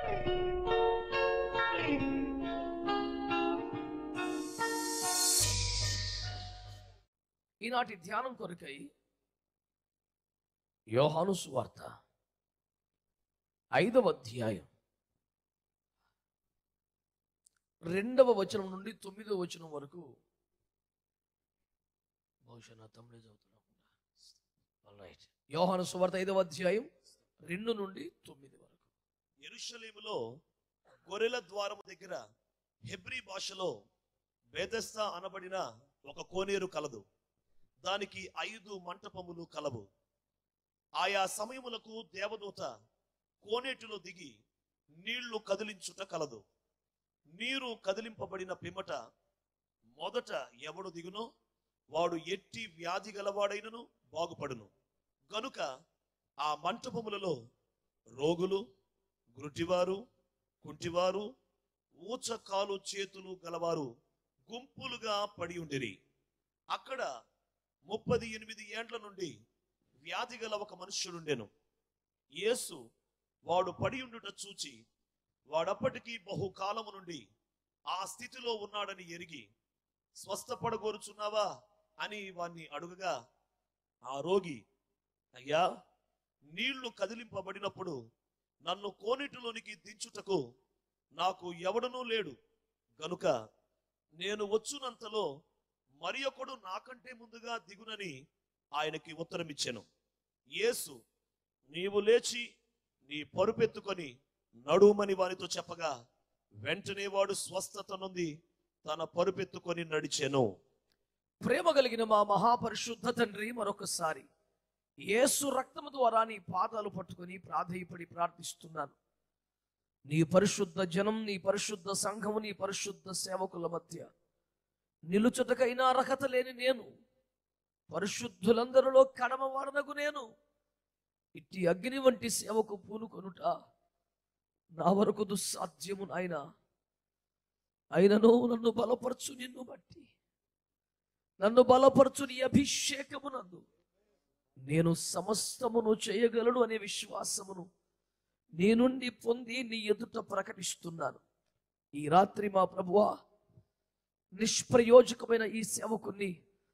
ఈనాటి ధ్యానం కొరకై యోహాను సువార్త ఐదవ అధ్యాయం రెండవ వచనం నుండి తొమ్మిదవ వచనం వరకు బహుశా నా తమ్ముడే చదువుతున్నా రైట్ యోహాను సువార్త ఐదవ అధ్యాయం రెండు నుండి తొమ్మిది వరకు యెరూషలేములో గొర్రెల ద్వారము దగ్గర హెబ్రీ భాషలో బేదస్తా అనబడిన ఒక కోనేరు కలదు దానికి ఐదు మంటపములు కలవు ఆయా సమయములకు దేవదూత కోనేటిలో దిగి నీళ్లు కదిలించుట కలదు నీరు కదిలింపబడిన పిమ్మట మొదట ఎవడు దిగునో వాడు ఎట్టి వ్యాధి గలవాడైనను బాగుపడును గనుక ఆ మంటపములలో రోగులు గ్రుడ్డివారు కుంటివారు ఊచ కాలు చేతులు గలవారు గుంపులుగా పడి ఉండిరి అక్కడ ముప్పది ఎనిమిది ఏండ్ల నుండి వ్యాధి గల ఒక మనుష్యుడుండెను యేసు వాడు పడి ఉండుట చూచి వాడప్పటికీ బహుకాలము నుండి ఆ స్థితిలో ఉన్నాడని ఎరిగి స్వస్థపడగోరుచున్నావా అని వాణ్ణి అడుగగా ఆ రోగి అయ్యా నీళ్లు కదిలింపబడినప్పుడు నన్ను కోనేటిలోనికి దించుటకు నాకు ఎవడనూ లేడు గనుక నేను వచ్చునంతలో మరి ఒకడు నాకంటే ముందుగా దిగునని ఆయనకి ఉత్తరమిచ్చాను యేసు నీవు లేచి నీ పరుపెత్తుకొని నడుమని వారితో చెప్పగా వెంటనే వాడు స్వస్థత నుండి తన పరుపెత్తుకొని నడిచెను ప్రేమ కలిగిన మా మహాపరిశుద్ధ తండ్రి మరొకసారి యేసు రక్తము ద్వారా నీ పాదాలు పట్టుకొని ప్రాధేయపడి ప్రార్థిస్తున్నాను నీ పరిశుద్ధ జనం నీ పరిశుద్ధ సంఘము నీ పరిశుద్ధ సేవకుల మధ్య నిలుచుటకైనా అర్హత లేని నేను పరిశుద్ధులందరిలో కడమ వాడనగు నేను ఇట్టి అగ్ని వంటి సేవకు పూనుకొనుట నా వరకు దుస్సాధ్యము నాయన అయినను నన్ను బలపరచు నిన్ను బట్టి నన్ను బలపరచు నీ అభిషేకమునందు నేను సమస్తమును చేయగలను అనే విశ్వాసమును నీ నుండి పొంది నీ ఎదుట ప్రకటిస్తున్నాను ఈ రాత్రి మా ప్రభువా నిష్ప్రయోజకమైన ఈ సేవకుని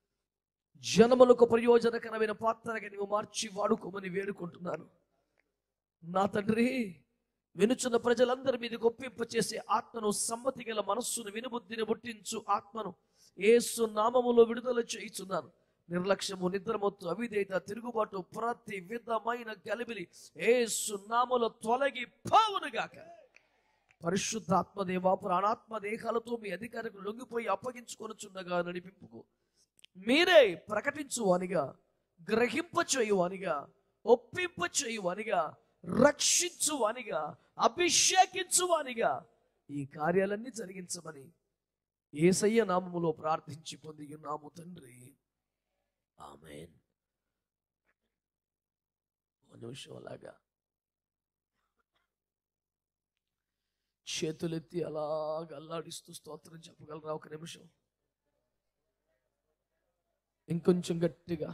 జనములకు ప్రయోజనకరమైన పాత్రగా నీవు మార్చి వాడుకోమని వేడుకుంటున్నాను నా తండ్రి వినుచున్న ప్రజలందరి మీద గొప్పింప చేసే ఆత్మను సమ్మతి గల మనస్సును వినుబుద్ధిని పుట్టించు ఆత్మను ఏసు నామములో విడుదల చేయుచున్నాను నిర్లక్ష్యము నిద్రమొత్తు అవిధేయత తిరుగుబాటు ప్రతి విధమైన గలిబిలి ఏసు నామలో తొలగి పోవునుగాక పరిశుద్ధాత్మదేవ ప్రాణాత్మ దేహాలతో మీ అధికారికి లొంగిపోయి అప్పగించుకొనుచుండగా నడిపింపుకు మీరే ప్రకటించువానిగా గ్రహింపచేయువానిగా ఒప్పింపచేయువానిగా రక్షించువానిగా అభిషేకించువానిగా ఈ కార్యాలన్నీ జరిగించమని ఏసయ్య నామములో ప్రార్థించి పొంది ఉన్నాము తండ్రి ఆమెన్ ఒక నిమిషం అలాగా చేతులెత్తి అలాగ అల్లాడిస్తూ స్తోత్రం చెప్పగలరా ఒక నిమిషం ఇంకొంచెం గట్టిగా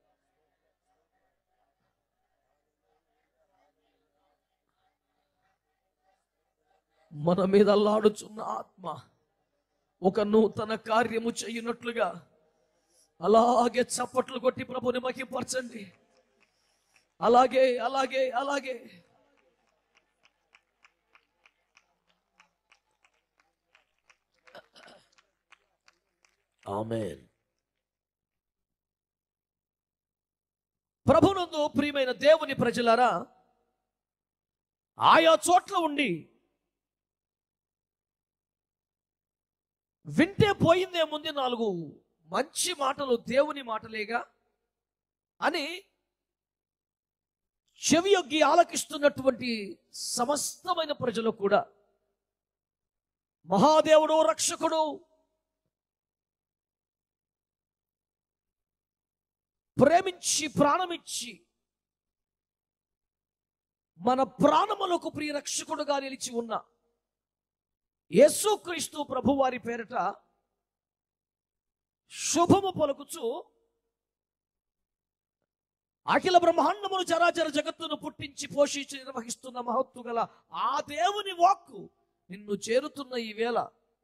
మన మీద అల్లాడుచున్న ఆత్మ ఒక నూతన కార్యము చేయనట్లుగా అలాగే చప్పట్లు కొట్టి ప్రభుని మహింపరచండి అలాగే అలాగే అలాగే ఆమెన్ ప్రభునందు ప్రియమైన దేవుని ప్రజలారా ఆయా చోట్ల ఉండి వింటే పోయిందే ముందు నాలుగు మంచి మాటలు దేవుని మాటలేగా అని చెవి యొగ్గి ఆలకిస్తున్నటువంటి సమస్తమైన ప్రజలు కూడా మహాదేవుడు రక్షకుడు ప్రేమించి ప్రాణమిచ్చి మన ప్రాణములకు ప్రియ రక్షకుడుగా నిలిచి ఉన్న యేసుక్రీస్తు ప్రభువారి పేరట శుభము పలుకుచు అఖిల బ్రహ్మాండమును చరాచర జగత్తును పుట్టించి పోషించి నిర్వహిస్తున్న మహత్తు గల ఆ దేవుని వాక్కు నిన్ను చేరుతున్న ఈ వేళ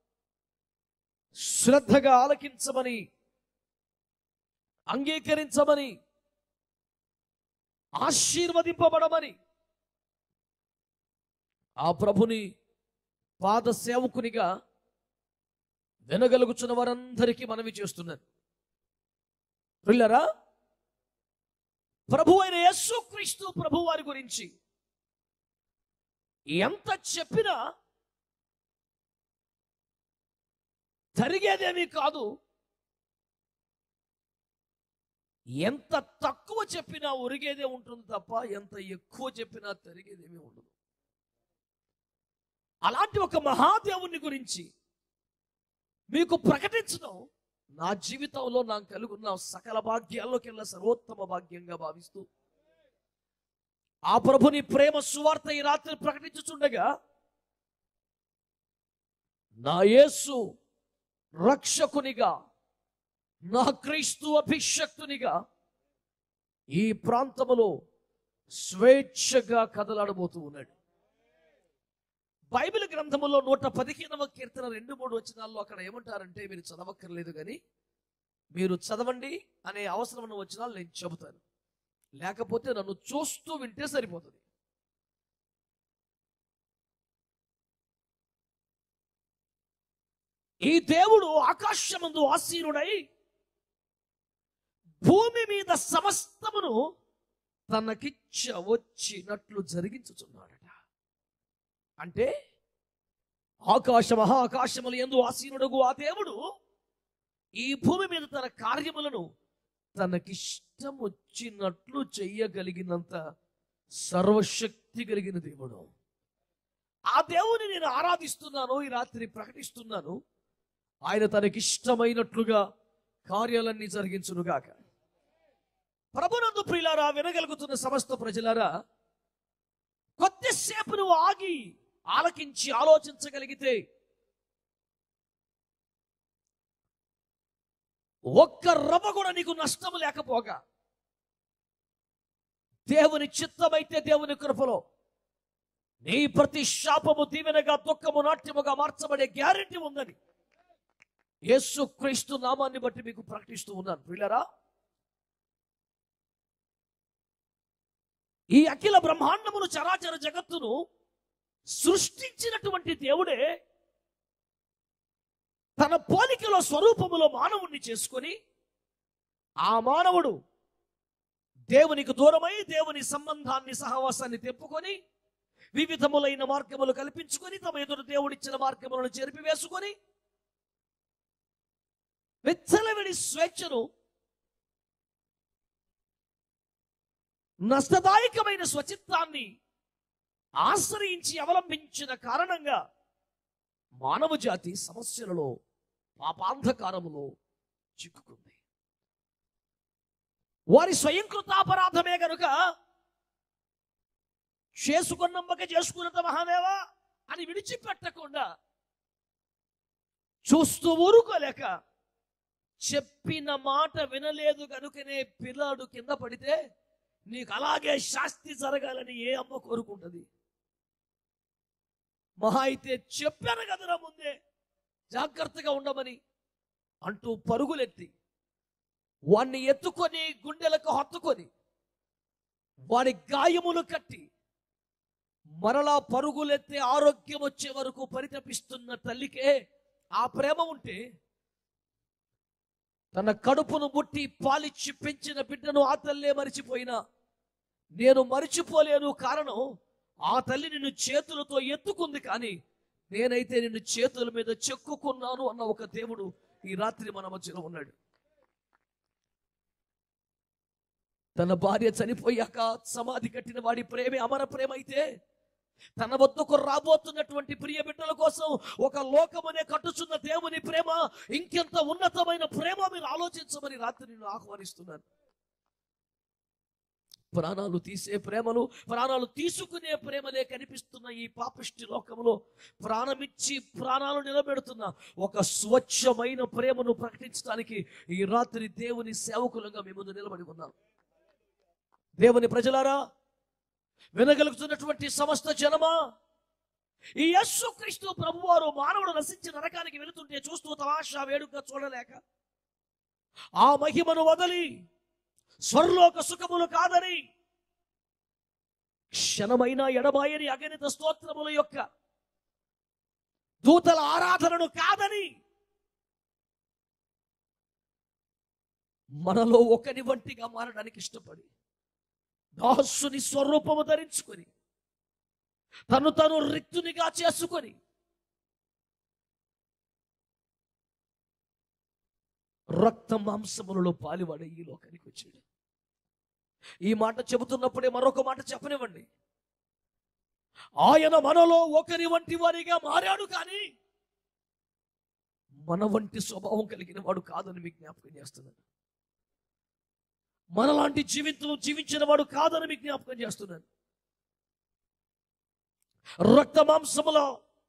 శ్రద్ధగా ఆలకించమని అంగీకరించమని ఆశీర్వదింపబడమని ఆ ప్రభుని పాద సేవకునిగా వినగలుగుచున్న వారందరికీ మనవి చేస్తున్నాను పిల్లరా ప్రభు అయిన యేసుక్రీస్తు ప్రభు వారి గురించి ఎంత చెప్పినా జరిగేదేమీ కాదు ఎంత తక్కువ చెప్పినా ఒరిగేదే ఉంటుంది తప్ప ఎంత ఎక్కువ చెప్పినా తరిగేదేమీ ఉండదు అలాంటి ఒక మహాదేవుని గురించి మీకు ప్రకటించడం నా జీవితంలో నాకు కలుగున్న సకల భాగ్యాల్లోకెల్లా సర్వోత్తమ భాగ్యంగా భావిస్తూ ఆ ప్రభుని ప్రేమ సువార్త ఈ రాత్రి ప్రకటించుచుండగా నా యేసు రక్షకునిగా నా క్రీస్తు అభిషక్తునిగా ఈ ప్రాంతములో స్వేచ్ఛగా కదలాడబోతూ ఉన్నాడు బైబిల్ గ్రంథములో నూట పదిహేనవ కీర్తన రెండు మూడు వచనాల్లో అక్కడ ఏమంటారంటే మీరు చదవక్కర్లేదు కానీ మీరు చదవండి అనే అవసరం ఉన్న వచనాలు నేను చెబుతాను లేకపోతే నన్ను చూస్తూ వింటే సరిపోతుంది ఈ దేవుడు ఆకాశమందు ఆసీనుడై భూమి మీద సమస్తమును తనకిచ్చ వచ్చినట్లు జరిగించుచున్నాడట అంటే ఆకాశ మహాకాశములు ఎందు ఆసీనుడుగు ఆ దేవుడు ఈ భూమి మీద తన కార్యములను తనకిష్టం వచ్చినట్లు చెయ్యగలిగినంత సర్వశక్తి కలిగిన దేవుడు ఆ దేవుని నేను ఆరాధిస్తున్నాను ఈ రాత్రి ప్రకటిస్తున్నాను ఆయన తనకిష్టమైనట్లుగా కార్యాలన్నీ జరిగించునుగాక ప్రభునందు ప్రియులారా వినగలుగుతున్న సమస్త ప్రజలారా కొద్దిసేపు నువ్వు ఆగి ఆలకించి ఆలోచించగలిగితే ఒక్క రవ్వ కూడా నీకు నష్టము లేకపోగా దేవుని చిత్తమైతే దేవుని కృపలో నీ ప్రతి శాపము దీవెనగా దుఃఖము నాట్యముగా మార్చబడే గ్యారెంటీ ఉందని యేసు క్రీస్తు నామాన్ని బట్టి మీకు ప్రకటిస్తూ ఉన్నాను ప్రియులరా ఈ అఖిల బ్రహ్మాండమును చరాచర జగత్తును సృష్టించినటువంటి దేవుడే తన పోలికలో స్వరూపములో మానవుణ్ణి చేసుకొని ఆ మానవుడు దేవునికి దూరమై దేవుని సంబంధాన్ని సహవాసాన్ని తెప్పుకొని వివిధములైన మార్గములు కల్పించుకొని తమ ఎదురు దేవుడిచ్చిన మార్గములను చెరిపి వేసుకొని వెచ్చలవిడి స్వేచ్ఛను నష్టదాయకమైన స్వచిత్తాన్ని ఆశ్రయించి అవలంబించిన కారణంగా మానవ జాతి సమస్యలలో పాపాంధకారములో చిక్కుకుంది వారి స్వయంకృతాపరాధమే గనుక చేసుకున్నమ్మక చేసుకున్నంత మహాదేవా అని విడిచిపెట్టకుండా చూస్తూ ఊరుకోలేక చెప్పిన మాట వినలేదు కనుకనే పిల్లాడు కింద పడితే నీకు అలాగే శాస్తి జరగాలని ఏ అమ్మ కోరుకుంటుంది మహా అయితే చెప్పాను కదరా ముందే జాగ్రత్తగా ఉండమని అంటూ పరుగులెత్తి వాణ్ణి ఎత్తుకొని గుండెలకు హత్తుకొని వాడి గాయములు కట్టి మరలా పరుగులెత్తే ఆరోగ్యం వచ్చే వరకు పరితపిస్తున్న తల్లికే ఆ ప్రేమ ఉంటే తన కడుపును ముట్టి పాలిచ్చి పెంచిన బిడ్డను ఆ తల్లే మరిచిపోయినా నేను మరిచిపోలేను కారణం ఆ తల్లి నిన్ను చేతులతో ఎత్తుకుంది కానీ నేనైతే నిన్ను చేతుల మీద చెక్కుకున్నాను అన్న ఒక దేవుడు ఈ రాత్రి మన మధ్యలో ఉన్నాడు తన భార్య చనిపోయాక సమాధి కట్టిన వాడి ప్రేమే అమర ప్రేమ అయితే తన వద్దకు రాబోతున్నటువంటి ప్రియ బిడ్డల కోసం ఒక లోకమనే కట్టుచున్న దేవుని ప్రేమ ఇంకెంత ఉన్నతమైన ప్రేమ మీరు ఆలోచించమని రాత్రి నేను ఆహ్వానిస్తున్నాను ప్రాణాలు తీసే ప్రేమలు ప్రాణాలు తీసుకునే ప్రేమలే కనిపిస్తున్న ఈ పాపిష్టి లోకంలో ప్రాణమిచ్చి ప్రాణాలు నిలబెడుతున్న ఒక స్వచ్ఛమైన ప్రేమను ప్రకటించడానికి ఈ రాత్రి దేవుని సేవకులుగా మీ ముందు నిలబడి ఉన్నాం దేవుని ప్రజలారా వినగలుగుతున్నటువంటి సమస్త జనమా ఈ యస్సు క్రీస్తు ప్రభువారు మానవుడు నశించి నరకానికి వెళుతుంటే చూస్తూ తమాషా వేడుక చూడలేక ఆ మహిమను వదలి స్వర్లోక సుఖములు కాదని క్షణమైన ఎడబాయని అగణిత స్తోత్రముల యొక్క దూతల ఆరాధనను కాదని మనలో ఒకని వంటిగా మారడానికి ఇష్టపడి దాసుని స్వరూపము ధరించుకొని తను తను రిక్తునిగా చేసుకొని రక్త మాంసములలో పాలివాడే ఈ లోకానికి వచ్చాడు ఈ మాట చెబుతున్నప్పుడే మరొక మాట చెప్పనివ్వండి ఆయన మనలో ఒకరి వంటి వారిగా మారాడు కానీ మన వంటి స్వభావం కలిగిన వాడు కాదని మీకు జ్ఞాపకం చేస్తున్నాను మనలాంటి జీవితం జీవించిన వాడు కాదని మీకు జ్ఞాపకం చేస్తున్నాను రక్త మాంసములో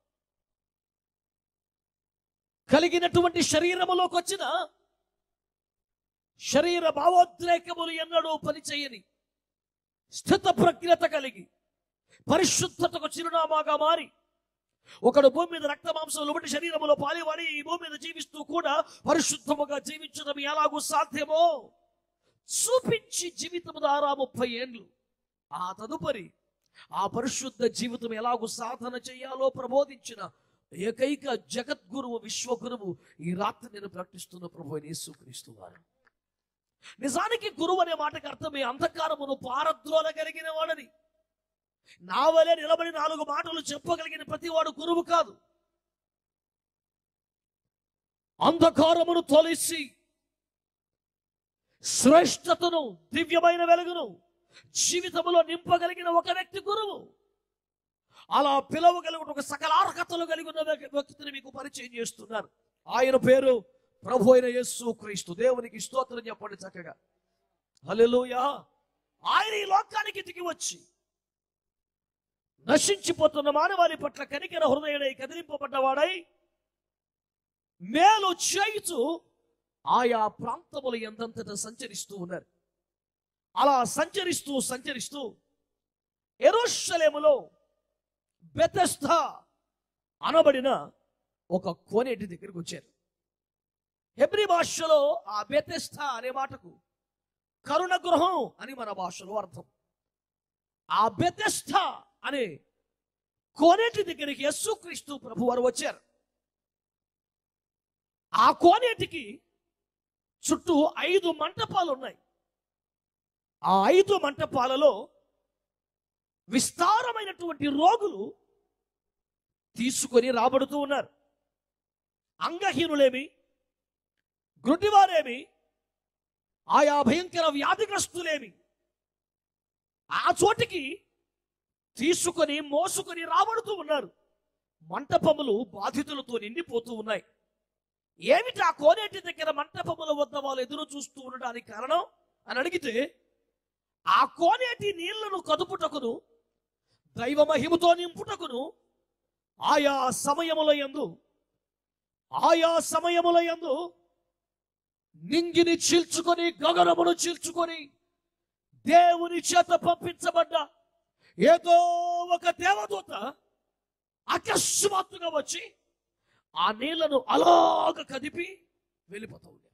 కలిగినటువంటి శరీరములోకి వచ్చిన శరీర భావోద్రేకములు ఎన్నడూ పనిచేయని స్థిత ప్రజ్ఞత కలిగి పరిశుద్ధతకు చిరునామాగా మారి ఒకడు భూమి మీద రక్త మాంసం లోబడి శరీరములో పాలివాడి ఈ భూమి మీద జీవిస్తూ కూడా పరిశుద్ధముగా జీవించడం ఎలాగూ సాధ్యమో చూపించి జీవితము ద్వారా ముప్పై ఏండ్లు ఆ తదుపరి ఆ పరిశుద్ధ జీవితం ఎలాగూ సాధన చేయాలో ప్రబోధించిన ఏకైక జగద్గురువు విశ్వగురువు ఈ రాత్రి నేను ప్రకటిస్తున్న ప్రభు యేసుక్రీస్తు వారు నిజానికి గురువు అనే మాటకు అర్థమే అంధకారమును పారద్రోలగలిగిన వాడని నా వలె నిలబడి నాలుగు మాటలు చెప్పగలిగిన ప్రతివాడు గురువు కాదు అంధకారమును తొలిసి శ్రేష్టతను దివ్యమైన వెలుగును జీవితంలో నింపగలిగిన ఒక వ్యక్తి గురువు అలా పిలవగలిగిన ఒక సకల అర్హతలు కలిగి ఉన్న వ్యక్తి- వ్యక్తిని మీకు పరిచయం చేస్తున్నారు ఆయన పేరు ప్రభు అయిన యేసు క్రీస్తు దేవునికి స్తోత్రం చెప్పండి చక్కగా హల్లెలూయా ఆయన ఈ లోకానికి దిగి వచ్చి నశించిపోతున్న మానవాళి పట్ల కనికర హృదయుడై కదిలింపబడ్డవాడై మేలు చేయుచు ఆయా ప్రాంతములు ఎంతంతట సంచరిస్తూ ఉన్నారు అలా సంచరిస్తూ సంచరిస్తూ ఎరుషలేములో బెతెస్తా అనబడిన ఒక కోనేటి దగ్గరికి వచ్చారు హెబ్రి భాషలో ఆ బెతెస్తా అనే మాటకు కరుణ గృహం అని మన భాషలో అర్థం ఆ బెతెస్తా అనే కోనేటి దగ్గరికి యేసుక్రీస్తు ప్రభు వారు వచ్చారు ఆ కోనేటికి చుట్టూ ఐదు మంటపాలు ఉన్నాయి ఆ ఐదు మంటపాలలో విస్తారమైనటువంటి రోగులు తీసుకొని రాబడుతూ ఉన్నారు అంగహీనులేమి గుడ్డివారేమి ఆయా భయంకర వ్యాధిగ్రస్తులేమి ఆ చోటికి తీసుకొని మోసుకొని రాబడుతూ ఉన్నారు మంటపములు బాధితులతో నిండిపోతూ ఉన్నాయి ఏమిటి ఆ కోనేటి దగ్గర మంటపముల వద్ద వాళ్ళు ఎదురు చూస్తూ ఉండడానికి కారణం అని అడిగితే ఆ కోనేటి నీళ్లను కదుపుటకును దైవ మహిమతో నింపుటకును ఆయా సమయముల యందు ఆయా సమయముల యందు నింగిని చీల్చుకొని గగనమును చీల్చుకొని దేవుని చేత పంపించబడ్డ ఏదో ఒక దేవదూత అకస్మాత్తుగా వచ్చి ఆ నీళ్లను అలాగ కదిపి వెళ్ళిపోతూ ఉండేవాడు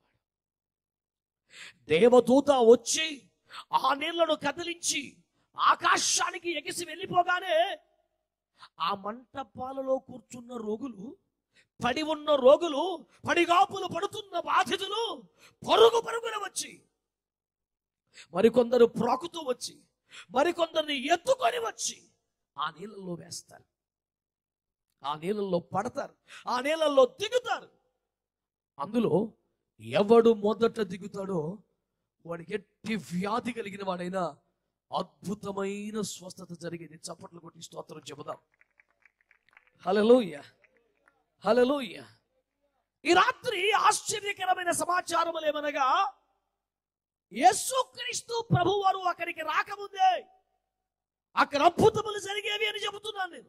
దేవదూత వచ్చి ఆ నీళ్లను కదిలించి ఆకాశానికి ఎగిసి వెళ్ళిపోగానే ఆ మంటపాలలో కూర్చున్న రోగులు పడి ఉన్న రోగులు పడిగాపులు పడుతున్న బాధితులు పరుగు పరుగున వచ్చి మరికొందరు ప్రాకుతూ వచ్చి మరికొందరిని ఎత్తుకొని వచ్చి ఆ నీళ్ళల్లో వేస్తారు ఆ నీళ్ళల్లో పడతారు ఆ నీళ్ళల్లో దిగుతారు అందులో ఎవడు మొదట దిగుతాడో వాడికి ఎట్టి వ్యాధి కలిగిన వాడైనా అద్భుతమైన స్వస్థత జరిగేది చప్పట్లు కొట్టి స్తోత్రం చెబుదాం హలలోయ హలలోయ ఈ రాత్రి ఆశ్చర్యకరమైన సమాచారం ఏమనగా యేసుక్రీస్తు ప్రభు వారు అక్కడికి రాకముందే అక్కడ అద్భుతములు జరిగేవి అని చెబుతున్నాను నేను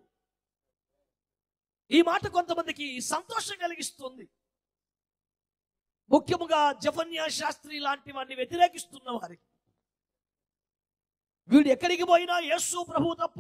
ఈ మాట కొంతమందికి సంతోషం కలిగిస్తుంది ముఖ్యముగా జఫన్యా శాస్త్రి లాంటి వాడిని వ్యతిరేకిస్తున్న వారికి వీడు ఎక్కడికి పోయినా యేసు ప్రభు తప్ప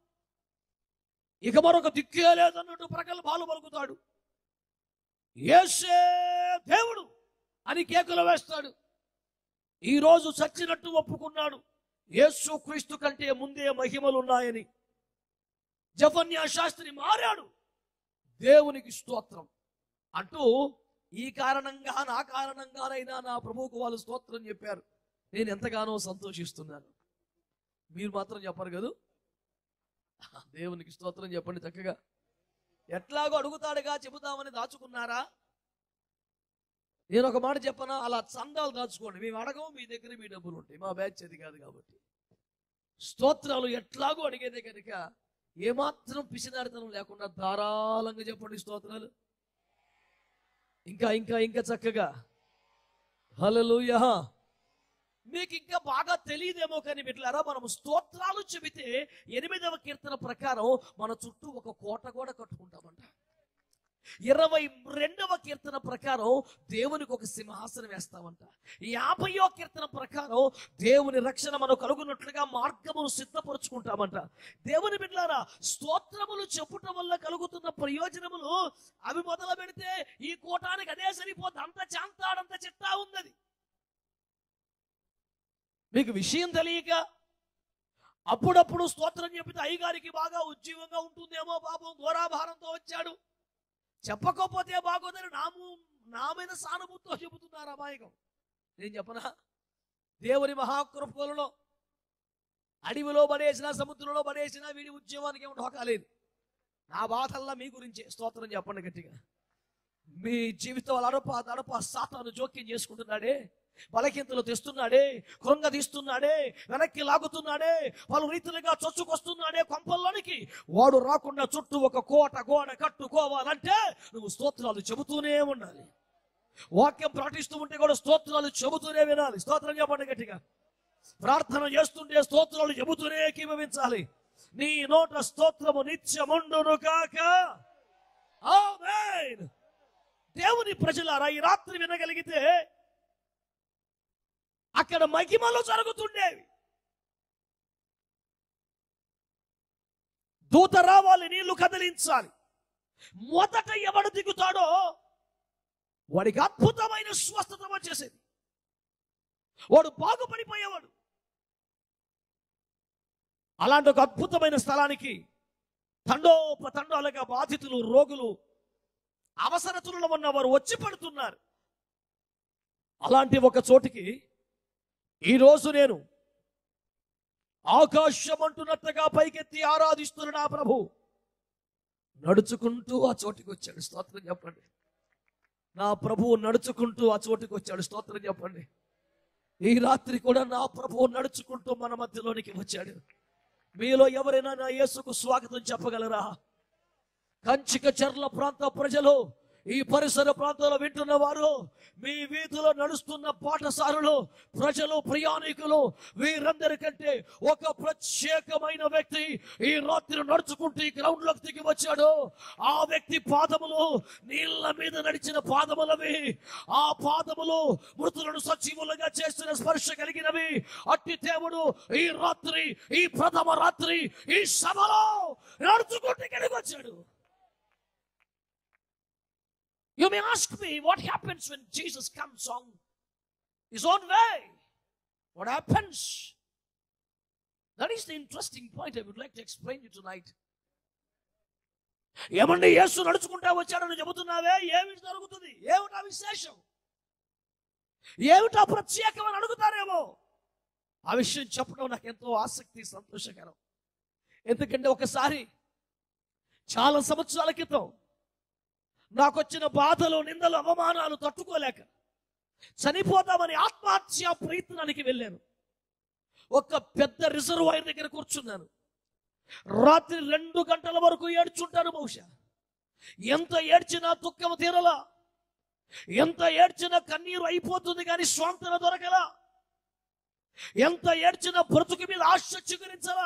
ఇక మరొక దిక్కే లేదన్నట్టు ప్రగల్భాలు పలుకుతాడు యేసే దేవుడు అని కేకలు వేస్తాడు ఈ రోజు చచ్చినట్టు ఒప్పుకున్నాడు యేసు క్రీస్తు కంటే ముందే మహిమలు ఉన్నాయని జఫన్యా శాస్త్రి మారాడు దేవునికి స్తోత్రం అంటూ ఈ కారణంగా నా కారణంగానైనా నా ప్రభువుకు వాళ్ళు స్తోత్రం చెప్పారు నేను ఎంతగానో సంతోషిస్తున్నాను మీరు మాత్రం చెప్పరు కదూ దేవునికి స్తోత్రం చెప్పండి చక్కగా ఎట్లాగో అడుగుతాడుగా చెబుతామని దాచుకున్నారా నేను ఒక మాట చెప్పనా అలా చందాలు దాచుకోండి మేము అడగము మీ దగ్గర మీ డబ్బులు ఉంటాయి మా బ్యాచ్ అది కాదు కాబట్టి స్తోత్రాలు ఎట్లాగో అడిగేదే కనుక ఏమాత్రం పిసినారితనం లేకుండా ధారాళంగా చెప్పండి స్తోత్రాలు ఇంకా ఇంకా ఇంకా చక్కగా హల్లెలూయా మీకు ఇంకా బాగా తెలియదేమో కానీ బిడ్డలారా మనం స్తోత్రాలు చెబితే ఎనిమిదవ కీర్తన ప్రకారం మన చుట్టూ ఒక కోట కూడా కట్టుకుంటామంట ఇరవై రెండవ కీర్తన ప్రకారం దేవునికి ఒక సింహాసనం వేస్తామంట యాభయో కీర్తన ప్రకారం దేవుని రక్షణ మనం కలుగునట్లుగా మార్గమును సిద్ధపరుచుకుంటామంట దేవుని బిడ్డలారా స్తోత్రములు చెప్పుట వల్ల కలుగుతున్న ప్రయోజనములు అవి మొదలు పెడితే ఈ కోటానికి అదే సరిపోద్ది అంత చాంతాడంత చిట్టా ఉన్నది మీకు విషయం తెలియక అప్పుడప్పుడు స్తోత్రం చెప్పితే అయ్యగారికి బాగా ఉజ్జీవంగా ఉంటుందేమో పాపం ఘోరాభారంతో వచ్చాడు చెప్పకపోతే బాగోదని నాము నా మీద సానుభూతితో చెబుతున్నారు అమాయకం నేను చెప్పనా దేవుని మహాకృపలలో అడవిలో పడేసిన సముద్రంలో పడేసిన వీడి ఉద్యమానికి ఏమి ఢోకాలేదు నా బాధల్లా మీ గురించే స్తోత్రం చెప్పండి గట్టిగా మీ జీవితం అడప దడప సాతాను జోక్యం చేసుకుంటున్నాడే బలకింతలు తెస్తున్నాడే కృంగ తీస్తున్నాడే వెనక్కి లాగుతున్నాడే పలు రీతిలుగా చొచ్చుకొస్తున్నాడే కొంపల్లోనికి వాడు రాకుండా చుట్టూ ఒక కోట గోడ కట్టుకోవాలంటే నువ్వు స్తోత్రాలు చెబుతూనే ఉండాలి వాక్యం ప్రకటిస్తూ ఉంటే కూడా స్తోత్రాలు చెబుతూనే వినాలి స్తోత్రం చెప్పండి గట్టిగా ప్రార్థన చేస్తుంటే స్తోత్రాలు చెబుతూనే ఏకీభవించాలి నీ నోట స్తోత్రము నిత్యముండును కాక ఆమేన్ దేవుని ప్రజలారా ఈ రాత్రి వినగలిగితే అక్కడ మహిమలు జరుగుతుండేవి దూత రావాలి నీళ్లు కదిలించాలి మొదట ఎవడు దిగుతాడో వాడికి అద్భుతమైన స్వస్థత వచ్చేసేది వాడు బాగుపడిపోయేవాడు అలాంటి ఒక అద్భుతమైన స్థలానికి తండోపతండాలుగా బాధితులు రోగులు అవసరతులలో ఉన్న వారు వచ్చి పడుతున్నారు అలాంటి ఒక చోటికి ఈరోజు నేను ఆకాశం అంటున్నట్టుగా పైకెత్తి ఆరాధిస్తున్న నా ప్రభు నడుచుకుంటూ ఆ చోటికి వచ్చాడు స్తోత్రం చెప్పండి నా ప్రభువు నడుచుకుంటూ ఆ చోటికి వచ్చాడు స్తోత్రం చెప్పండి ఈ రాత్రి కూడా నా ప్రభువు నడుచుకుంటూ మన మధ్యలోనికి వచ్చాడు మీలో ఎవరైనా నా యేసుకు స్వాగతం చెప్పగలరా కంచిక చెర్ల ప్రాంత ప్రజలు ఈ పరిసర ప్రాంతాల్లో వింటున్న వారు మీ వీధిలో నడుస్తున్న పాఠశాలలు ప్రజలు ప్రయాణికులు వీరందరికంటే ఒక ప్రత్యేకమైన వ్యక్తి ఈ రాత్రి నడుచుకుంటూ ఈ గ్రౌండ్ లోకి దిగి వచ్చాడు ఆ వ్యక్తి పాదములు నీళ్ల మీద నడిచిన పాదములవి ఆ పాదములు మృతులను సజీవులుగా చేసిన స్పర్శ కలిగినవి అట్టి దేవుడు ఈ రాత్రి ఈ ప్రథమ రాత్రి ఈ సభలో నడుచుకుంటూ ఇక్కడికి వచ్చాడు You may ask me what happens when Jesus comes on his own way. What happens? That is the interesting point I would like to explain you tonight. ఏమండి యేసు నడుచుకుంటా వచ్చాడని చెబుతున్నావే ఏమిటి జరుగుతుంది ఏమిటా విశేషం ఏమిటా ప్రత్యేకం అని అడుగుతారేమో ఆ విషయం చెప్పడం నాకు ఎంతో ఆసక్తి సంతోషకరం ఎందుకంటే ఒకసారి చాలా సంవత్సరాల క్రితం నాకు వచ్చిన బాధలు నిందలు అవమానాలు తట్టుకోలేక చనిపోతామని ఆత్మహత్య ప్రయత్నానికి వెళ్ళాను ఒక పెద్ద రిజర్వాయర్ దగ్గర కూర్చున్నాను రాత్రి రెండు గంటల వరకు ఏడ్చుంటాను బహుశా ఎంత ఏడ్చినా దుఃఖం తీరలా ఎంత ఏడ్చినా కన్నీరు అయిపోతుంది కానీ స్వాంతన దొరకలా ఎంత ఏడ్చినా బ్రతుకు మీద ఆశ చిగురించలా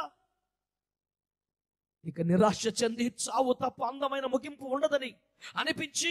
ఇక నిరాశ చెంది చావు తప్ప అందమైన ముగింపు ఉండదని అనిపించి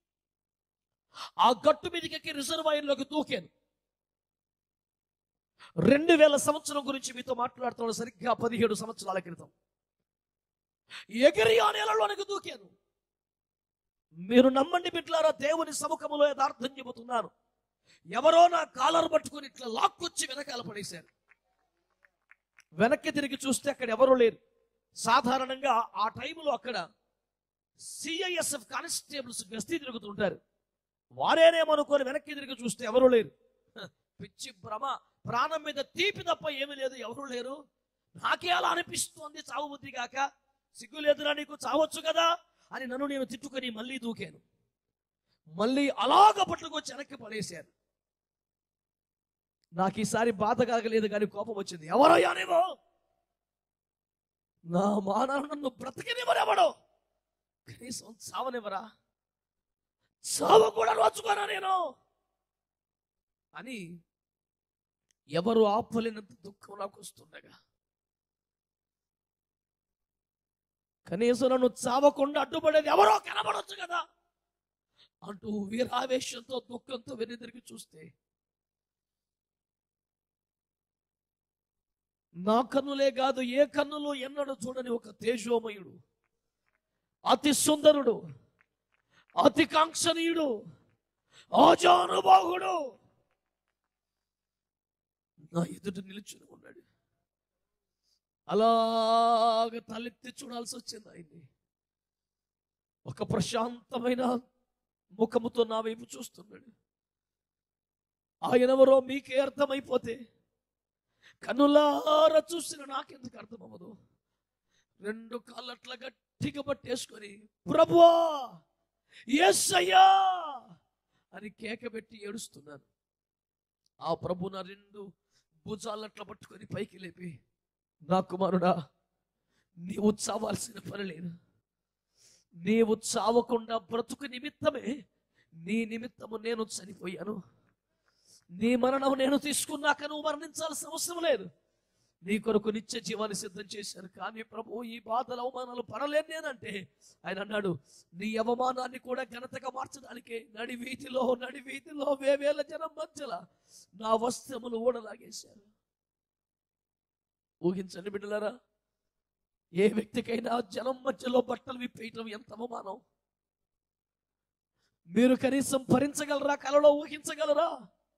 ఆ గట్టు మీదకి రిజర్వాయర్లోకి దూకాను రెండు వేల సంవత్సరం గురించి మీతో మాట్లాడుతున్నాడు సరిగ్గా పదిహేడు సంవత్సరాల క్రితం ఎగిరి ఆ నేలలోనికి దూకాను మీరు నమ్మండి బిడ్డలారా దేవుని సముఖములో యథార్థం చెబుతున్నాను ఎవరో నా కాలర్ పట్టుకొని ఇట్లా లాక్కొచ్చి వెనకాల పడేశారు వెనక్కి తిరిగి చూస్తే అక్కడ ఎవరూ లేరు సాధారణంగా ఆ టైంలో అక్కడ సిఐఎస్ఎఫ్ కానిస్టేబుల్స్ గస్తీ తిరుగుతుంటారు వారేనేమనుకొని వెనక్కి తిరిగి చూస్తే ఎవరూ లేరు హ, పిచ్చి భ్రమ ప్రాణం మీద తీపి తప్ప ఏమీ లేదు ఎవరూ లేరు నాకే అలా అనిపిస్తోంది చావు బుద్ధి కాక సిగ్గు లేదురా నీకు చావచ్చు కదా అని నన్ను నేను తిట్టుకొని మళ్ళీ దూకాను మళ్ళీ అలాగ పట్టుకొచ్చి వెనక్కి పడేశాను నాకు ఈసారి బాధ కాగలేదు కానీ కోపం వచ్చింది ఎవరయ్యా నీవు నా మానాలు నన్ను బ్రతికినివ్వరెవడు కనీసం చావనివ్వరా చావ కూడా నోచుకోనా నేను అని ఎవరు ఆపలేనంత దుఃఖం నాకు వస్తుండగా కనీసం నన్ను చావకుండా అడ్డుపడేది ఎవరో కనబడొచ్చు కదా అంటూ వీరావేశంతో దుఃఖంతో వెనుదిరిగి చూస్తే నా కన్నులే కాదు ఏ కన్నులో ఎన్నడూ చూడని ఒక తేజోమయుడు అతి సుందరుడు అతి కాంక్షణీయుడు ఆజానుబాహుడు నా ఎదుట నిలుచుని ఉన్నాడు అలాగ తలెత్తి చూడాల్సి వచ్చింది ఆయన్ని ఒక ప్రశాంతమైన ముఖముతో నా వైపు చూస్తున్నాడు ఆయనెవరో మీకే అర్థమైపోతే కన్నులారా చూసిన నాకెందుకు అర్థమవ్వదు రెండు కాళ్ళు అట్లా గట్టిగా పట్టేసుకొని ప్రభువా ఎస్ అయ్యా అని కేక పెట్టి ఏడుస్తున్నాను ఆ ప్రభు నా రెండు భుజాలు అట్లా పట్టుకొని పైకి లేపి నా కుమారుడా నీవు చావాల్సిన పని లేదు నీవు చావకుండా బ్రతుకు నిమిత్తమే నీ నిమిత్తము నేను చనిపోయాను నీ మరణం నేను తీసుకున్నాక నువ్వు మరణించాల్సిన అవసరం లేదు నీ కొరకు నిత్య జీవాన్ని సిద్ధం చేశాను కానీ ప్రభు ఈ బాధలు అవమానాలు పడలేను నేనంటే ఆయన అన్నాడు నీ అవమానాన్ని కూడా ఘనతగా మార్చడానికే నడి వీధిలో నడి వీధిలో వేవేల జనం మధ్యల నా వస్త్రములు ఊడలాగేశారు ఊహించండి బిడ్డలారా ఏ వ్యక్తికైనా జనం మధ్యలో బట్టలు విప్పేయటం ఎంత అవమానం మీరు కనీసం భరించగలరా కలలో ఊహించగలరా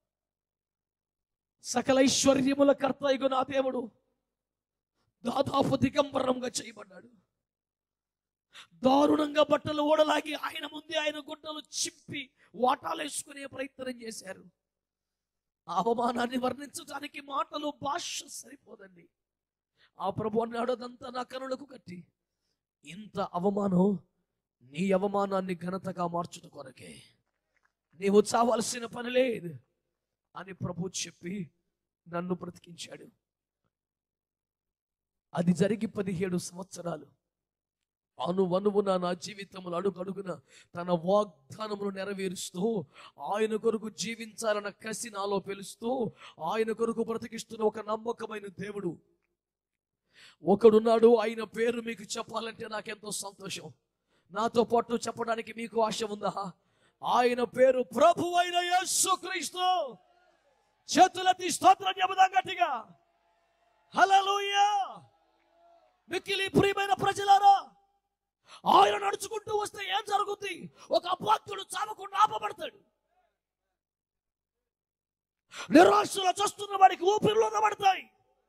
సకల ఐశ్వర్యముల కర్త ఇగు నా దేవుడు దాదాపు దిగంబరంగా చేయబడ్డాడు దారుణంగా బట్టలు ఓడలాగి ఆయన ముందే ఆయన గుడ్డలు చింపి వాటాలేసుకునే ప్రయత్నం చేశారు ఆ అవమానాన్ని వర్ణించడానికి మాటలు భాష సరిపోదండి ఆ ప్రభు అన్నాడు అదంతా నా కనులకు కట్టి ఇంత అవమానం నీ అవమానాన్ని ఘనతగా మార్చుట కొరకే నీవు చావాల్సిన పని లేదు అని ప్రభు చెప్పి నన్ను బ్రతికించాడు అది జరిగి పదిహేడు సంవత్సరాలు అనువనువున నా జీవితంలో అడుగడుగున తన వాగ్దానమును నెరవేరుస్తూ ఆయన కొరకు జీవించాలన్న కసి నాలో పెలుస్తూ ఆయన కొరకు బ్రతికిస్తున్న ఒక నమ్మకమైన దేవుడు ఒకడున్నాడు ఆయన పేరు మీకు చెప్పాలంటే నాకెంతో సంతోషం నాతో పాటు చెప్పడానికి మీకు ఆశ ఉందా ఆయన పేరు ప్రభు అయిన యేసుక్రీస్తు చేతులెత్తి స్తోత్రం చెబుదాం గట్టిగా హల్లెలూయా మిక్కిలి ప్రియమైన ప్రజలారా ఆయన నడుచుకుంటూ వస్తే ఏం జరుగుద్ది ఒక అభాగ్యుడు చావకుండా ఆపబడతాడు నిరాశలో చూస్తున్న వాడికి ఊపిరిలో పడతాయి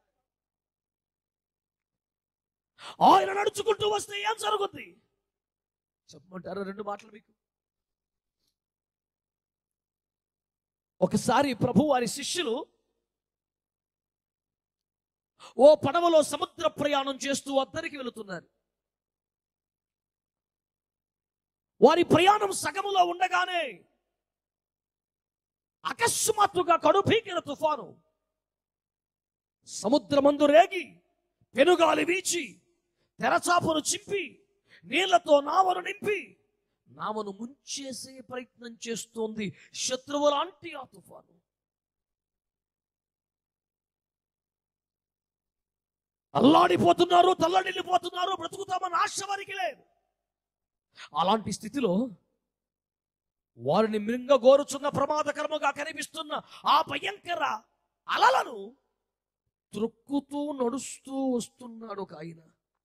ఆయన నడుచుకుంటూ వస్తే ఏం జరుగుద్ది చెప్పమంటారా రెండు మాటలు మీకు ఒకసారి ప్రభు వారి శిష్యులు ఓ పడవలో సముద్ర ప్రయాణం చేస్తూ అద్దరికి వెళుతున్నారు వారి ప్రయాణం సగములో ఉండగానే అకస్మాత్తుగా కడుపీకిన తుఫాను సముద్రమందు రేగి పెనుగాలి వీచి తెరచాపను చింపి నీళ్లతో నావను నింపి నామను ముంచేసే ప్రయత్నం చేస్తోంది శత్రువు లాంటి ఆ తుఫాను అల్లాడిపోతున్నారు తల్లడిల్లిపోతున్నారు బ్రతుకుతామని ఆశ వారికి లేదు అలాంటి స్థితిలో వారిని మృంగ గోరుచున్న ప్రమాదకరముగా కనిపిస్తున్న ఆ భయంకర అలలను త్రొక్కుతూ నడుస్తూ వస్తున్నాడు ఒక ఆయన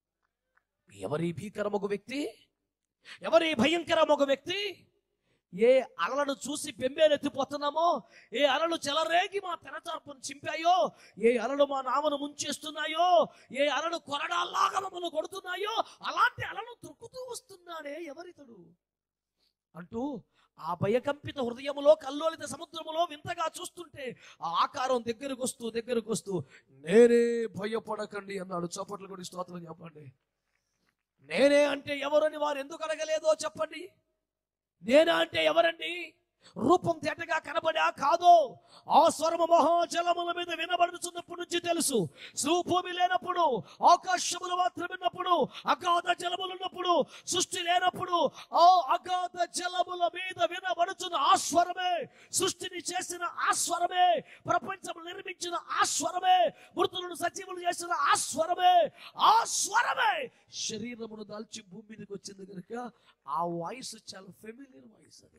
ఎవరి భీకరమొక వ్యక్తి ఎవరి భయంకరమొక వ్యక్తి ఏ అలలను చూసి బెంబేలెత్తిపోతున్నామో ఏ అలలు చెలరేగి మా తెరచార్పును చింపాయో ఏ అలలు మా నామను ముంచేస్తున్నాయో ఏ అలలు కొరడాల్లాగా మమ్మల్ని కొడుతున్నాయో అలాంటి అలను త్రొక్కుతూ వస్తున్నాడే ఎవరితడు అంటూ ఆ భయకంపిత హృదయములో కల్లోలిత సముద్రములో వింతగా చూస్తుంటే ఆ ఆకారం దగ్గరకు వస్తూ దగ్గరకు వస్తూ నేనే భయపడకండి అన్నాడు చప్పట్లు కూడా స్తోత్రం చెప్పండి నేనే అంటే ఎవరని వారు ఎందుకు అడగలేదో చెప్పండి నేనా అంటే ఎవరండి రూపం తేటగా కనబడా కాదో ఆ స్వరము మహాజలముల మీద వినబడుతున్నప్పటి నుంచి తెలుసు భూమి లేనప్పుడు ఆకాశములు మాత్రం విన్నప్పుడు అగాధ జలములు ఉన్నప్పుడు సృష్టి లేనప్పుడు ఆ అగాధ జలముల మీద వినబడుతున్న ఆ స్వరమే సృష్టిని చేసిన ఆ స్వరమే ప్రపంచం నిర్మించిన ఆ స్వరమే మృతులను సజీవులు చేసిన ఆ స్వరమే ఆ స్వరమే శరీరమును దాల్చి భూమి మీదకి వచ్చింది కనుక ఆ వాయిస్ చాలా ఫెమిలియర్ వాయిస్ అది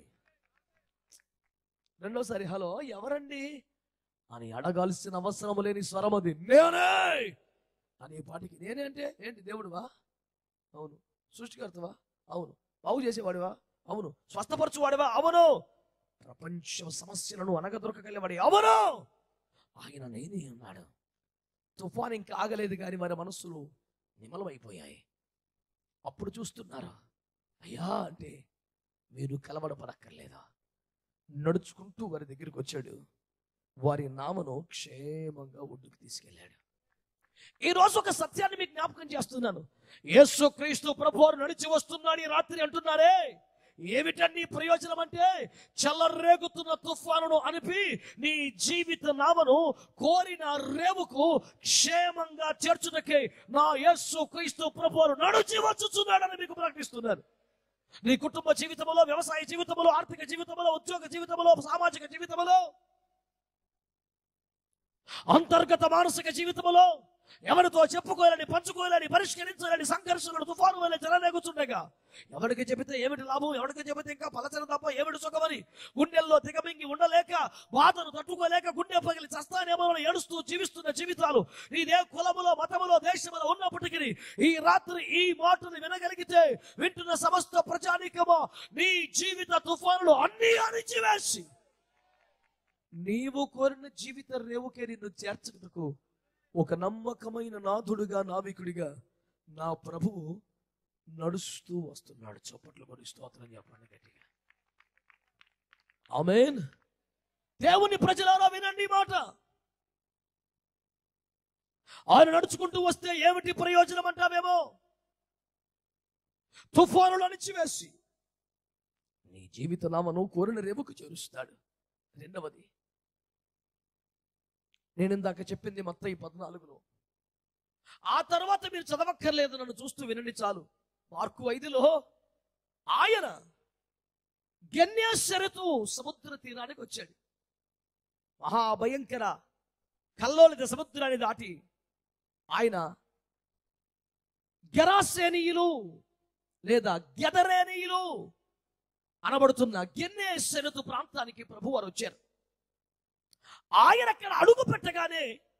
రెండోసారి హలో ఎవరండి అని అడగాల్సిన అవసరం లేని స్వరం అది నేనే అనే పాటికి నేనే అంటే ఏంటి దేవుడువా అవును సృష్టికర్తవా అవును బాగు చేసేవాడివా అవును స్వస్థపరచువాడివా అవును ప్రపంచ సమస్యలను అనగదొరకగలివాడి అవును ఆయన నేనే అన్నాడు తుఫాన్ ఇంకా ఆగలేదు కానీ వారి మనస్సులు నిమలమైపోయాయి అప్పుడు చూస్తున్నారా అయ్యా అంటే మీరు కలవడపడక్కర్లేదా నడుచుకుంటూ వారి దగ్గరికి వచ్చాడు వారి నామను క్షేమంగా ఒడ్డుకు తీసుకెళ్ళాడు ఈ రోజు ఒక సత్యాన్ని మీకు జ్ఞాపకం చేస్తున్నాను యేసు క్రీస్తు ప్రభువారు నడిచి వస్తున్నాడు ఈ రాత్రి అంటున్నారే ఏమిటండి ప్రయోజనం అంటే చల్లరేగుతున్న తుఫానును అనిపి నీ జీవిత నామను కోరిన రేవుకు క్షేమంగా చేర్చుటకే నా యేసు క్రీస్తు ప్రభువారు నడిచి వచ్చుచున్నాడని మీకు ప్రకటిస్తున్నారు నీ కుటుంబ జీవితంలో వ్యవసాయ జీవితంలో ఆర్థిక జీవితంలో ఉద్యోగ జీవితంలో సామాజిక జీవితంలో అంతర్గత మానసిక జీవితంలో ఎవరితో చెప్పుకోలేని పంచుకోలేని పరిష్కరించలేని సంఘర్షణలు తుఫాను వల్ల జరలేగుతుండగా ఎవరికి చెబితే ఏమిటి లాభం ఎవరికి చెబితే ఇంకా పలచన తప్ప ఏమిటి సుఖమని గుండెల్లో దిగమింగి ఉండలేక బాధను తట్టుకోలేక గుండె పగిలి చస్తానేమో అని ఏడుస్తూ జీవిస్తున్న జీవితాలు ఇదే కులములో మతములో దేశములో ఉన్నప్పటికీ ఈ రాత్రి ఈ మాటను వినగలిగితే వింటున్న సమస్త ప్రజానికమో నీ జీవిత తుఫానులు అన్ని అణిచివేసి నీవు కోరిన జీవిత రేవుకే నిన్ను చేర్చుటకు ఒక నమ్మకమైన నాథుడుగా నావికుడిగా నా ప్రభువు నడుస్తూ వస్తున్నాడు చప్పట్లు కొడి స్తోత్రం చెప్పండి గట్టిగా ఆమెన్ దేవుని ప్రజలారా వినండి ఈ మాట ఆయన నడుచుకుంటూ వస్తే ఏమిటి ప్రయోజనం అంటావేమో తుఫానులు అణిచివేసి నీ జీవిత నామను కోరిన రేవుకు చేరుస్తాడు రెండవది నేను ఇందాక చెప్పింది మొత్తం ఈ పద్నాలుగులో ఆ తర్వాత మీరు చదవక్కర్లేదు నన్ను చూస్తూ వినండి చాలు మార్కు ఐదులో ఆయన గన్యాశరతు సముద్ర తీరానికి వచ్చాడు మహాభయంకర కల్లోలిత సముద్రాన్ని దాటి ఆయన గెరాసేనీయులు లేదా గెదరేనీయులు అనబడుతున్న గెన్నేశరతు ప్రాంతానికి ప్రభు వారు వచ్చారు ఆయన అక్కడ అడుగు పెట్టగానే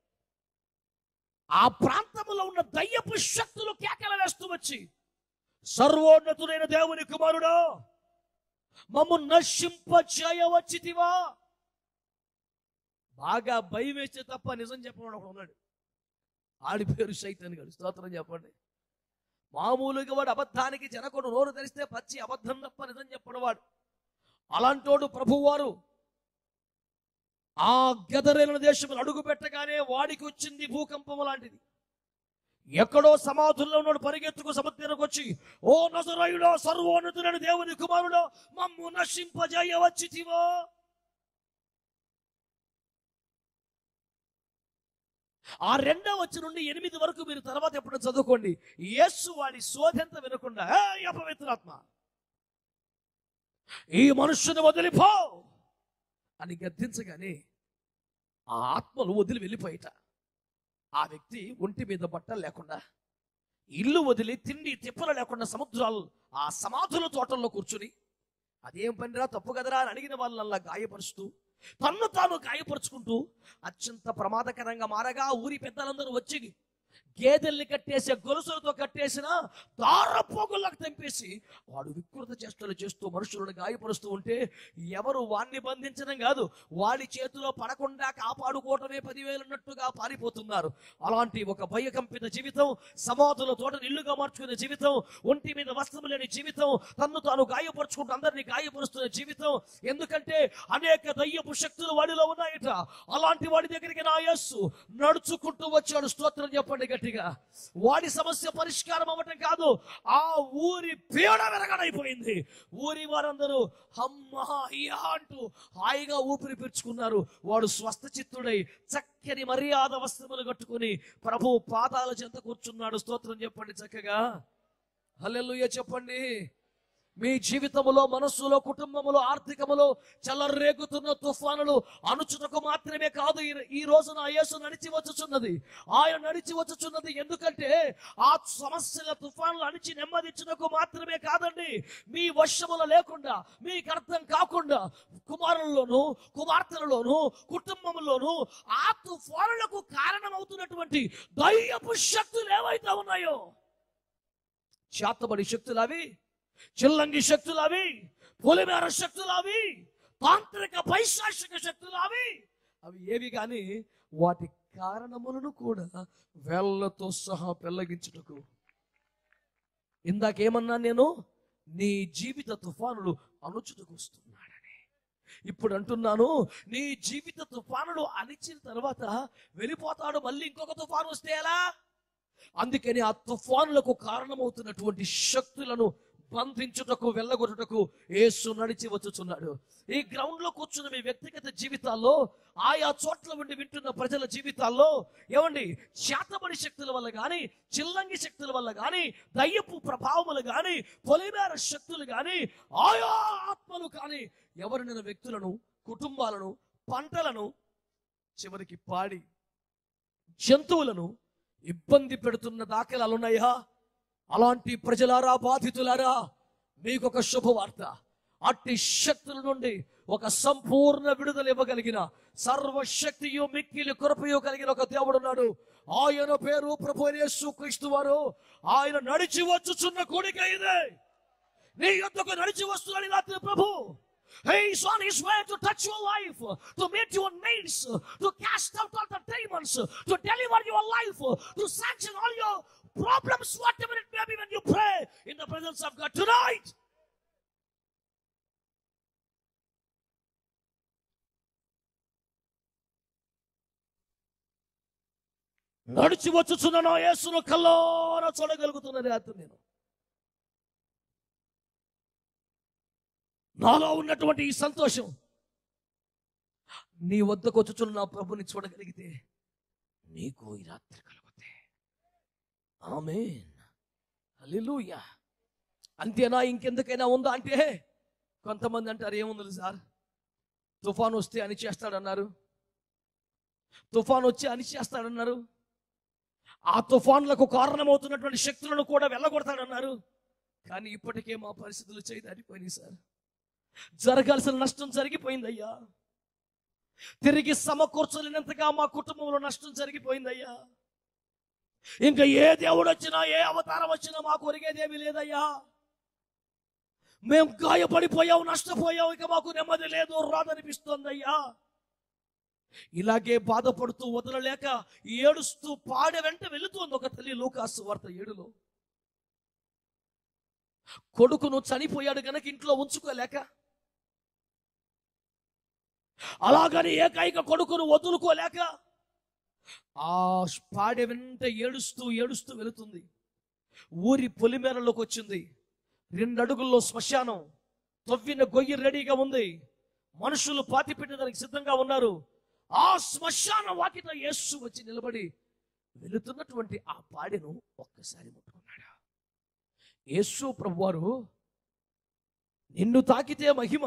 ఆ ప్రాంతంలో ఉన్న దయ్యపు శక్తులు కేకలు వేస్తూ వచ్చి సర్వోన్నతుడైన దేవుని కుమారుడా మమ్ము నశింప చేయవచ్చితివా బాగా భయం వేస్తే తప్ప నిజం చెప్పడం ఒకడు ఉన్నాడు ఆడి పేరు సైతాన్ గారు స్తోత్రం చెప్పండి మామూలుగా వాడు అబద్ధానికి జనకుడు నోరు తెరిస్తే పచ్చి అబద్ధం తప్ప నిజం చెప్పడం వాడు అలాంటోడు ప్రభువారు ఆ గదరేల దేశం అడుగు పెట్టగానే వాడికి వచ్చింది భూకంపం లాంటిది ఎక్కడో సమాధుల్లో ఉన్నాడు పరిగెత్తుకు సముద్రానికి వచ్చి ఓ నజరాయుడో సర్వోన్నతుడైన దేవుని కుమారుడో మమ్ము నశింపజేయవచ్చితివో ఆ రెండో వచ్చి నుండి ఎనిమిది వరకు మీరు తర్వాత ఎప్పుడు చదువుకోండి యేసు వాడి శోధంత వినకుండా "ఏయ్, అపవిత్రాత్మ ఈ మనుష్యుని వదిలిపో అని గద్దించగానే ఆ ఆత్మలు వదిలి వెళ్ళిపోయిట ఆ వ్యక్తి ఒంటి మీద బట్టలు లేకుండా ఇల్లు వదిలి తిండి తిప్పలు లేకుండా సముద్రాలు ఆ సమాధుల తోటల్లో కూర్చుని అదేం పనిరా తప్పు కదరా అని అడిగిన వాళ్ళల్లా గాయపరుస్తూ తన్ను తాను గాయపరుచుకుంటూ అత్యంత ప్రమాదకరంగా మారగా ఊరి పెద్దలందరూ వచ్చి గేదెల్ని కట్టేసి గొలుసులతో కట్టేసిన దారపోగులకు తెంపేసి వాడు వికృత చేష్టలు చేస్తూ మనుషులను గాయపరుస్తూ ఉంటే ఎవరు వాణ్ణి బంధించడం కాదు వాడి చేతిలో పడకుండా కాపాడుకోవటమే పదివేలున్నట్టుగా పారిపోతున్నారు అలాంటి ఒక భయకంపిత జీవితం సమాధుల తోట ఇల్లుగా మార్చుకునే జీవితం ఒంటి మీద వస్త్రం లేని జీవితం తన్ను తాను గాయపరుచుకుంటూ అందరినీ గాయపరుస్తున్న జీవితం ఎందుకంటే అనేక దయ్యపు శక్తులు వాడిలో ఉన్నాయట అలాంటి వాడి దగ్గరికి నా యస్సు నడుచుకుంటూ వచ్చాడు స్తోత్రం చెప్పండి గట్టిగా వాడి సమస్య పరిష్కారం అవ్వటం కాదు ఆ ఊరి పీడ వెరగడైపోయింది ఊరి వారందరూ అమ్మా అయ్యా అంటూ హాయిగా ఊపిరి పీల్చుకున్నారు వాడు స్వస్థ చిత్తుడై చక్కని మర్యాద వస్త్రములు కట్టుకుని ప్రభు పాదాల చెంత కూర్చున్నాడు స్తోత్రం చెప్పండి చక్కగా హల్లెలూయా చెప్పండి మీ జీవితములో మనస్సులో కుటుంబములో ఆర్థికములో చల్లరేగుతున్న తుఫానులు అణుచుటకు మాత్రమే కాదు ఈ- ఈ రోజున యేసు నడిచి వచ్చుచున్నది ఆయన నడిచి వచ్చుచున్నది ఎందుకంటే ఆ సమస్యల తుఫానులు అణిచి నెమ్మదించుటకు మాత్రమే కాదండి మీ వశములో లేకుండా మీకు అర్థం కాకుండా కుమారుల్లోను కుమార్తెలలోను కుటుంబంలోను ఆ తుఫానులకు కారణమవుతున్నటువంటి దయ్యపు శక్తులు ఏవైతే ఉన్నాయో చేతబడి శక్తులు అవి చిల్లంగి శక్తులు అవి పొలిమేర శక్తులు అవి తాంత్రిక పైశాచిక శక్తులు అవి అవి ఏవి కానీ వాటి కారణములను కూడా వేళ్లతో సహా పెళ్ళగించుటకు ఇందాకేమన్నా నేను నీ జీవిత తుఫానులు అణుచుటకు వస్తున్నాడని ఇప్పుడు అంటున్నాను నీ జీవిత తుఫానులు అణిచిన తర్వాత వెళ్ళిపోతాడు మళ్ళీ ఇంకొక తుఫాను వస్తే ఎలా అందుకని ఆ తుఫానులకు కారణమవుతున్నటువంటి శక్తులను బంధించుటకు వెళ్ళగొట్టుటకు యేసు నడిచి వచ్చుచున్నాడు ఈ గ్రౌండ్ లో కూర్చున్న మీ వ్యక్తిగత జీవితాల్లో ఆయా చోట్ల ఉండి వింటున్న ప్రజల జీవితాల్లో ఏమండి శాతబడి శక్తుల వల్ల కానీ చిల్లంగి శక్తుల వల్ల కానీ దయ్యపు ప్రభావములు కానీ పొలిమేర శక్తులు కానీ ఆయా ఆత్మలు కానీ ఎవరినైనా వ్యక్తులను కుటుంబాలను పంటలను చివరికి పాడి జంతువులను ఇబ్బంది పెడుతున్న దాఖలాలు ఉన్నాయా అలాంటి ప్రజలారా బాధితులారా మీకు ఒక శుభవార్త అట్టి శక్తుల నుండి ఒక సంపూర్ణ విడుదల ఇవ్వగలిగిన సర్వశక్తియు మిక్కిలి కృపయు కలిగిన ఒక దేవుడు ఉన్నాడు ఆయన పేరు ప్రభు యేసు క్రీస్తు వారు ఆయన నడిచి వచ్చుచున్న కోడిక ఇదే నీ యొద్దకు నడిచి వస్తున్నాడు రాత్రి ప్రభు He is on his way to touch your life, to meet your needs, to cast out all the demons, to deliver your life, to sanction all your problems, whatever it may be when you pray in the presence of God tonight. నడిచి వచ్చుచున్న నా యేసును కల్లోన చూడగలుగుతున్న రాత్రి నేను నాలో ఉన్నటువంటి ఈ సంతోషం నీ వద్దకు వచ్చుచున్న నా ప్రభుని చూడగలిగితే నీకు ఈ రాత్రి కలుగుతే ఆమేన్ హల్లెలూయా అంతేనా ఇంకెందుకైనా ఉందా అంటే కొంతమంది అంటారు ఏముంది సార్ తుఫాన్ వస్తే అని చేస్తాడన్నారు తుఫాన్ వచ్చి అని చేస్తాడన్నారు ఆ తుఫాన్లకు కారణమవుతున్నటువంటి శక్తులను కూడా వెళ్ళగొడతాడన్నారు కానీ ఇప్పటికే మా పరిస్థితులు చేయదారిపోయినాయి సార్ జరగాల్సిన నష్టం జరిగిపోయిందయ్యా తిరిగి సమకూర్చలేనంతగా మా కుటుంబంలో నష్టం జరిగిపోయిందయ్యా ఇంకా ఏ దేవుడు వచ్చినా ఏ అవతారం వచ్చినా మాకు ఒరిగేదేమీ లేదయ్యా మేము గాయపడిపోయాం నష్టపోయాం ఇక మాకు నెమ్మది లేదు రాదనిపిస్తోందయ్యా ఇలాగే బాధపడుతూ వదలలేక ఏడుస్తూ పాడే వెంట వెళుతోంది ఒక తల్లి లూకాసు వార్త ఏడులో కొడుకును చనిపోయాడు గనక ఇంట్లో ఉంచుకోలేక అలాగని ఏకైక కొడుకును వదులుకోలేక ఆ పాడె వెంట ఏడుస్తూ ఏడుస్తూ వెళుతుంది ఊరి పొలిమేరలోకి వచ్చింది రెండు అడుగుల్లో శ్మశానం తవ్విన గొయ్యి రెడీగా ఉంది మనుషులు పాతి పెట్టడానికి సిద్ధంగా ఉన్నారు ఆ శ్మశాన వాకిట యేసు వచ్చి నిలబడి వెళుతున్నటువంటి ఆ పాడెను ఒక్కసారి ముట్టుకున్నాడు యేసు ప్రభువారు నిన్ను తాకితే మహిమ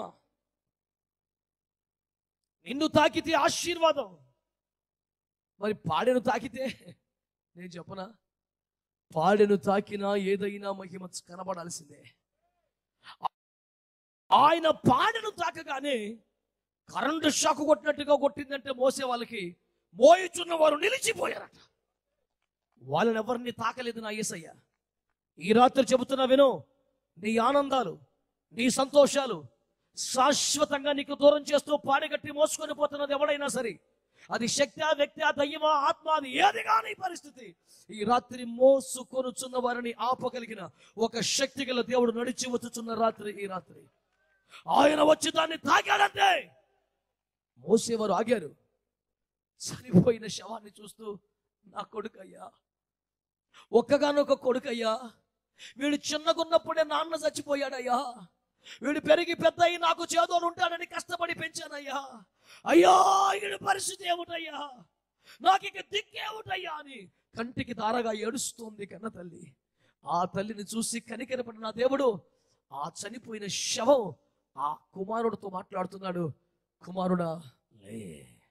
నిన్ను తాకితే ఆశీర్వాదం మరి పాడెను తాకితే నేను చెప్పనా పాడెను తాకినా ఏదైనా మహిమ కనబడాల్సిందే ఆయన పాడెను తాకగానే కరెంటు షాక్ కొట్టినట్టుగా కొట్టిందంటే మోసే వాళ్ళకి మోయిచున్న వారు నిలిచిపోయారట వాళ్ళని ఎవరిని తాకలేదు నా యేసయ్య ఈ రాత్రి చెబుతున్నా విను నీ ఆనందాలు నీ సంతోషాలు శాశ్వతంగా నీకు దూరం చేస్తూ పాడిగట్టి మోసుకొని పోతున్నది ఎవడైనా సరే అది శక్తి వ్యక్తి దయ్యమా ఆత్మ అది ఏది కానీ పరిస్థితి ఈ రాత్రి మోసుకొనుచున్న వారిని ఆపగలిగిన ఒక శక్తి గల దేవుడు నడిచి వచ్చుచున్న రాత్రి ఈ రాత్రి ఆయన వచ్చి దాన్ని తాగాడంతే మోసేవారు ఆగారు చనిపోయిన శవాన్ని చూస్తూ నా కొడుకయ్యా ఒక్కగానొక కొడుకయ్యా వీడు చిన్నగున్నప్పుడే నాన్న చచ్చిపోయాడయ్యా వీడు పెరిగి పెద్ద అయి నాకు చేదోడు ఉంటాడని కష్టపడి పెంచానయ్యా అయ్యా వీడి పరిస్థితి ఏమిటయ్యా నాకు ఇక దిక్కేమిటయ్యా అని కంటికి తారగా ఏడుస్తోంది కన్న తల్లి ఆ తల్లిని చూసి కనికరపడిన దేవుడు ఆ చనిపోయిన శవం ఆ కుమారుడితో మాట్లాడుతున్నాడు కుమారుడా లే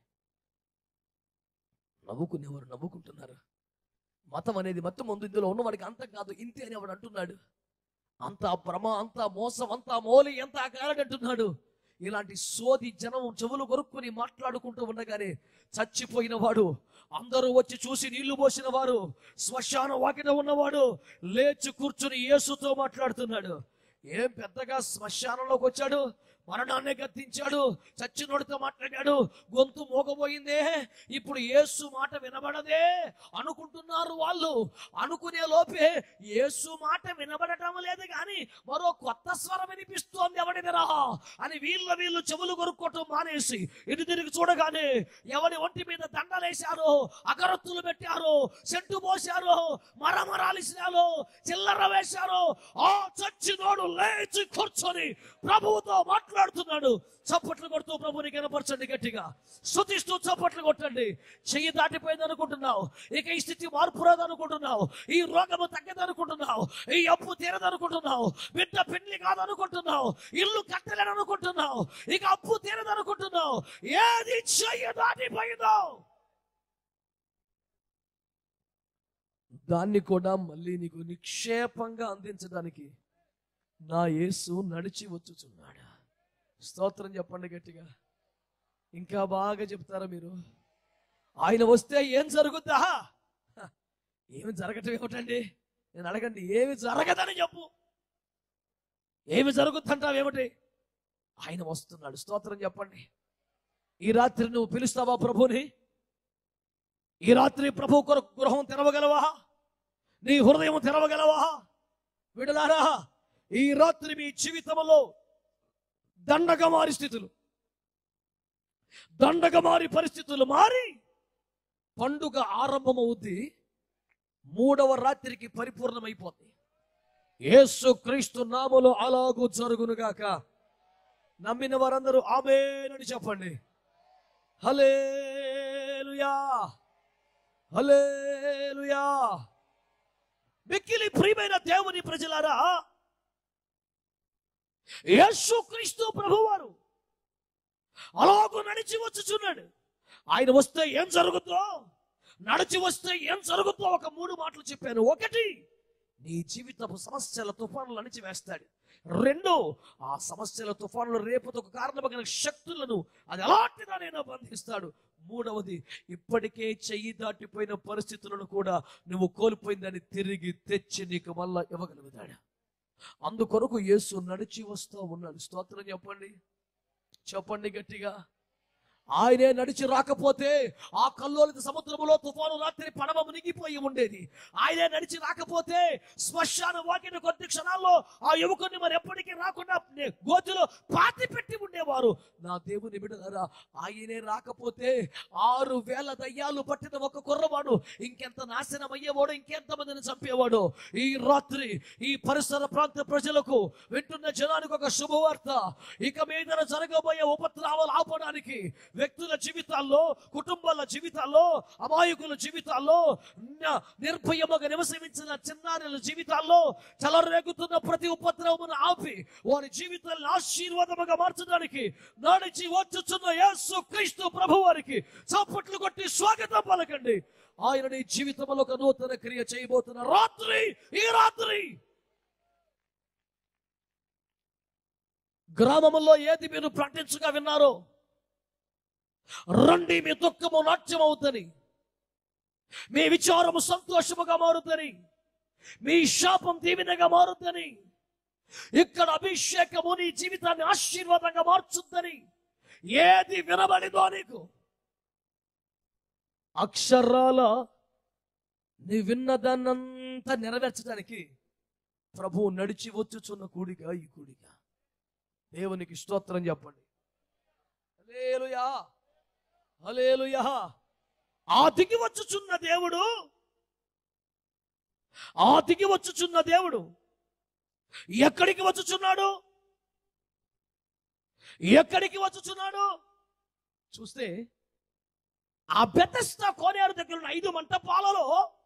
నవ్వుకునేవారు నవ్వుకుంటున్నారు మతం అనేది మొత్తం ముందు ఇందులో ఉన్నవాడికి అంతం కాదు ఇంతే అని వాడు అంటున్నాడు అంత భ్రమ అంత మోసం అంత మోలి ఎంత కాలడంటున్నాడు ఇలాంటి సోది జనం చెవులు కొరుక్కుని మాట్లాడుకుంటూ ఉండగానే చచ్చిపోయిన వాడు అందరూ వచ్చి చూసి నీళ్లు పోసిన వారు శ్మశాన వాకిట ఉన్నవాడు లేచి కూర్చుని యేసుతో మాట్లాడుతున్నాడు ఏం పెద్దగా శ్మశానంలోకి వచ్చాడు మరణాన్ని గద్దించాడు చచ్చినోడితో మాట్లాడాడు గొంతు మోగబోయిందే ఇప్పుడు యేసు మాట వినబడదే అనుకుంటున్నారు వాళ్ళు అనుకునే లోపే యేసు మాట వినబడటం లేదు కానీ మరో కొత్త స్వరం వినిపిస్తోంది ఎవడిదిరా అని వీళ్ళ వీళ్ళు చెవులు కొరుక్కోవటం మానేసి ఇటు తిరిగి చూడగానే ఎవడి ఒంటి మీద దండలేశారో అగరత్తులు పెట్టారో సెంటు పోశారో మరమరాలిసినారో చిల్లర వేశారో ఆ చచ్చినోడు లేచి కూర్చొని ప్రభువుతో మాట్లాడుతున్నాడు చప్పట్లు కొడుతూ ప్రభుని కనపరచండి గట్టిగా స్తుతిస్తూ చప్పట్లు కొట్టండి చెయ్యి దాటిపోయింది అనుకుంటున్నావు ఇక ఈ స్థితి మార్పు రాదు అనుకుంటున్నావు ఈ రోగము తగ్గదు అనుకుంటున్నావు ఈ అప్పు తీరదు అనుకుంటున్నావు బిడ్డ పెళ్లి కాదు అనుకుంటున్నావు ఇల్లు కట్టలేను అనుకుంటున్నావు ఇక అప్పు తీరదు అనుకుంటున్నావు ఏది చెయ్యి దాటిపోయిందో దాన్ని కూడా మళ్ళీ నీకు నిక్షేపంగా అందించడానికి నా యేసు నడిచి వచ్చుచున్నాడు స్తోత్రం చెప్పండి గట్టిగా ఇంకా బాగా చెప్తారా మీరు ఆయన వస్తే ఏం జరుగుద్దా హ, ఏమి జరగటం ఏమిటండి నేను అడగండి ఏమి జరగదని చెప్పు ఏమి జరుగుద్దంటావు ఏమిటి ఆయన వస్తున్నాడు స్తోత్రం చెప్పండి ఈ రాత్రి నువ్వు పిలుస్తావా ప్రభుని ఈ రాత్రి ప్రభు కొరకు గృహం తెరవగలవా నీ హృదయం తెరవగలవా విడలారా ఈ రాత్రి మీ జీవితంలో దండగా మారి స్థితులు దండగా మారి పరిస్థితులు మారి పండుగ ఆరంభమవుద్ది మూడవ రాత్రికి పరిపూర్ణమైపోద్ది యేసు క్రీస్తు నామలో అలాగూ జరుగునుగాక నమ్మిన వారందరూ ఆమేనని చెప్పండి హలేలుయా హలేలుయా మిక్కిలి ప్రియమైన దేవుని ప్రజలారా యేసు క్రీస్తు ప్రభువారు అలాగూ నడిచి వచ్చుచున్నాడు ఆయన వస్తే ఏం జరుగుతుందో నడిచి వస్తే ఏం జరుగుతుందో ఒక మూడు మాటలు చెప్పాను ఒకటి నీ జీవితపు సమస్యల తుఫానులు అణిచి వేస్తాడు రెండు ఆ సమస్యల తుఫానులు రేపుతో కారణమైన శక్తులను అది ఎలాంటిదానైనా బంధిస్తాడు మూడవది ఇప్పటికే చెయ్యి దాటిపోయిన పరిస్థితులను కూడా నువ్వు కోల్పోయిందని తిరిగి తెచ్చి నీకు మళ్ళా ఇవ్వగలుగుతాడు అందుకొరకు యేసు నడిచి వస్తూ ఉన్నాడు స్తోత్రం చెప్పండి చెప్పండి గట్టిగా ఆయనే నడిచి రాకపోతే ఆ కల్లోలిత సముద్రములో తుఫాను రాత్రి పడవ మునిగిపోయి ఉండేది ఆయనే నడిచి రాకపోతే శ్మశాన వాకిన కొద్ది క్షణాల్లో ఆ యువకుని మరి ఎప్పటికీ రాకుండా నే- గోతిలో పాతి పెట్టి ఉండేవారు నా దేవుని బిడ్డలారా ఆయనే రాకపోతే ఆరు వేల దయ్యాలు పట్టిన ఒక కుర్రవాడు ఇంకెంత నాశనం అయ్యేవాడు ఇంకెంత మందిని చంపేవాడు ఈ రాత్రి ఈ పరిసర ప్రాంత ప్రజలకు వింటున్న జనానికి ఒక శుభవార్త ఇక మీద జరగబోయే ఉపద్రవాలు ఆపడానికి వ్యక్తుల జీవితాల్లో కుటుంబాల జీవితాల్లో అమాయకుల జీవితాల్లో న- నిర్భయముగా నివసించిన చిన్నారుల జీవితాల్లో చెలరేగుతున్న ప్రతి ఉపద్రవమును ఆపి వారి జీవితాలను ఆశీర్వాదముగా మార్చడానికి నడిచి వచ్చుచున్న యేసు క్రీస్తు ప్రభు వారికి చప్పట్లు కొట్టి స్వాగతం పలకండి ఆయన నీ జీవితంలో ఒక నూతన క్రియ చేయబోతున్న రాత్రి ఈ రాత్రి గ్రామంలో ఏది మీరు ప్రకటించగా విన్నారో రండి మీ దుఃఖము నాట్యం అవుతుంది మీ విచారము సంతోషముగా మారుతుంది మీ శాపం దీవెనగా మారుతుంది ఇక్కడ అభిషేకము నీ జీవితాన్ని ఆశీర్వాదంగా మార్చుద్దని ఏది వినబడిందో నీకు అక్షరాల నీ విన్నదాన్నంతా నెరవేర్చడానికి ప్రభువు నడిచి వచ్చుచున్న కూడిక ఈ కూడిక దేవునికి స్తోత్రం చెప్పండి హల్లెలూయా హల్లెలూయా ఆ దిగి వచ్చుచున్న దేవుడు ఆ దిగి వచ్చుచున్న దేవుడు ఎక్కడికి వచ్చుచున్నాడు ఎక్కడికి వచ్చుచున్నాడు చూస్తే ఆ బెతస్తా కోనేరు దగ్గర ఉన్న ఐదు మంటపాలలో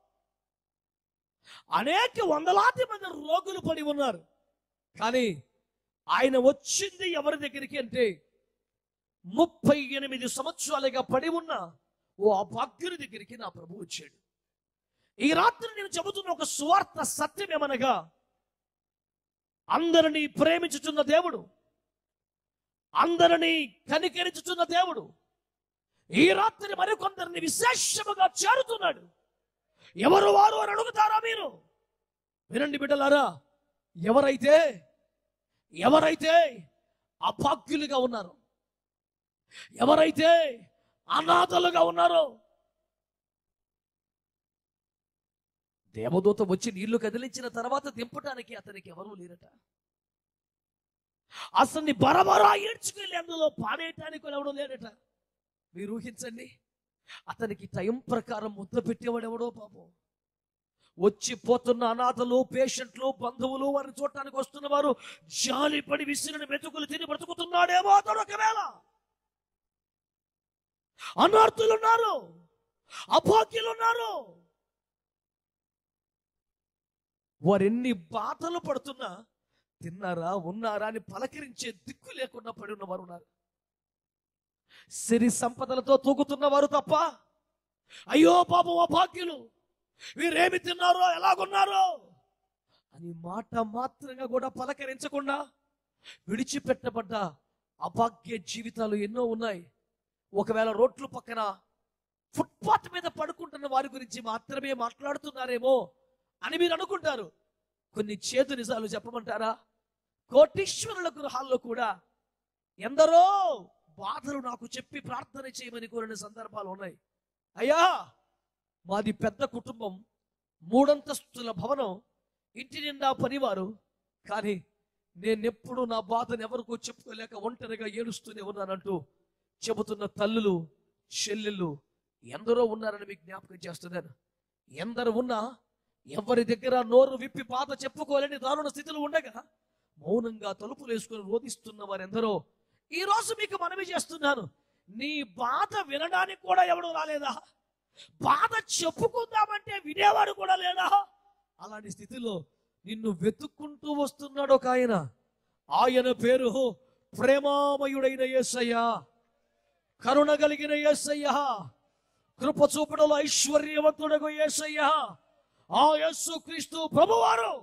అనేక వందలాది మంది రోగులు పడి ఉన్నారు కానీ ఆయన వచ్చింది ఎవరి దగ్గరికి అంటే ముప్పై ఎనిమిది సంవత్సరాలుగా పడి ఉన్న ఓ అభాగ్యుని దగ్గరికి నా ప్రభు వచ్చాడు ఈ రాత్రి నేను చెబుతున్న ఒక సువార్త సత్యం ఏమనగా అందరినీ ప్రేమించుచున్న దేవుడు అందరినీ కనికరించుచున్న దేవుడు ఈ రాత్రి మరికొందరిని విశేషముగా చేరుతున్నాడు ఎవరు వారు అని అడుగుతారా మీరు వినండి బిడ్డలారా ఎవరైతే ఎవరైతే అభాగ్యులుగా ఉన్నారో ఎవరైతే అనాథలుగా ఉన్నారో దేవదూత వచ్చి నీళ్లు కదిలించిన తర్వాత దింపడానికి అతనికి ఎవరూ లేరట అసలు బరబరా ఏడ్చుకెళ్ళి అందులో పాడేయటానికి కూడా ఎవడో లేడట మీరు ఊహించండి అతనికి టైం ప్రకారం ముద్ద పెట్టేవాడు ఎవడో పాపం వచ్చి పోతున్న అనాథలు పేషెంట్లు బంధువులు వారిని చూడటానికి వస్తున్న వారు జాలిపడి విసిరిన మెతుకులు తిని బ్రతుకుతున్నాడేమో అతడు ఒకవేళ అనార్థులు ఉన్నారు అభాగ్యులు ఉన్నారు వారెన్ని బాధలు పడుతున్నా తిన్నారా ఉన్నారా అని పలకరించే దిక్కు లేకుండా పడి ఉన్నవారు ఉన్నారు సిరి సంపదలతో తూగుతున్న వారు తప్ప అయ్యో పాపం అభాగ్యులు వీరేమి తిన్నారో ఎలాగున్నారో అని మాట మాత్రంగా కూడా పలకరించకుండా విడిచిపెట్టబడ్డ అభాగ్య జీవితాలు ఎన్నో ఉన్నాయి ఒకవేళ రోడ్లు పక్కన ఫుట్పాత్ మీద పడుకుంటున్న వారి గురించి మాత్రమే మాట్లాడుతున్నారేమో అని మీరు అనుకుంటారు కొన్ని చేదు నిజాలు చెప్పమంటారా కోటీశ్వరుల గృహాల్లో కూడా ఎందరో బాధలు నాకు చెప్పి ప్రార్థన చేయమని కోరిన సందర్భాలు ఉన్నాయి అయ్యా మాది పెద్ద కుటుంబం మూడంతస్తుల భవనం ఇంటి నిండా పనివారు కానీ నేనెప్పుడు నా బాధను ఎవరికో చెప్పుకోలేక ఒంటరిగా ఏడుస్తూనే ఉన్నానంటూ చెబుతున్న తల్లులు చెల్లెళ్ళు ఎందరో ఉన్నారని మీకు జ్ఞాపకం చేస్తున్నాను ఎందరు ఉన్నా ఎవరి దగ్గర నోరు విప్పి బాధ చెప్పుకోలేని దారుణ స్థితిలో ఉండగా మౌనంగా తలుపులు వేసుకొని రోధిస్తున్న వారెందరో ఈ రోజు మీకు మనవి చేస్తున్నాను నీ బాధ వినడానికి కూడా ఎవడు రాలేదా బాధ చెప్పుకుందామంటే వినేవాడు కూడా లేడా అలాంటి స్థితిలో నిన్ను వెతుక్కుంటూ వస్తున్నాడు ఒక ఆయన ఆయన పేరు ప్రేమామయుడైన యేసయ్యా కరుణ కలిగిన యేసయ్యా కృప చూపడంలో ఐశ్వర్యవంతుడకు యేసయ్యా ఆ యేసు క్రీస్తు ప్రభువారు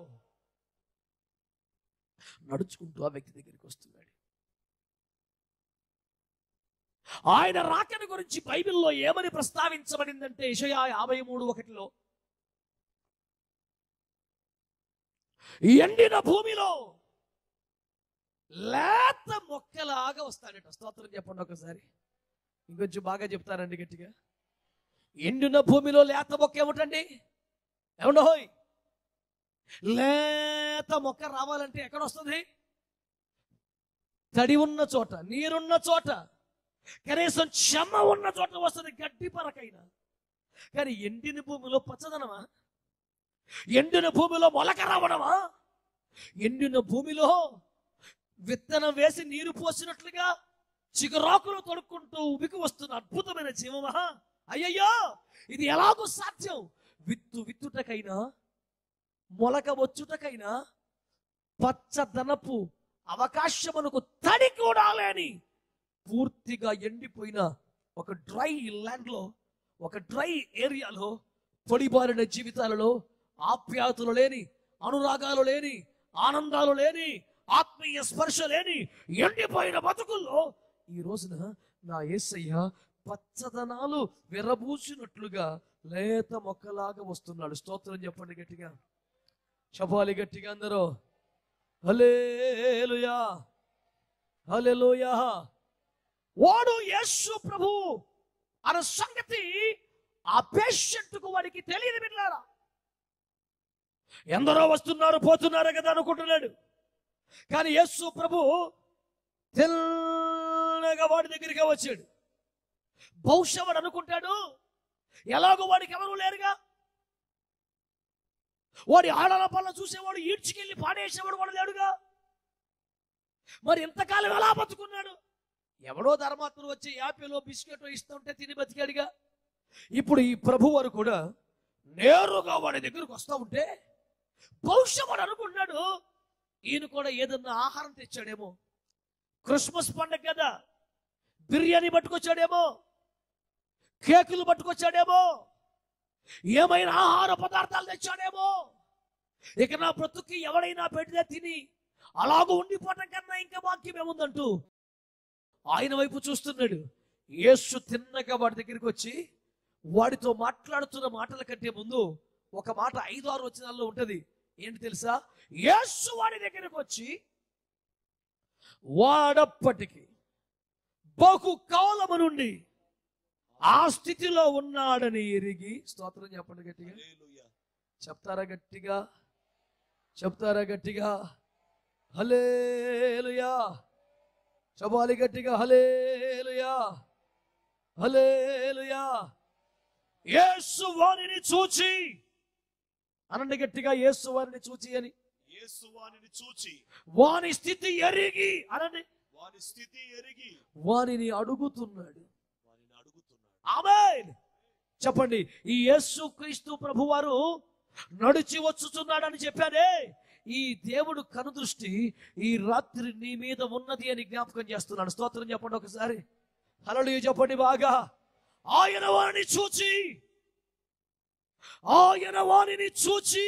నడుచుకుంటూ ఆ వ్యక్తి దగ్గరికి వస్తున్నాడు ఆయన రాకని గురించి బైబిల్లో ఏమని ప్రస్తావించబడిందంటే యెషయా యాభై మూడు ఒకటిలో ఎండిన భూమిలో లేత మొక్కలాగా వస్తాడట స్తోత్రం చెప్పండి ఒకసారి ఇంకొంచెం బాగా చెప్తారండి గట్టిగా ఎండిన భూమిలో లేత మొక్క ఏమిటండి ఏమన్నా హోయ్ లేత మొక్క రావాలంటే ఎక్కడ వస్తుంది తడి ఉన్న చోట నీరున్న చోట కనీసం చెమ్మ ఉన్న చోట వస్తుంది గడ్డి పరకైనా కానీ ఎండిన భూమిలో పచ్చదనమా ఎండిన భూమిలో మొలక రావడమా ఎండిన భూమిలో విత్తనం వేసి నీరు పోసినట్లుగా చిగురాకులు తొడుక్కుంటూ ఉబికి వస్తున్న అద్భుతమైన జీవమా అయ్యయ్యో ఇది ఎలాగో సాధ్యం విత్తు విత్తుటకైనా మొలక వచ్చుటకైనా పచ్చదనపు అవకాశమునకు తడి కూడా లేని పూర్తిగా ఎండిపోయిన ఒక డ్రై ల్యాండ్ లో ఒక డ్రై ఏరియాలో పొడిబారిన జీవితాలలో ఆప్యాయతలు లేని అనురాగాలు లేని ఆనందాలు లేని ఆత్మీయ స్పర్శ లేని ఎండిపోయిన బతుకుల్లో ఈ రోజున నా యేసయ్య పచ్చదనాలు విరబూసినట్లుగా లేత మొక్కలాగా వస్తున్నాడు స్తోత్రం చెప్పండి గట్టిగా చెప్పాలి గట్టిగా అందరూ హలేలుయా హల్లెలూయా వాడు యేసు ప్రభు అన్న సంగతి ఆ పేషెంట్ కు వాడికి తెలియదు బిడ్డారా ఎందరో వస్తున్నారు పోతున్నారు కదా అనుకుంటున్నాడు కానీ యేసు ప్రభు తెల్లగా వాడి దగ్గరికి వచ్చాడు బహుశా వాడు అనుకుంటాడు ఎలాగో వాడికి ఎవరు లేరుగా వాడి ఆడల పనులు చూసేవాడు ఈడ్చుకెళ్ళి పాడేసేవాడు వాడు లేడుగా మరి ఇంతకాలం ఎలా బతుకున్నాడు ఎవడో ధర్మాత్ముడు వచ్చి యాపిలో బిస్కెట్ ఇస్తుంటే తిని బతికాడుగా ఇప్పుడు ఈ ప్రభు వారు కూడా నేరుగా వాడి దగ్గరకు వస్తూ ఉంటే బహుశా వాడు అనుకున్నాడు ఈయన కూడా ఏదన్నా ఆహారం తెచ్చాడేమో క్రిస్మస్ పండగ కదా బిర్యానీ పట్టుకొచ్చాడేమో కేకులు పట్టుకొచ్చాడేమో ఏమైనా ఆహార పదార్థాలు తెచ్చాడేమో ఇక నా బ్రతుక్కి ఎవడైనా పెడితే తిని అలాగూ ఉండిపోవటం కన్నా ఇంకా వాక్యం ఏముందంటూ ఆయన వైపు చూస్తున్నాడు యేసు తిన్నగా వాడి దగ్గరికి వచ్చి వాడితో మాట్లాడుతున్న మాటల కంటే ముందు ఒక మాట ఐదు ఆరు వచనాల్లో ఉంటది ఏంటి తెలుసా యేసు వాడి దగ్గరికి వచ్చి వాడప్పటికి బహు కాలము నుండి ఆ స్థితిలో ఉన్నాడని ఎరిగి స్తోత్రం చెప్పండి గట్టిగా హల్లెలూయా. చెప్తారా గట్టిగా చెప్తారా గట్టిగా హలేలుయా చెప్పాలి గట్టిగా హలేలుయా హలేలుయా యేసు వారిని చూచి అనండి గట్టిగా యేసు వారిని చూచి అని యేసు వానిని చూచి వాని స్థితి ఎరిగి అనండి వాని స్థితి ఎరిగి వానిని అడుగుతున్నాడు వానిని అడుగుతున్నాడు ఆమేన్ చెప్పండి ఈ యేసు క్రీస్తు ప్రభువారు నడిచి వచ్చుచున్నాడని చెప్పాడే ఈ దేవుడు కనుదృష్టి ఈ రాత్రి నీ మీద ఉన్నది అని జ్ఞాపకం చేస్తున్నాడు స్తోత్రం చెప్పండి ఒకసారి హలో చెప్పండి బాగా ఆయన వారిని చూచి ఆయన వారిని చూచి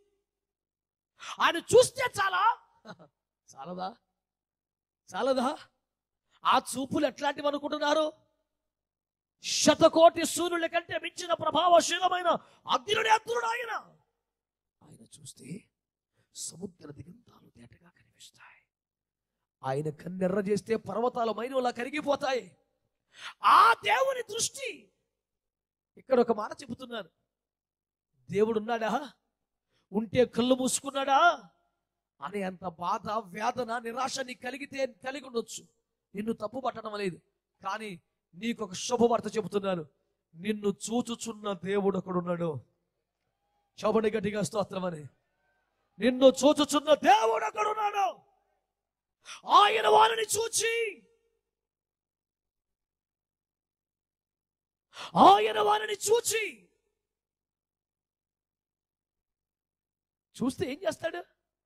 ఆయన చూస్తే చాలా చాలదా చాలదా ఆ చూపులు ఎట్లాంటివి అనుకుంటున్నారు శతకోటి సూర్యుల కంటే మించిన ప్రభావశీలమైన అగ్నుడి అగ్నుడు ఆయన ఆయన చూస్తే సముద్ర దిగంతాలు తేటగా కనిపిస్తాయి ఆయన కన్నెర్ర చేస్తే పర్వతాల మైనలా కరిగిపోతాయి ఆ దేవుని దృష్టి ఇక్కడ ఒక మాట చెబుతున్నాను దేవుడు ఉన్నాడా ఉంటే కళ్ళు మూసుకున్నాడా అనే అంత బాధ వేదన నిరాశ నీకు కలిగితే కలిగి ఉండొచ్చు నిన్ను తప్పు పట్టడం లేదు కానీ నీకు ఒక శుభవార్త చెబుతున్నాను నిన్ను చూచుచున్న దేవుడు ఒకడున్నాడు చవడి గట్టిగా స్తోత్రం అని నిన్ను చూచుచున్న దేవుడు ఒకడున్నాడు ఆయన వారిని చూచి ఆయన వారిని చూచి చూస్తే ఏం చేస్తాడు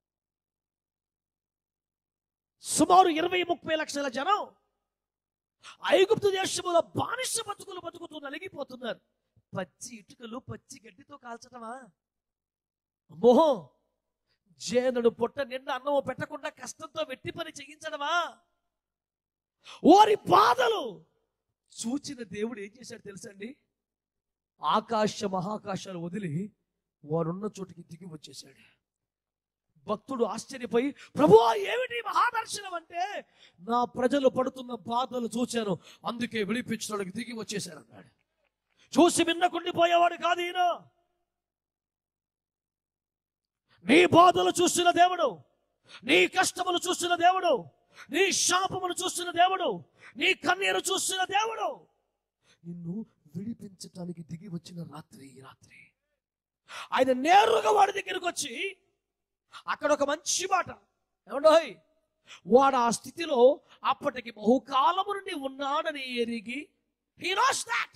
సుమారు ఇరవై ముప్పై లక్షల జనం ఐగుప్తు దేశంలో బానిస బతుకులు బతుకుతూ నలిగిపోతున్నారు పచ్చి ఇటుకలు పచ్చి గడ్డితో కాల్చటమా అమ్మో జేనుడు పొట్ట నిండా అన్నము పెట్టకుండా కష్టంతో వెట్టి పని చేయించడమా ఓరి బాధలు చూచిన దేవుడు ఏం చేశాడు తెలుసండి ఆకాశ మహాకాశాలు వదిలి వారున్న చోటికి దిగి వచ్చేసాడు భక్తుడు ఆశ్చర్యపోయి ప్రభు ఏమిటి ఈ మహాదర్శనం అంటే నా ప్రజలు పడుతున్న బాధలు చూశాను అందుకే విడిపించడానికి దిగి వచ్చేసాడు అన్నాడు చూసి విన్నకుండిపోయేవాడు కాదు ఈయన నీ బాధలు చూస్తున్న దేవుడు నీ కష్టములు చూస్తున్న దేవుడు నీ శాపములు చూస్తున్న దేవుడు నీ కన్నీరు చూస్తున్న దేవుడు నిన్ను విడిపించటానికి దిగి వచ్చిన రాత్రి ఈ రాత్రి ఆయన నేరుగా వాడి దగ్గరికి వచ్చి అక్కడ ఒక మంచి మాట ఏమండోయ్ వాడు ఆ స్థితిలో అప్పటికి బహుకాలము నుండి ఉన్నాడని ఎరిగి హీ నోస్ దాట్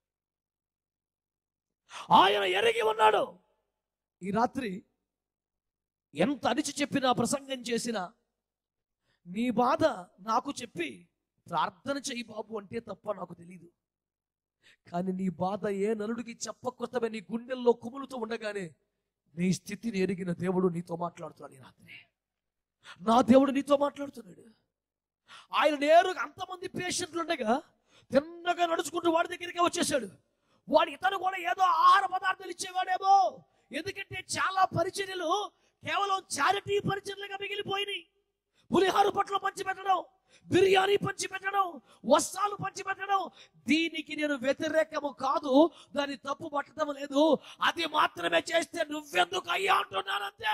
ఆయన ఎరిగి ఉన్నాడు ఈ రాత్రి ఎంత అడిచి చెప్పినా ప్రసంగం చేసినా నీ బాధ నాకు చెప్పి ప్రార్థన చెయ్యి బాబు అంటే తప్ప నాకు తెలియదు కానీ నీ బాధ ఏ నలుడికి చెప్పకృతమే నీ గుండెల్లో కుములుతూ ఉండగానే నీ స్థితిని ఎరిగిన దేవుడు నీతో మాట్లాడుతున్నాడు ఈ రాత్రి నా దేవుడు నీతో మాట్లాడుతున్నాడు ఆయన నేరుగా అంతమంది పేషెంట్లు ఉండగా తిన్నగా నడుచుకుంటూ వాడి దగ్గరికి వచ్చేసాడు వాడు ఇతను కూడా ఏదో ఆహార పదార్థాలు ఇచ్చేవాడేమో ఎందుకంటే చాలా పరిచర్యలు కేవలం చారిటీ పరిచర్యలుగా మిగిలిపోయినాయి పులిహార పట్ల పంచి పెట్టడం బిర్యానీ పంచి పెట్టడం వస్త్రాలు పంచి పెట్టడం దీనికి నేను వ్యతిరేకము కాదు దాన్ని తప్పు పట్టడం లేదు అది మాత్రమే చేస్తే నువ్వెందుకు అయ్యా అంటున్నానంతే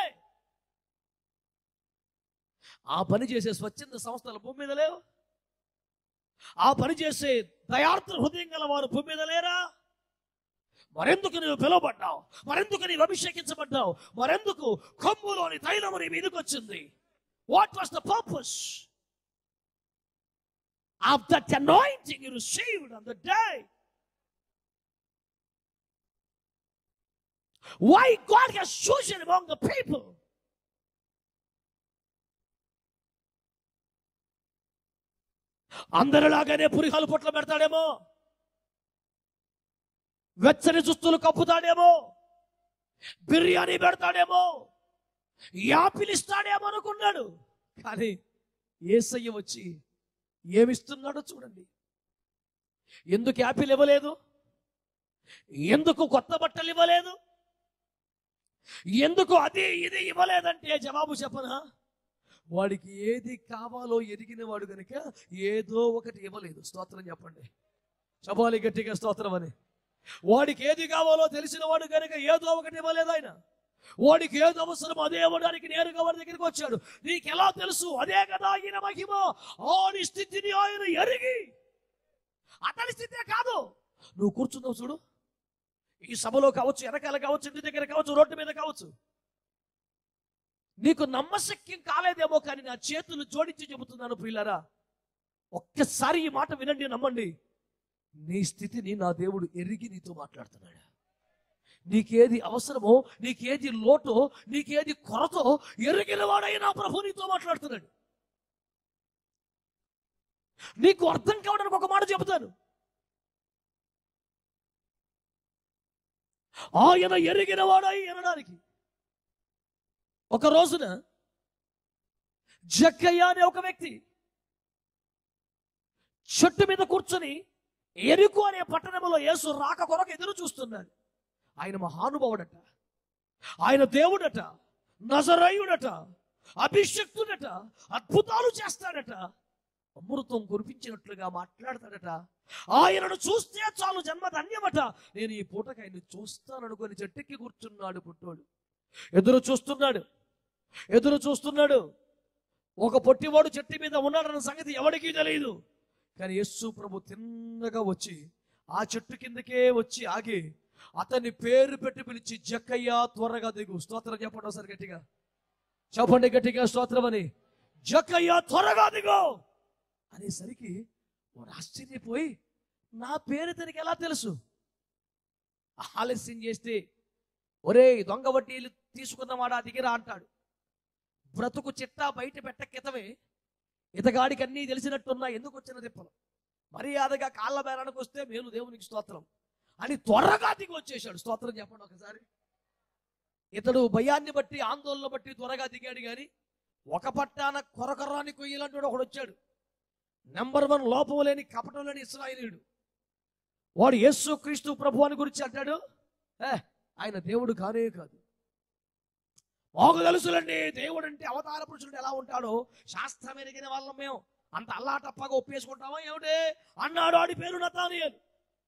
ఆ పని చేసే స్వచ్ఛంద సంస్థలు భూమి మీద లేవు ఆ పని చేసే దయార్థ హృదయం గల వారు భూమి మీద లేరా మరెందుకు నీవు పిలువబడ్డావు మరెందుకు నీవు అభిషేకించబడ్డావు మరెందుకు కొమ్ములోని తైలము నీ మీదకి వచ్చింది what was the purpose of that anointing you received on the day why God has chosen among the people అందరిలాగానే పురిహాలు పొట్ల పెడతాడేమో వెచ్చని దుస్తులు కప్పుతాడేమో బిర్యానీ పెడతాడేమో యాపిల్ ఇస్తాడేమో అనుకున్నాడు కానీ ఏసయ్య వచ్చి ఏమిస్తున్నాడో చూడండి ఎందుకు యాపిల్ ఇవ్వలేదు ఎందుకు కొత్త బట్టలు ఇవ్వలేదు ఎందుకు అది ఇది ఇవ్వలేదంటే జవాబు చెప్పనా వాడికి ఏది కావాలో ఎరిగిన వాడు కనుక ఏదో ఒకటి ఇవ్వలేదు స్తోత్రం చెప్పండి చెప్పాలి గట్టిగా స్తోత్రం అని వాడికి ఏది కావాలో తెలిసిన వాడు కనుక ఏదో ఒకటి ఇవ్వలేదు ఆయన వాడికి ఏది అవసరం అదే ఇవ్వడానికి నేరుగా వాడి దగ్గరికి వచ్చాడు నీకు ఎలా తెలుసు అదే కదా ఆయన మహిమ ఆని స్థితిని ఆయన ఎరిగి అతని స్థితే కాదు నువ్వు కూర్చున్నావు చూడు ఈ సభలో కావచ్చు వెనకాల కావచ్చు ఇంటి దగ్గర కావచ్చు రోడ్డు మీద కావచ్చు నీకు నమ్మశక్యం కాలేదేమో కానీ నా చేతులు జోడించి చెబుతున్నాను ప్రియులారా ఒక్కసారి ఈ మాట వినండి నమ్మండి నీ స్థితిని నా దేవుడు ఎరిగి నీతో మాట్లాడుతున్నాడు నీకేది అవసరమో నీకేది లోటో నీకేది కొరతో ఎరిగిన వాడైనా ప్రభు నీతో మాట్లాడుతున్నాడు నీకు అర్థం కావడానికి ఒక మాట చెబుతాను ఆయన ఎరిగిన వాడై అనడానికి ఒక రోజున జక్కయ్య అనే ఒక వ్యక్తి చెట్టు మీద కూర్చొని ఎరుకు అనే పట్టణంలో యేసు రాక కొరకు ఎదురు చూస్తున్నాడు ఆయన మహానుభావుడట ఆయన దేవుడట నజరయుడట అభిషక్తుడట అద్భుతాలు చేస్తాడట అమృతం కురిపించినట్లుగా మాట్లాడతాడట ఆయనను చూస్తే చాలు జన్మ ధన్యమట నేను ఈ పూటకి ఆయన చూస్తాననుకొని చెట్టుకి కూర్చున్నాడు పుట్టోడు ఎదురు చూస్తున్నాడు ఎదురు చూస్తున్నాడు ఒక పొట్టివాడు చెట్టు మీద ఉన్నాడన్న సంగతి ఎవరికీ తెలియదు కానీ యస్సు ప్రభు తిన్నగా వచ్చి ఆ చెట్టు కిందకే వచ్చి ఆగి అతన్ని పేరు పెట్టి పిలిచి జక్కయ్య త్వరగా దిగు స్తోత్రం చెప్పండి ఒకసారి గట్టిగా చెప్పండి గట్టిగా స్తోత్రం అని జక్కయ్య త్వరగా దిగు అనేసరికి వాడు ఆశ్చర్యపోయి నా పేరు తనకి ఎలా తెలుసు ఆలస్యం చేస్తే ఒరే దొంగ వడ్డీలు తీసుకున్నవాడా దిగిరా అంటాడు బ్రతుకు చిట్టా బయట పెట్ట కితమే ఇతగాడికి అన్నీ తెలిసినట్టున్నా ఎందుకు వచ్చిన తిప్పలు మర్యాదగా కాళ్ళ బేరానికి వస్తే మేలు దేవునికి స్తోత్రం అని త్వరగా దిగి వచ్చేసాడు స్తోత్రం చెప్పండి ఒకసారి ఇతడు భయాన్ని బట్టి ఆందోళన బట్టి త్వరగా దిగాడు కానీ ఒక పట్టాన కొరకరాని కొయ్యలంటూ ఒకడు వచ్చాడు నెంబర్ వన్ లోపం లేని కపటం లేని ఇస్రాయిలీయుడు వాడు యేసు క్రీస్తు ప్రభు అని గురించి అంటాడు ఏ ఆయన దేవుడు కానే కాదు మాకు తెలుసులండి దేవుడు అంటే అవతార పురుషుడు ఎలా ఉంటాడో శాస్త్రం ఎరిగిన వాళ్ళం మేము అంత అల్లాటప్పగా ఒప్పేసుకుంటామా ఏమిటి అన్నాడు ఆడి పేరు నతానియలు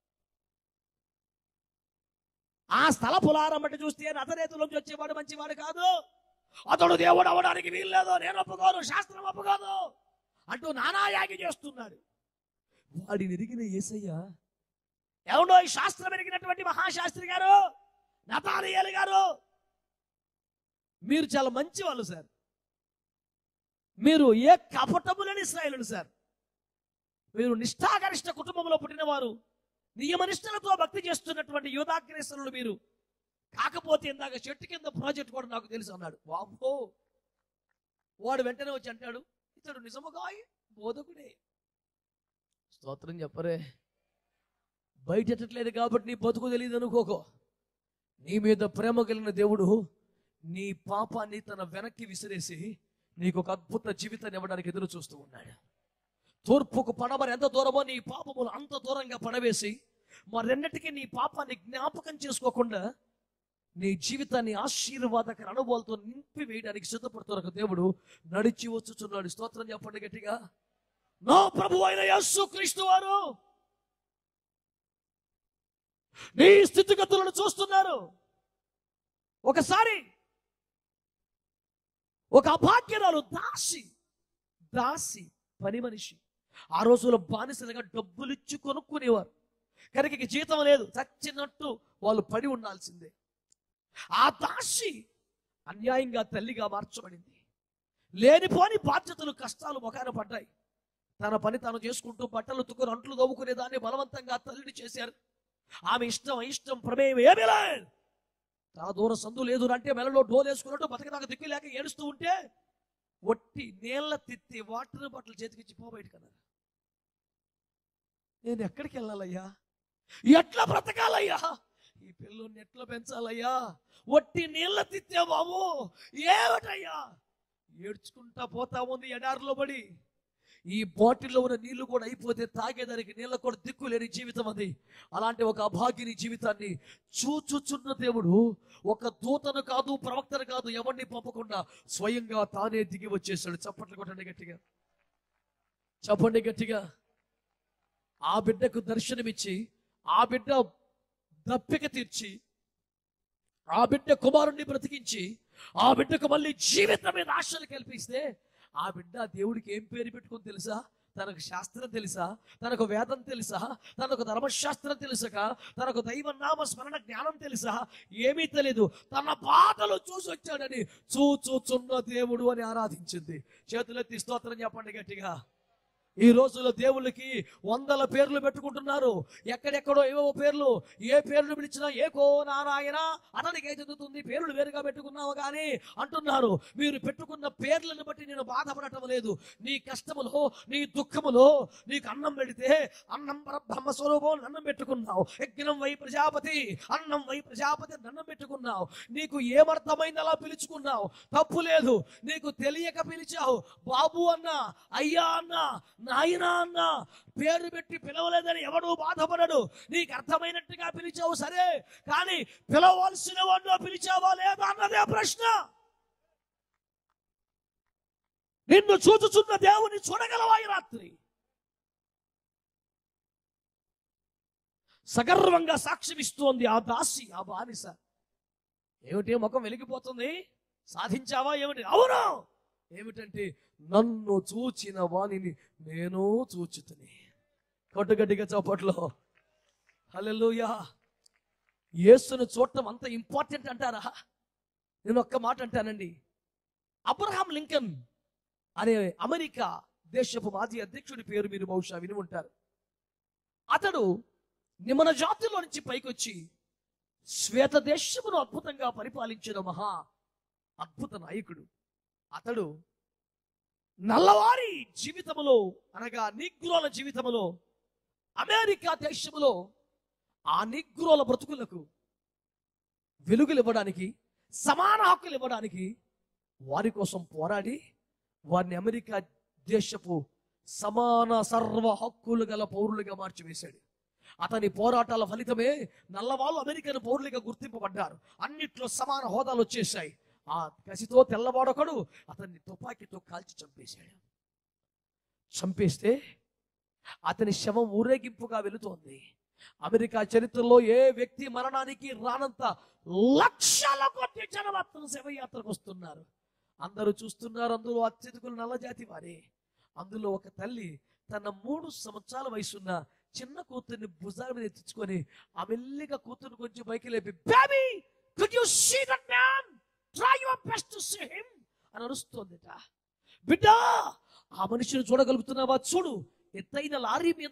ఆ స్థల పులారం బట్టి చూస్తే నతరేతులోంచి వచ్చేవాడు మంచివాడు కాదు అతడు దేవుడు అవడానికి వీల్లేదు నేను ఒప్పుకోను శాస్త్రం ఒప్పుకోదు అంటూ నానాయాగి చేస్తున్నాడు వాడిని ఎరిగిన ఏసయ్య ఎవడో ఈ శాస్త్రం ఎరిగినటువంటి మహాశాస్త్రి గారు నతానియలు గారు మీరు చాలా మంచి వాళ్ళు సార్ మీరు ఏ కపటము లేని ఇస్రాయేలులు సార్ మీరు నిష్ఠాగరిష్ట కుటుంబంలో పుట్టినవారు నియమనిష్టలతో భక్తి చేస్తున్నటువంటి యోధాగ్రేసరులు మీరు కాకపోతే ఇందాక చెట్టు కింద ప్రాజెక్ట్ కూడా నాకు తెలుసు అన్నాడు వామ్మో వాడు వెంటనే వచ్చి అంటాడు ఇతడు నిజముగా బోధకుడే స్తోత్రం చెప్పరే బయట ఎట్టట్లేదు కాబట్టి నీ బతుకు తెలియదు అనుకోకో నీ మీద ప్రేమ కలిగిన దేవుడు నీ పాపాన్ని తన వెనక్కి విసిరేసి నీకు ఒక అద్భుత జీవితాన్ని ఇవ్వడానికి ఎదురు చూస్తూ ఉన్నాడు తూర్పుకు పడమని ఎంత దూరమో నీ పాపములు అంత దూరంగా పడవేసి మరెన్నటికీ నీ పాపాన్ని జ్ఞాపకం చేసుకోకుండా నీ జీవితాన్ని ఆశీర్వాదకర అనుభవాలతో నింపి వేయడానికి సిద్ధపడుతున్న ఒక దేవుడు నడిచి వచ్చుచున్నాడు స్తోత్రం చెప్పండి గట్టిగా నా ప్రభు అయిన యస్సు క్రీస్తు వారు నీ స్థితిగతులను చూస్తున్నారు ఒకసారి ఒక అభాగ్యరాలు దాసి దాసి పని మనిషి ఆ రోజుల్లో బానిసలుగా డబ్బులు ఇచ్చి కొనుక్కునేవారు కనుక ఇక జీతం లేదు చచ్చినట్టు వాళ్ళు పడి ఉండాల్సిందే ఆ దాసి అన్యాయంగా తల్లిగా మార్చబడింది లేనిపోని బాధ్యతలు కష్టాలు మొఖాన పడ్డాయి తన పని తాను చేసుకుంటూ బట్టలు తుక్కుని అంట్లు దవ్వుకునే దాన్ని బలవంతంగా తల్లిని చేశారు ఆమె ఇష్టం ఇష్టం ప్రమేయం ఏమీ లేదు తన దూర సందు లేదు అంటే మెలలో డోలు వేసుకున్నట్టు బతకదాకా దిక్కు లేక ఏడుస్తూ ఉంటే ఒట్టి నీళ్ళ తిత్తి వాటర్ బాటిల్ చేతికిచ్చి పో బయటకన్నారు నేను ఎక్కడికి వెళ్ళాలయ్యా ఎట్లా బ్రతకాలయ్యా ఈ పిల్లోని ఎట్లా పెంచాలయ్యా ఒట్టి నీళ్ళ తిత్తే బాబు ఏమిటయ్యా ఏడ్చుకుంటా పోతా ఉంది ఎడారిలో పడి ఈ బాటిల్లో ఉన్న నీళ్లు కూడా అయిపోతే తాగేదానికి నీళ్ళ కూడా దిక్కు లేని జీవితం అది అలాంటి ఒక అభాగ్యని జీవితాన్ని చూచుచున్న దేవుడు ఒక దూతను కాదు ప్రవక్తను కాదు ఎవరిని పంపకుండా స్వయంగా తానే దిగి వచ్చేసాడు చప్పట్లు కొట్టండి గట్టిగా చెప్పండి గట్టిగా ఆ బిడ్డకు దర్శనమిచ్చి ఆ బిడ్డ దప్పిక తీర్చి ఆ బిడ్డ కుమారుణ్ణి బ్రతికించి ఆ బిడ్డకు మళ్ళీ జీవితం మీద ఆశలు కల్పిస్తే ఆ బిడ్డ దేవుడికి ఏం పేరు పెట్టుకుని తెలుసా తనకు శాస్త్రం తెలుసా తనకు వేదం తెలుసా తనకు ధర్మశాస్త్రం తెలుసక తనకు దైవ నామ స్మరణ జ్ఞానం తెలుసా ఏమీ తెలియదు తన బాధలు చూసి వచ్చాడని చూచుచున్న దేవుడు అని ఆరాధించింది చేతులెత్తి స్తోత్రం చెప్పండి గట్టిగా ఈ రోజుల్లో దేవుళ్ళకి వందల పేర్లు పెట్టుకుంటున్నారు ఎక్కడెక్కడో ఏవో పేర్లు ఏ పేర్లు పిలిచినా ఏకో నారాయణ అతనికి చెందుతుంది పేర్లు వేరుగా పెట్టుకున్నావు కానీ అంటున్నారు మీరు పెట్టుకున్న పేర్లను బట్టి నేను బాధపడటం లేదు నీ కష్టములో నీ దుఃఖములో నీకు అన్నం పెడితే అన్నం పరబ్రహ్మ స్వరూపం అన్నం పెట్టుకున్నావు యజ్ఞం వై ప్రజాపతి అన్నం వై ప్రజాపతి అన్నం పెట్టుకున్నావు నీకు ఏమర్థమైంది అలా పిలుచుకున్నావు తప్పు లేదు నీకు తెలియక పిలిచావు బాబు అన్న అయ్యా అన్న నాయన అన్న పేరు పెట్టి పిలవలేదని ఎవడు బాధపడడు నీకు అర్థమైనట్టుగా పిలిచావు సరే కానీ పిలవలసిన వాడిలో పిలిచావా లేదా అన్నదే ప్రశ్న నిన్ను చూచుచున్న దేవుని చూడగలవా ఈ రాత్రి సగర్వంగా సాక్ష్యం ఇస్తోంది ఆ దాసి ఆ బానిస ఏమిటి ముఖం వెలిగిపోతుంది సాధించావా ఏమిటి అవును ఏమిటంటే నన్ను చూచిన వాణిని నేను చూచుతుని కొట్టుగడ్డిగా చప్పట్లో హల్లెలూయా యేసును చూడటం అంత ఇంపార్టెంట్ అంటారా నేను ఒక్క మాట అంటానండి అబ్రహాం లింకన్ అనే అమెరికా దేశపు మాజీ అధ్యక్షుడి పేరు మీరు బహుశా విని ఉంటారు అతడు నిమన జాతిలో నుంచి పైకొచ్చి శ్వేత దేశమును అద్భుతంగా పరిపాలించిన మహా అద్భుత నాయకుడు అతడు నల్లవారి జీవితములో అనగా నిగ్రోల జీవితములో అమెరికా దేశములో ఆ నిగ్రోల బ్రతుకులకు వెలుగులు ఇవ్వడానికి సమాన హక్కులు ఇవ్వడానికి వారి కోసం పోరాడి వారిని అమెరికా దేశపు సమాన సర్వ హక్కులు గల పౌరులుగా మార్చివేశాడు అతని పోరాటాల ఫలితమే నల్లవాళ్ళు అమెరికన్ పౌరులుగా గుర్తింపబడ్డారు అన్నిట్లో సమాన హోదాలు వచ్చేసాయి ఆ కసితో తెల్లవాడొకడు అతన్ని తుపాకీతో కాల్చి చంపేశాడు చంపేస్తే అతని శవం ఊరేగింపుగా వెళుతోంది అమెరికా చరిత్రలో ఏ వ్యక్తి మరణానికి రానంత లక్షల కొద్ది జనం అతను శవయాత్రకు వస్తున్నారు అందరూ చూస్తున్నారు అందులో అత్యధికులు నల్లజాతి వారే అందులో ఒక తల్లి తన మూడు సంవత్సరాల వయసున్న చిన్న కూతుర్ని భుజాల మీద ఎత్తించుకొని ఆ మెల్లిగా కూతురు కొంచెం పైకి లేపి baby could you see that man try your best to see him అని అరుస్తోందిట బిడ్డ ఆ మనిషిని చూడగలుగుతున్నావా చూడు ఎత్తైన లారీ మీద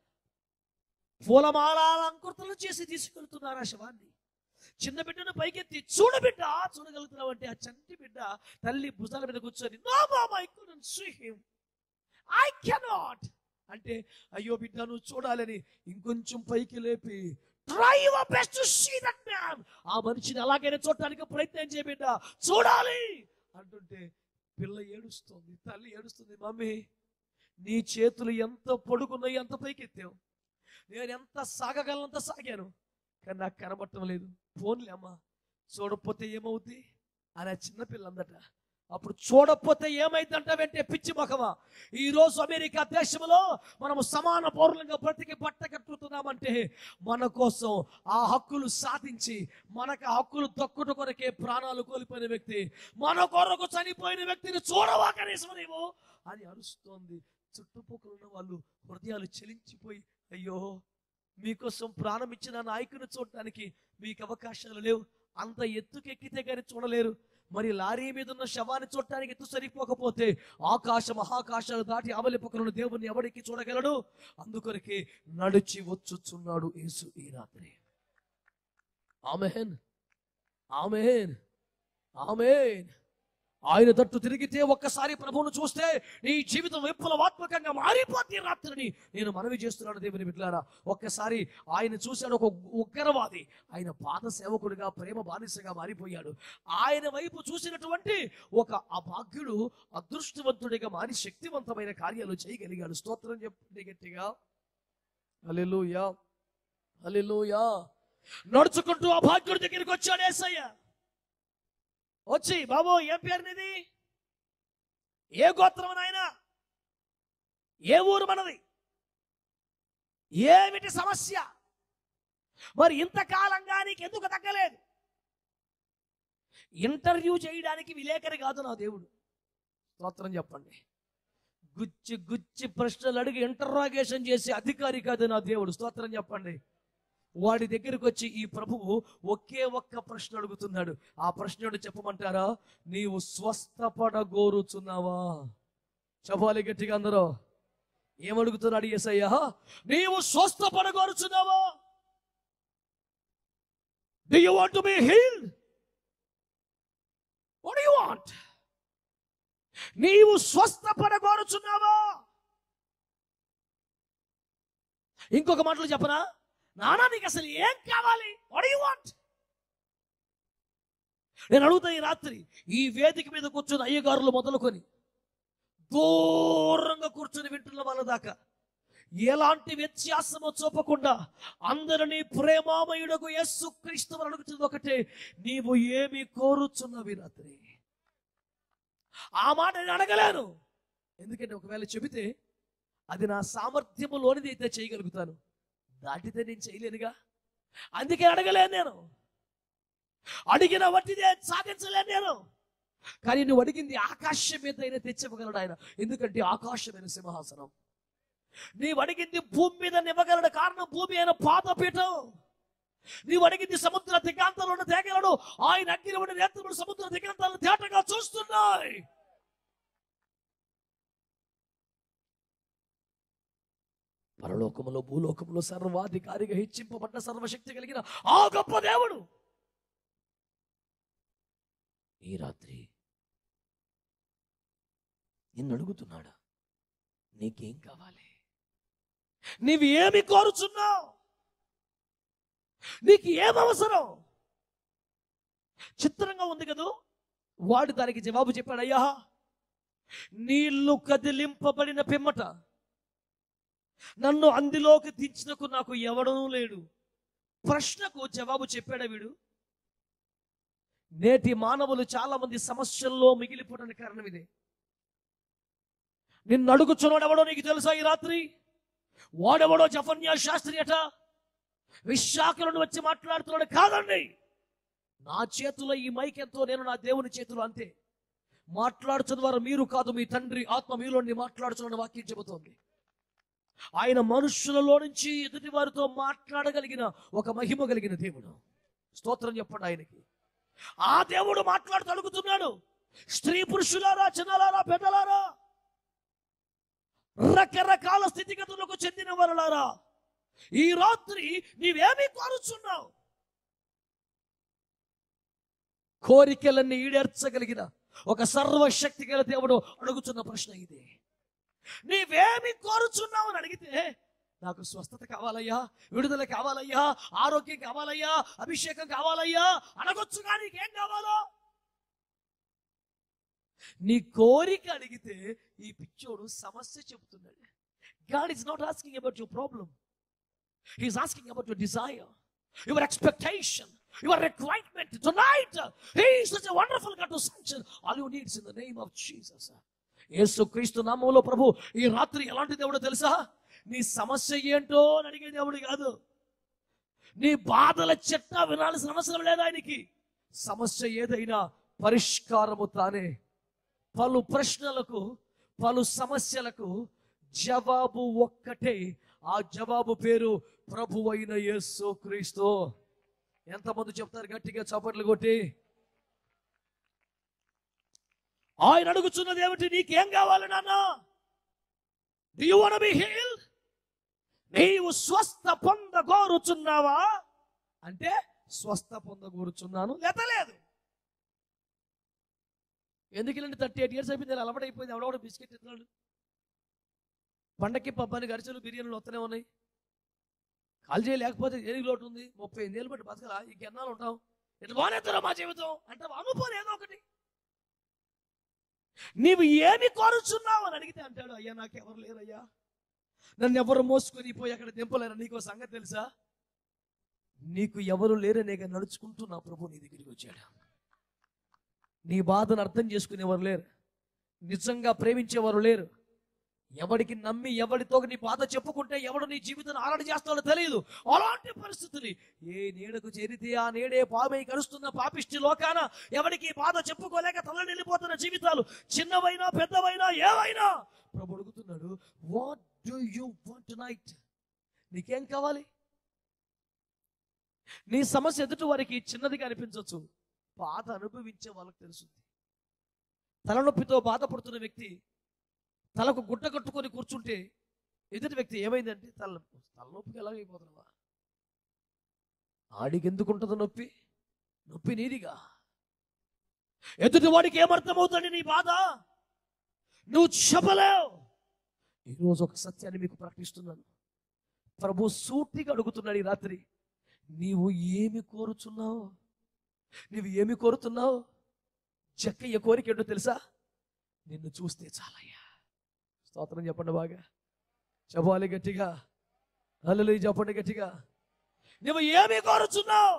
పూలమాల అలంకృతలు చేసి తీసుకెళ్తున్నారు ఆ శవాన్ని చిన్న బిడ్డను పైకెత్తి చూడు బిడ్డ చూడగలుగుతున్నావు అంటే ఆ చంటి బిడ్డ తల్లి భుజాల మీద కూర్చొని నో మామ I couldn't see him I cannot అంటే అయ్యో బిడ్డ నువ్వు చూడాలని ఇంకొంచెం పైకి లేపి try your best to see that man ఆ మనిషిని అలాగైనా చూడటానికి ప్రయత్నం చేయ బిడ్డ చూడాలి అంటుంటే పిల్ల ఏడుస్తుంది తల్లి ఏడుస్తుంది మమ్మీ నీ చేతులు ఎంత పొడుగున్నాయి ఎంత పైకెత్తావు నేను ఎంత సాగగలనంత సాగాను కానీ నాకు కనబట్టం లేదు ఫోన్లే అమ్మా చూడకపోతే ఏమవుద్ది అని ఆ చిన్నపిల్ల అందట అప్పుడు చూడకపోతే ఏమైందంట వెంటే పిచ్చి మొఖమా ఈ రోజు అమెరికా దేశంలో మనము సమాన పౌరులంగా బ్రతికి బట్ట కట్టుతున్నామంటే మన కోసం ఆ హక్కులు సాధించి మనకు ఆ హక్కులు దక్కుట కొరకే ప్రాణాలు కోల్పోయిన వ్యక్తి మన కొరకు చనిపోయిన వ్యక్తిని చూడవా కనీసం నీవు అని అరుస్తోంది చుట్టుపక్కల ఉన్న వాళ్ళు హృదయాలు చెలించిపోయి అయ్యో మీకోసం ప్రాణం ఇచ్చిన నాయకుని చూడటానికి మీకు అవకాశాలు లేవు అంత ఎత్తుకెక్కితే కానీ చూడలేరు మరి లారీ మీద ఉన్న శవాన్ని చూడటానికి ఎత్తు సరిపోకపోతే ఆకాశ మహాకాశాలు దాటి అవలిపక్కలను దేవుని ఎవరికి చూడగలడు అందుకొరకే నడిచి వచ్చుచున్నాడు యేసు ఈ రాత్రి ఆమెన్ ఆమెన్ ఆమెన్ ఆయన తట్టు తిరిగితే ఒక్కసారి ప్రభువును చూస్తే నీ జీవితం విప్లవాత్మకంగా మారిపోతే ఈ రాత్రిని నేను మనవి చేస్తున్నాను దేవుని బిడ్డలారా ఒక్కసారి ఆయన చూశాడు ఒక ఉగ్రవాది ఆయన పాద సేవకుడిగా ప్రేమ బానిసగా మారిపోయాడు ఆయన వైపు చూసినటువంటి ఒక అభాగ్యుడు అదృష్టవంతుడిగా మారి శక్తివంతమైన కార్యాలు చేయగలిగాడు స్తోత్రం చెప్పండి గట్టిగా హల్లెలూయా హల్లెలూయా నడుచుకుంటూ ఆ భాగ్యుడి దగ్గరికి వచ్చాడు ఏసయ్య వచ్చి బాబు ఏం పేరు నీది ఏ గోత్రం నాయన ఏ ఊరు మనది ఏమిటి సమస్య మరి ఇంతకాలంగా నీకు ఎందుకు తగ్గలేదు ఇంటర్వ్యూ చేయడానికి విలేకరి కాదు నా దేవుడు స్తోత్రం చెప్పండి గుచ్చి గుచ్చి ప్రశ్నలు అడిగి ఇంటర్రాగేషన్ చేసే అధికారి కాదు నా దేవుడు స్తోత్రం చెప్పండి వాడి దగ్గరికి వచ్చి ఈ ప్రభువు ఒకే ఒక్క ప్రశ్న అడుగుతున్నాడు ఆ ప్రశ్నడు చెప్పమంటారా నీవు స్వస్థపడగోరుచున్నావా చెప్పాలి గట్టిగా అందరూ ఏమడుగుతున్నాడు ఏసయ్యా నీవు స్వస్థపడగోరుచున్నావా do you want to be healed what you want నీవు స్వస్థపడగోరుచున్నావా ఇంకొక మాటలు చెప్పనా నానా నీకు అసలు ఏం కావాలి వాట్ యు వాంట్ నేను అడుగుతా ఈ రాత్రి ఈ వేదిక మీద కూర్చుని అయ్యగారులు మొదలుకొని దూరంగా కూర్చొని వింటున్న వాళ్ళ దాకా ఎలాంటి వ్యత్యాసము చూపకుండా అందరినీ ప్రేమామయుడకు యేసు క్రీస్తు అడుగుతుంది ఒకటే నీవు ఏమి కోరుచున్నావు ఈ రాత్రి ఆ మాట నేను అడగలేను ఎందుకంటే ఒకవేళ చెబితే అది నా సామర్థ్యములోనిది అయితే చేయగలుగుతాను దాటితే నేను చేయలేనుగా అందుకే అడగలేను నేను అడిగిన వట్టిదే సాధించలేను నేను కానీ నువ్వు అడిగింది ఆకాశం మీద అయినా తెచ్చివ్వగలడు ఆయన ఎందుకంటే ఆకాశమైన సింహాసనం నీవు అడిగింది భూమి మీద నివ్వగలడు కారణం భూమి అయిన పాదపీఠం నీవు అడిగింది సముద్ర దిగాంతాలు ఉన్న తేగలడు ఆయన అగ్ని ఉన్న నేత్రములు సముద్ర దిగాంతాలను తేటగా చూస్తున్నాయి పరలోకములో భూలోకములో సర్వాధికారిగా హెచ్చింపబడ్డ సర్వశక్తి కలిగిన ఆ గొప్ప దేవుడు ఈ రాత్రి నిన్ను అడుగుతున్నాడా నీకేం కావాలి నీవు ఏమి కోరుచున్నావు నీకు ఏం అవసరం చిత్రంగా ఉంది కదూ వాడు దానికి జవాబు చెప్పాడు అయ్యా నీళ్లు కదిలింపబడిన పిమ్మట నన్ను అందులోకి దించినకు నాకు ఎవడూ లేడు ప్రశ్నకు జవాబు చెప్పాడా వీడు నేటి మానవులు చాలా మంది సమస్యల్లో మిగిలిపోవడానికి కారణం ఇదే నిన్ను అడుగుచున్నాడెవడో నీకు తెలుసా ఈ రాత్రి వాడెవడో జఫన్యా శాస్త్రి అట విశాఖలను వచ్చి మాట్లాడుతున్నాడు కాదండి నా చేతిలో ఈ మైక్ ఎంతో నేను నా దేవుని చేతిలో అంతే మాట్లాడుతున్న వారు మీరు కాదు మీ తండ్రి ఆత్మ మీలో మాట్లాడుతున్న వాక్యం చెబుతోంది ఆయన మనుషులలో నుంచి ఎదుటి వారితో మాట్లాడగలిగిన ఒక మహిమ కలిగిన దేవుడు స్తోత్రం చెప్పండి ఆయనకి ఆ దేవుడు మాట్లాడుతూ అడుగుతున్నాడు స్త్రీ పురుషులారా చిన్నలారా పెద్దలారా రకరకాల స్థితిగతులకు చెందిన వారులారా ఈ రాత్రి నీవేమి కోరుచున్నావు కోరికలన్నీ ఈడేర్చగలిగిన ఒక సర్వశక్తి గల దేవుడు అడుగుతున్న ప్రశ్న ఇదే నీవేమి కోరుచున్నావు అని అడిగితే నాకు స్వస్థత కావాలయ్యా విడుదల కావాలయ్యా ఆరోగ్యం కావాలయ్యా అభిషేకం కావాలయ్యా అడగొచ్చుగా నీకేం కావాలో నీ కోరిక అడిగితే ఈ పిచ్చోడు సమస్య చెప్తున్నాడు God is not asking about your problem he's asking about your desire your expectation your requirement tonight he is such a wonderful God to sanction all you needs in the name of Jesus Yesu Kristu నామంలో ప్రభు ఈ రాత్రి ఎలాంటి దేవుడో తెలుసా నీ సమస్య ఏంటో అని అడిగే దేవుడు కాదు నీ బాధల చెట్ట వినాల్సిన అవసరం లేదు ఆయనకి సమస్య ఏదైనా పరిష్కారము తానే పలు ప్రశ్నలకు పలు సమస్యలకు జవాబు ఒక్కటే ఆ జవాబు పేరు ప్రభు అయిన యేసు క్రీస్తు ఎంతమంది చెప్తారు గట్టిగా చప్పట్లు కొట్టి ఆయన అడుగుతున్నది ఏమిటి నీకేం కావాలి నాన్న Do you want to be healed? నీవు స్వస్థ పొందగోరుచున్నావా అంటే స్వస్థ పొందగోరుచున్నాను లేత లేదు ఎందుకు ఇలాంటి థర్టీ ఎయిట్ ఇయర్స్ అయిపోయింది అలవాటు అయిపోయింది ఎవడో బిస్కెట్ ఇస్తున్నాడు పండక్కి పబ్బాని గరిచలు బిర్యానీలు వస్తూనే ఉన్నాయి కాల్ చేయ లేకపోతే దేనికి లోటు ఉంది ముప్పై ఎనిమిది ఏళ్ళు బట్టి బతకలా ఈ ఎన్నాళ్ళు ఉంటాం ఇట్లా బాగానేస్తారా మా జీవితం అంటే అమ్ముపోను ఏదో ఒకటి నీవు ఏమి కోరుచున్నావు అని అడిగితే అంటాడు అయ్యా నాకెవరు లేరయ్యా నన్ను ఎవరు మోసుకొని పోయి అక్కడ దింపలేరు నీకు సంగతి తెలుసా నీకు ఎవరు లేరనే నడుచుకుంటూ నా ప్రభు నీ దగ్గరికి వచ్చాడు నీ బాధను అర్థం చేసుకునేవారు లేరు నిజంగా ప్రేమించేవారు లేరు ఎవడికి నమ్మి ఎవడితో నీ బాధ చెప్పుకుంటే ఎవడు నీ జీవితాన్ని ఆరడి చేస్తాడో తెలియదు అలాంటి పరిస్థితులు ఏ నీడకు చేరితే ఆ నీడే పామై కలుస్తున్న పాపిష్టి లోకాన ఎవడికి బాధ చెప్పుకోలేక తల్లడిల్లిపోతున్న జీవితాలు చిన్నవైనా పెద్దవైనా ఏవైనా ప్రభు అడుగుతున్నాడు what do you want night నీకేం కావాలి నీ సమస్య ఎదుటి వారికి చిన్నదిగా అనిపించవచ్చు బాధ అనుభవించే వాళ్ళకి తెలుస్తుంది తలనొప్పితో బాధపడుతున్న వ్యక్తి తలకు గుడ్డ కట్టుకొని కూర్చుంటే ఎదుటి వ్యక్తి ఏమైందంటే తలనొప్పి తలనొప్పికి ఎలాగైపోతున్నావా ఆడికి ఎందుకు ఉంటుంది నొప్పి నొప్పి నీదిగా ఎదుటి వాడికి ఏమర్థమవుతుంది నీ బాధ నువ్వు చెప్పలేవు ఈరోజు ఒక సత్యాన్ని మీకు ప్రకటిస్తున్నాను ప్రభు సూటిగా అడుగుతున్నాడు ఈ రాత్రి నీవు ఏమి కోరుచున్నావు నీవు ఏమి కోరుతున్నావు చెక్కయ్య కోరిక ఏంటో తెలుసా నిన్ను చూస్తే చాలయ్యా స్తోత్రం చెప్పండి బాగా చెప్పాలి గట్టిగా అల్లలు చెప్పండి గట్టిగా నువ్వు ఏమి కోరుచున్నావు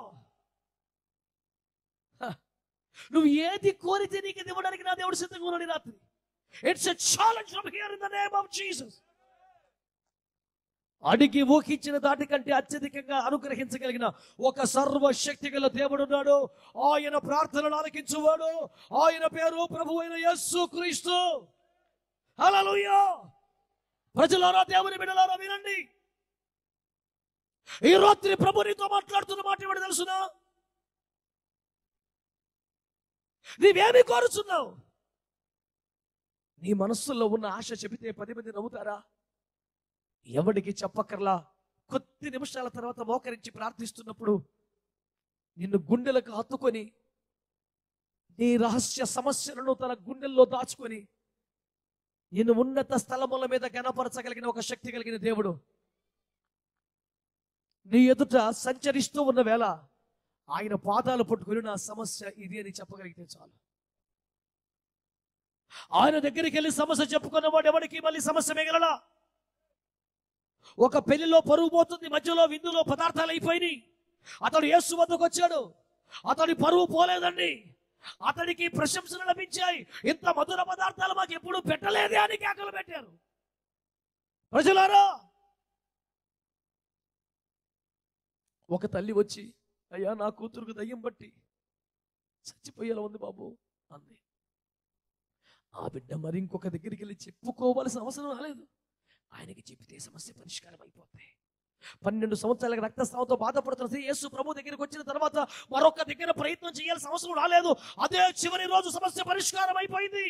హ, నువ్వు ఏది కోరితే నీకు ఇది ఇవ్వడానికి నా దేవుడు సిద్ధంగా ఉన్నాడు ఈ రాత్రి it's a challenge from here in the name of Jesus అడిగి ఊహించిన దాటి కంటే అత్యధికంగా అనుగ్రహించగలిగిన ఒక సర్వశక్తి గల దేవుడు ఉన్నాడు ఆయన ప్రార్థనలు ఆలకించువాడు ఆయన పేరు ప్రభు అయిన యస్సు క్రీస్తు హల్లెలూయా ప్రజలారా దేవుని బిడ్డలారా వినండి ఈ రాత్రి ప్రభు నీతో మాట్లాడుతున్న మాట ఏమిటి తెలుసునా నీవేమి కోరుచున్నావు నీ మనస్సులో ఉన్న ఆశ చెబితే పది మంది నవ్వుతారా ఎవడికి చెప్పక్కర్లా కొద్ది నిమిషాల తర్వాత మోకరించి ప్రార్థిస్తున్నప్పుడు నిన్ను గుండెలకు హత్తుకొని నీ రహస్య సమస్యలను తన గుండెల్లో దాచుకొని నిన్ను ఉన్నత స్థలముల మీద గణపరచగలిగిన ఒక శక్తి కలిగిన దేవుడు నీ ఎదుట సంచరిస్తూ ఉన్న వేళ ఆయన పాదాలు పట్టుకుని నా సమస్య ఇది అని చెప్పగలిగితే చాలు ఆయన దగ్గరికి వెళ్ళి సమస్య చెప్పుకున్నవాడు ఎవరికి మళ్ళీ సమస్య మిగలలా ఒక పెళ్లిలో పరువు పోతుంది మధ్యలో విందులో పదార్థాలు అయిపోయినాయి అతడు యేసు వద్దకు వచ్చాడు అతడి పరువు పోలేదండి అతడికి ప్రశంసలు లభించాయి ఇంత మధుర పదార్థాలు మాకు ఎప్పుడు పెట్టలేదే అని కేకలు పెట్టారు ప్రజలారా ఒక తల్లి వచ్చి అయ్యా నా కూతురుకు దయ్యం బట్టి చచ్చిపోయేలా ఉంది బాబు అంది ఆ బిడ్డ మరి ఇంకొక దగ్గరికి వెళ్ళి చెప్పుకోవాల్సిన అవసరం రాలేదు ఆయనకి చెప్తే సమస్య పరిష్కారం అయిపోతాయి పన్నెండు సంవత్సరాల రక్తస్రావంతో బాధపడుతున్న స్త్రీ యేసు ప్రభు దగ్గరికి వచ్చిన తర్వాత మరొక దగ్గర ప్రయత్నం చేయాల్సిన అవసరం రాలేదు అదే చివరి రోజు సమస్య పరిష్కారం అయిపోయింది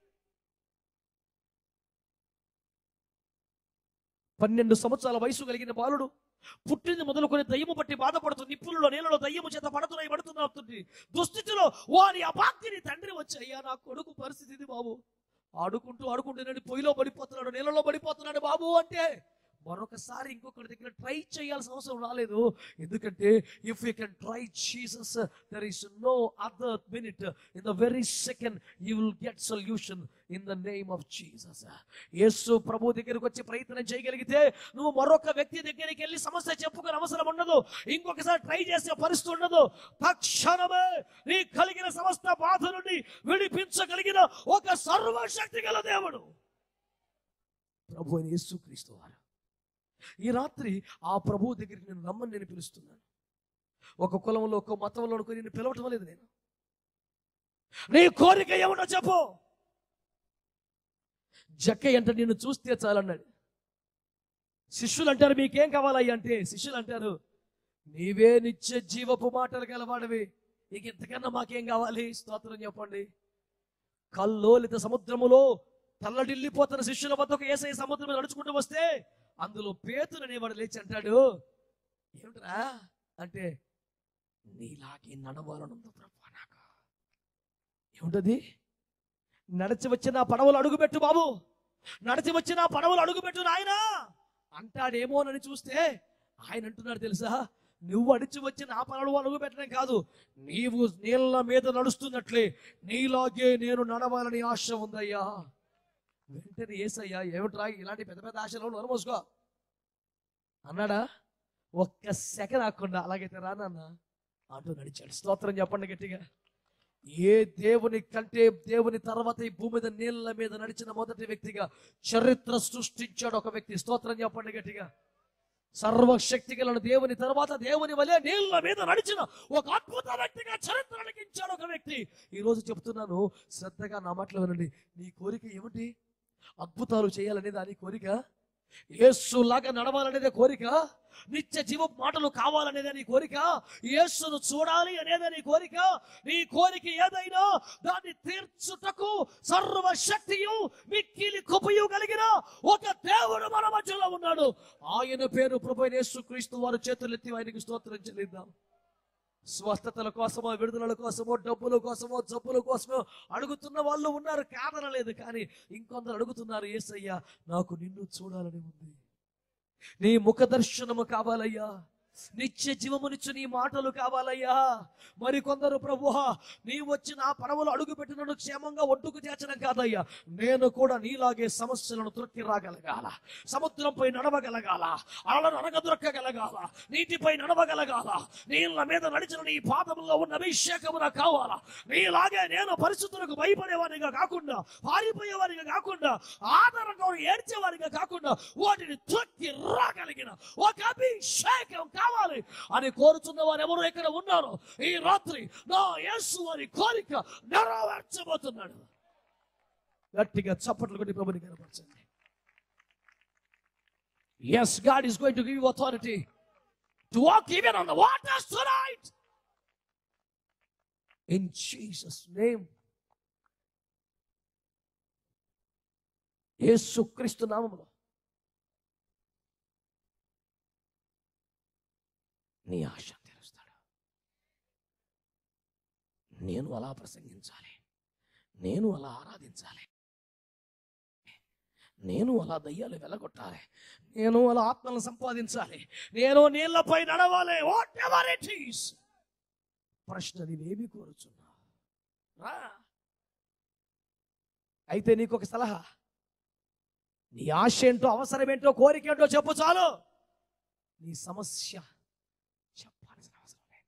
పన్నెండు సంవత్సరాల వయసు కలిగిన బాలుడు పుట్టింది మొదలుకొని దయ్యము బట్టి బాధపడుతుంది నిప్పులలో నీళ్ళలో దయ్యము చేత పడుతున్నాయి పడుతుంది దుస్థితిలో వారి అభాగ్యని తండ్రి వచ్చి అయ్యా నా కొడుకు పరిస్థితి ఇది బాబు ఆడుకుంటూ ఆడుకుంటూ పొయ్యిలో పడిపోతున్నాడు నీళ్ళలో పడిపోతున్నాడు బాబు అంటే మరొకసారి ఇంకొకరి దగ్గర ట్రై చేయాల్సిన అవసరం రాలేదు ఎందుకంటే if you can try Jesus there is no other minute in the very second you will get solution in the name of Jesus Yesu ప్రభు దగ్గరికి వచ్చి ప్రయత్నం చేయగలిగితే నువ్వు మరొక వ్యక్తి దగ్గరికి వెళ్ళి సమస్య చెప్పుకునే అవసరం ఉండదు ఇంకొకసారి ట్రై చేసే పరిస్థితి ఉండదు తక్షణమే నీ కలిగిన సమస్త బాధ నుండి విడిపించగలిగిన ఒక సర్వశక్తి గల దేవుడు ప్రభు అయిన యేసుక్రీస్తు వారు ఈ రాత్రి ఆ ప్రభు దగ్గరికి నేను రమ్మని నేను పిలుస్తున్నాను ఒక కులంలో ఒక మతంలో అనుకో నేను పిలవటం లేదు నేను నీ కోరిక ఏమిటో చెప్పు జక్క అంటే నిన్ను చూస్తే చాలన్నాడు శిష్యులు అంటారు మీకేం కావాలయ్య అంటే శిష్యులు అంటారు నీవే నిత్య జీవపు మాటలు గలవాడివి ఇక ఇంతకన్నా మాకేం కావాలి స్తోత్రం చెప్పండి కల్లోలిత సముద్రములో తల్లడిల్లిపోతున్న శిష్యుల వద్దకు ఏసై సముద్రం మీద నడుచుకుంటూ వస్తే అందులో పేతురు అనేవాడు లేచి అంటాడు ఏమిట్రా అంటే నీలాగే నడవాలనుంది ప్రభు నాకు ఏముంటది నడిచి వచ్చిన పడవలు అడుగుపెట్టు బాబు నడిచి వచ్చిన పడవలు అడుగుపెట్టు నాయనా అంటాడేమోనని చూస్తే ఆయన అంటున్నాడు తెలుసా నువ్వు అడిచి వచ్చి నా పనులు అడుగు పెట్టడం కాదు నీవు నీళ్ళ మీద నడుస్తున్నట్లే నీలాగే నేను నడవాలని ఆశ ఉందయ్యా వెంటనే ఏసయ్యా ఏమిట్రా ఇలాంటి పెద్ద పెద్ద ఆశలు నోరమోసుకో అన్నాడా ఒక్క సెకండ్ ఆకుండా అలాగైతే రానన్న అంటూ నడిచాడు స్తోత్రం చెప్పండి గట్టిగా ఏ దేవుని కంటే దేవుని తర్వాత ఈ భూమి మీద నీళ్ళ మీద నడిచిన మొదటి వ్యక్తిగా చరిత్ర సృష్టించాడు ఒక వ్యక్తి స్తోత్రం చెప్పండి గట్టిగా సర్వశక్తి గల దేవుని తర్వాత దేవుని వలె నీళ్ళ మీద నడిచిన ఒక అద్భుత వ్యక్తిగా చరిత్ర లిఖించాడు ఒక వ్యక్తి ఈ రోజు చెప్తున్నాను శ్రద్ధగా నా మాటలు వినండి నీ కోరిక ఏమిటి అద్భుతాలు చేయాలనే దాని కోరిక యేసులాగా నడవాలనేదే కోరిక నిత్య జీవ మాటలు కావాలనేదే నీ కోరిక యేసును చూడాలి అనేదే నీ కోరిక నీ కోరిక ఏదైనా దాన్ని తీర్చుటకు సర్వశక్తియు మిక్కిలి కుపయు కలిగిన ఒక దేవుడు మన మధ్యలో ఉన్నాడు ఆయన పేరు ప్రభు యేసుక్రీస్తు వారు చేతులెత్తి ఆయనకి స్తోత్రం చెల్లిద్దాం స్వస్థతల కోసమో విడుదలల కోసమో డబ్బుల కోసమో జబ్బుల కోసమో అడుగుతున్న వాళ్ళు ఉన్నారు కాదనలేదు కానీ ఇంకొందరు అడుగుతున్నారు ఏసయ్యా నాకు నిన్ను చూడాలని ఉంది నీ ముఖ దర్శనము కావాలయ్యా నిత్య జీవమునిచ్చు నీ మాటలు కావాలయ్యా మరి కొందరు ప్రభువా నీ వచ్చి నా పడవలు అడుగు పెట్టినను క్షేమంగా ఒడ్డుకు చేర్చడం కాదయ్యా నేను కూడా నీలాగే సమస్యలను త్రొక్కి రాగలగాల సముద్రంపై నడవగలగాల అలలను అనగదొక్కగలగాల నీటిపై నడవగలగాల నీళ్ళ మీద నడిచిన నీ పాదములో ఉన్న అభిషేకము నాకు కావాలా నీలాగే నేను పరిస్థితులకు భయపడేవారిగా కాకుండా పారిపోయేవారిగా కాకుండా ఆధారంగా ఏడ్చేవారిగా కాకుండా వాటిని తొక్కి రాగలిగిన ఒక అభిషేకం కావాలి అని కోరుతున్న వారు ఎవరు ఇక్కడ ఉన్నారు ఈ రాత్రి నా యేసు వారి కోరిక నెరవేర్చబోతున్నాడు గట్టిగా చప్పట్లు కొట్టి ప్రభుని కనపరచండి yes God is going to give authority to walk even on the waters tonight in Jesus name Yesukristu నామములో నీ ఆశ తెరుస్తాడు నేను అలా ప్రసంగించాలి నేను అలా ఆరాధించాలి నేను అలా దయ్యాలు వెళ్ళగొట్టాలి నేను అలా ఆత్మలను సంపాదించాలి నేను నీళ్లపై నడవాలి వాట్ ఎవర్ ఇట్ ఈస్ ప్రశ్న నీవేమి కోరుచున్నావు రా అయితే నీకు ఒక సలహా నీ ఆశ ఏంటో అవసరం ఏంటో కోరిక ఏంటో చెప్పు చాలు నీ సమస్య చెప్పాల్సిన అవసరం లేదు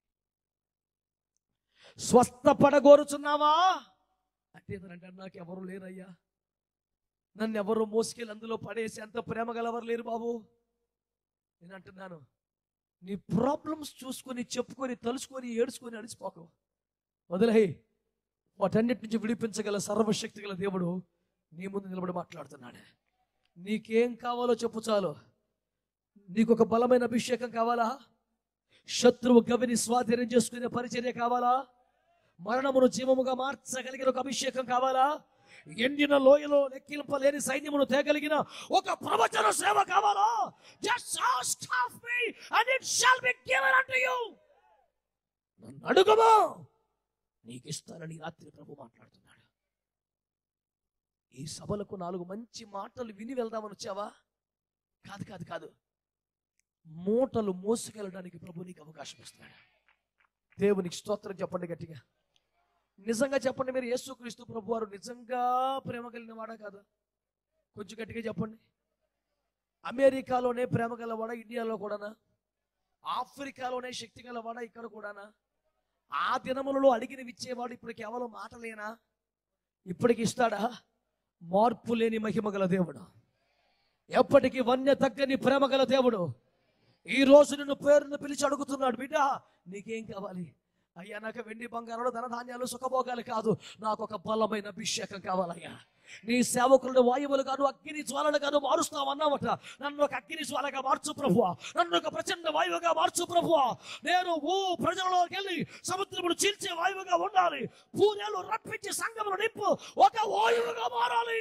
స్వస్థపడగోరుచున్నావా అంటే అంటే నాకు ఎవరు లేరయ్యా నన్ను ఎవరు మోసుకెళ్ళి అందులో పడేసి అంత ప్రేమ గలవరు లేరు బాబు నేను అంటున్నాను నీ ప్రాబ్లమ్స్ చూసుకొని చెప్పుకొని తలుచుకొని ఏడుచుకొని అడిచిపోకు వదిలే వాటన్నిటి నుంచి విడిపించగల సర్వశక్తి గల దేవుడు నీ ముందు నిలబడి మాట్లాడుతున్నాడు నీకేం కావాలో చెప్పు చాలు నీకు ఒక బలమైన అభిషేకం కావాలా శత్రువు గవిని స్వాధీనం చేసుకునే పరిచర్య కావాలా మరణమును జీవముగా మార్చగలిగిన ఒక అభిషేకం కావాలా ఎండిన లోయలో లెక్కింపలేని సైన్యమును తేగలిగిన ఒక ప్రవచన సేవ కావాలా just ask of me and it shall be given unto you నన్ను అడుగుము నీకు ఇస్తానని ఈ రాత్రి ప్రభు మాట్లాడుతున్నాడు ఈ సభలకు నాలుగు మంచి మాటలు విని వెళ్దామని వచ్చావా కాదు కాదు కాదు మూటలు మోసుకెళ్ళడానికి ప్రభు నీకు అవకాశం ఇస్తున్నాడు దేవునికి స్తోత్రం చెప్పండి గట్టిగా నిజంగా చెప్పండి మీరు యేసుక్రీస్తు ప్రభు వారు నిజంగా ప్రేమ కలిగిన వాడా కాదా కొంచెం గట్టిగా చెప్పండి అమెరికాలోనే ప్రేమ గలవాడా ఇండియాలో కూడానా ఆఫ్రికాలోనే శక్తి గలవాడా ఇక్కడ కూడానా ఆ దినములలో అడిగినవి ఇచ్చేవాడు ఇప్పుడు కేవలం మాటలేనా ఇప్పటికి ఇస్తాడా మార్పు లేని మహిమ గల దేవుడు ఎప్పటికీ వన్య తగ్గని ప్రేమ గల దేవుడు ఈ రోజు నిన్ను పేరును పిలిచి అడుగుతున్నాడు బిడ్డ నీకేం కావాలి అయ్యా నాకు వెండి బంగారాలు ధనధాన్యాలు సుఖభోగాలు కాదు నాకు ఒక బలమైన అభిషేకం కావాలయ్యా నీ సేవకులను వాయువులు గాను అగ్ని జ్వాలలు గాను మారుస్తావన్నావట నన్ను ఒక అగ్ని జ్వాలగా మార్చు ప్రభువా నన్ను ఒక ప్రచండ వాయువుగా మార్చు ప్రభువా నేను ఓ ప్రజలలోకి వెళ్ళి సముద్రమును చీల్చే వాయువుగా ఉండాలి పూరేలు రప్పించి సంగమును నింపు ఒక వాయువుగా మారాలి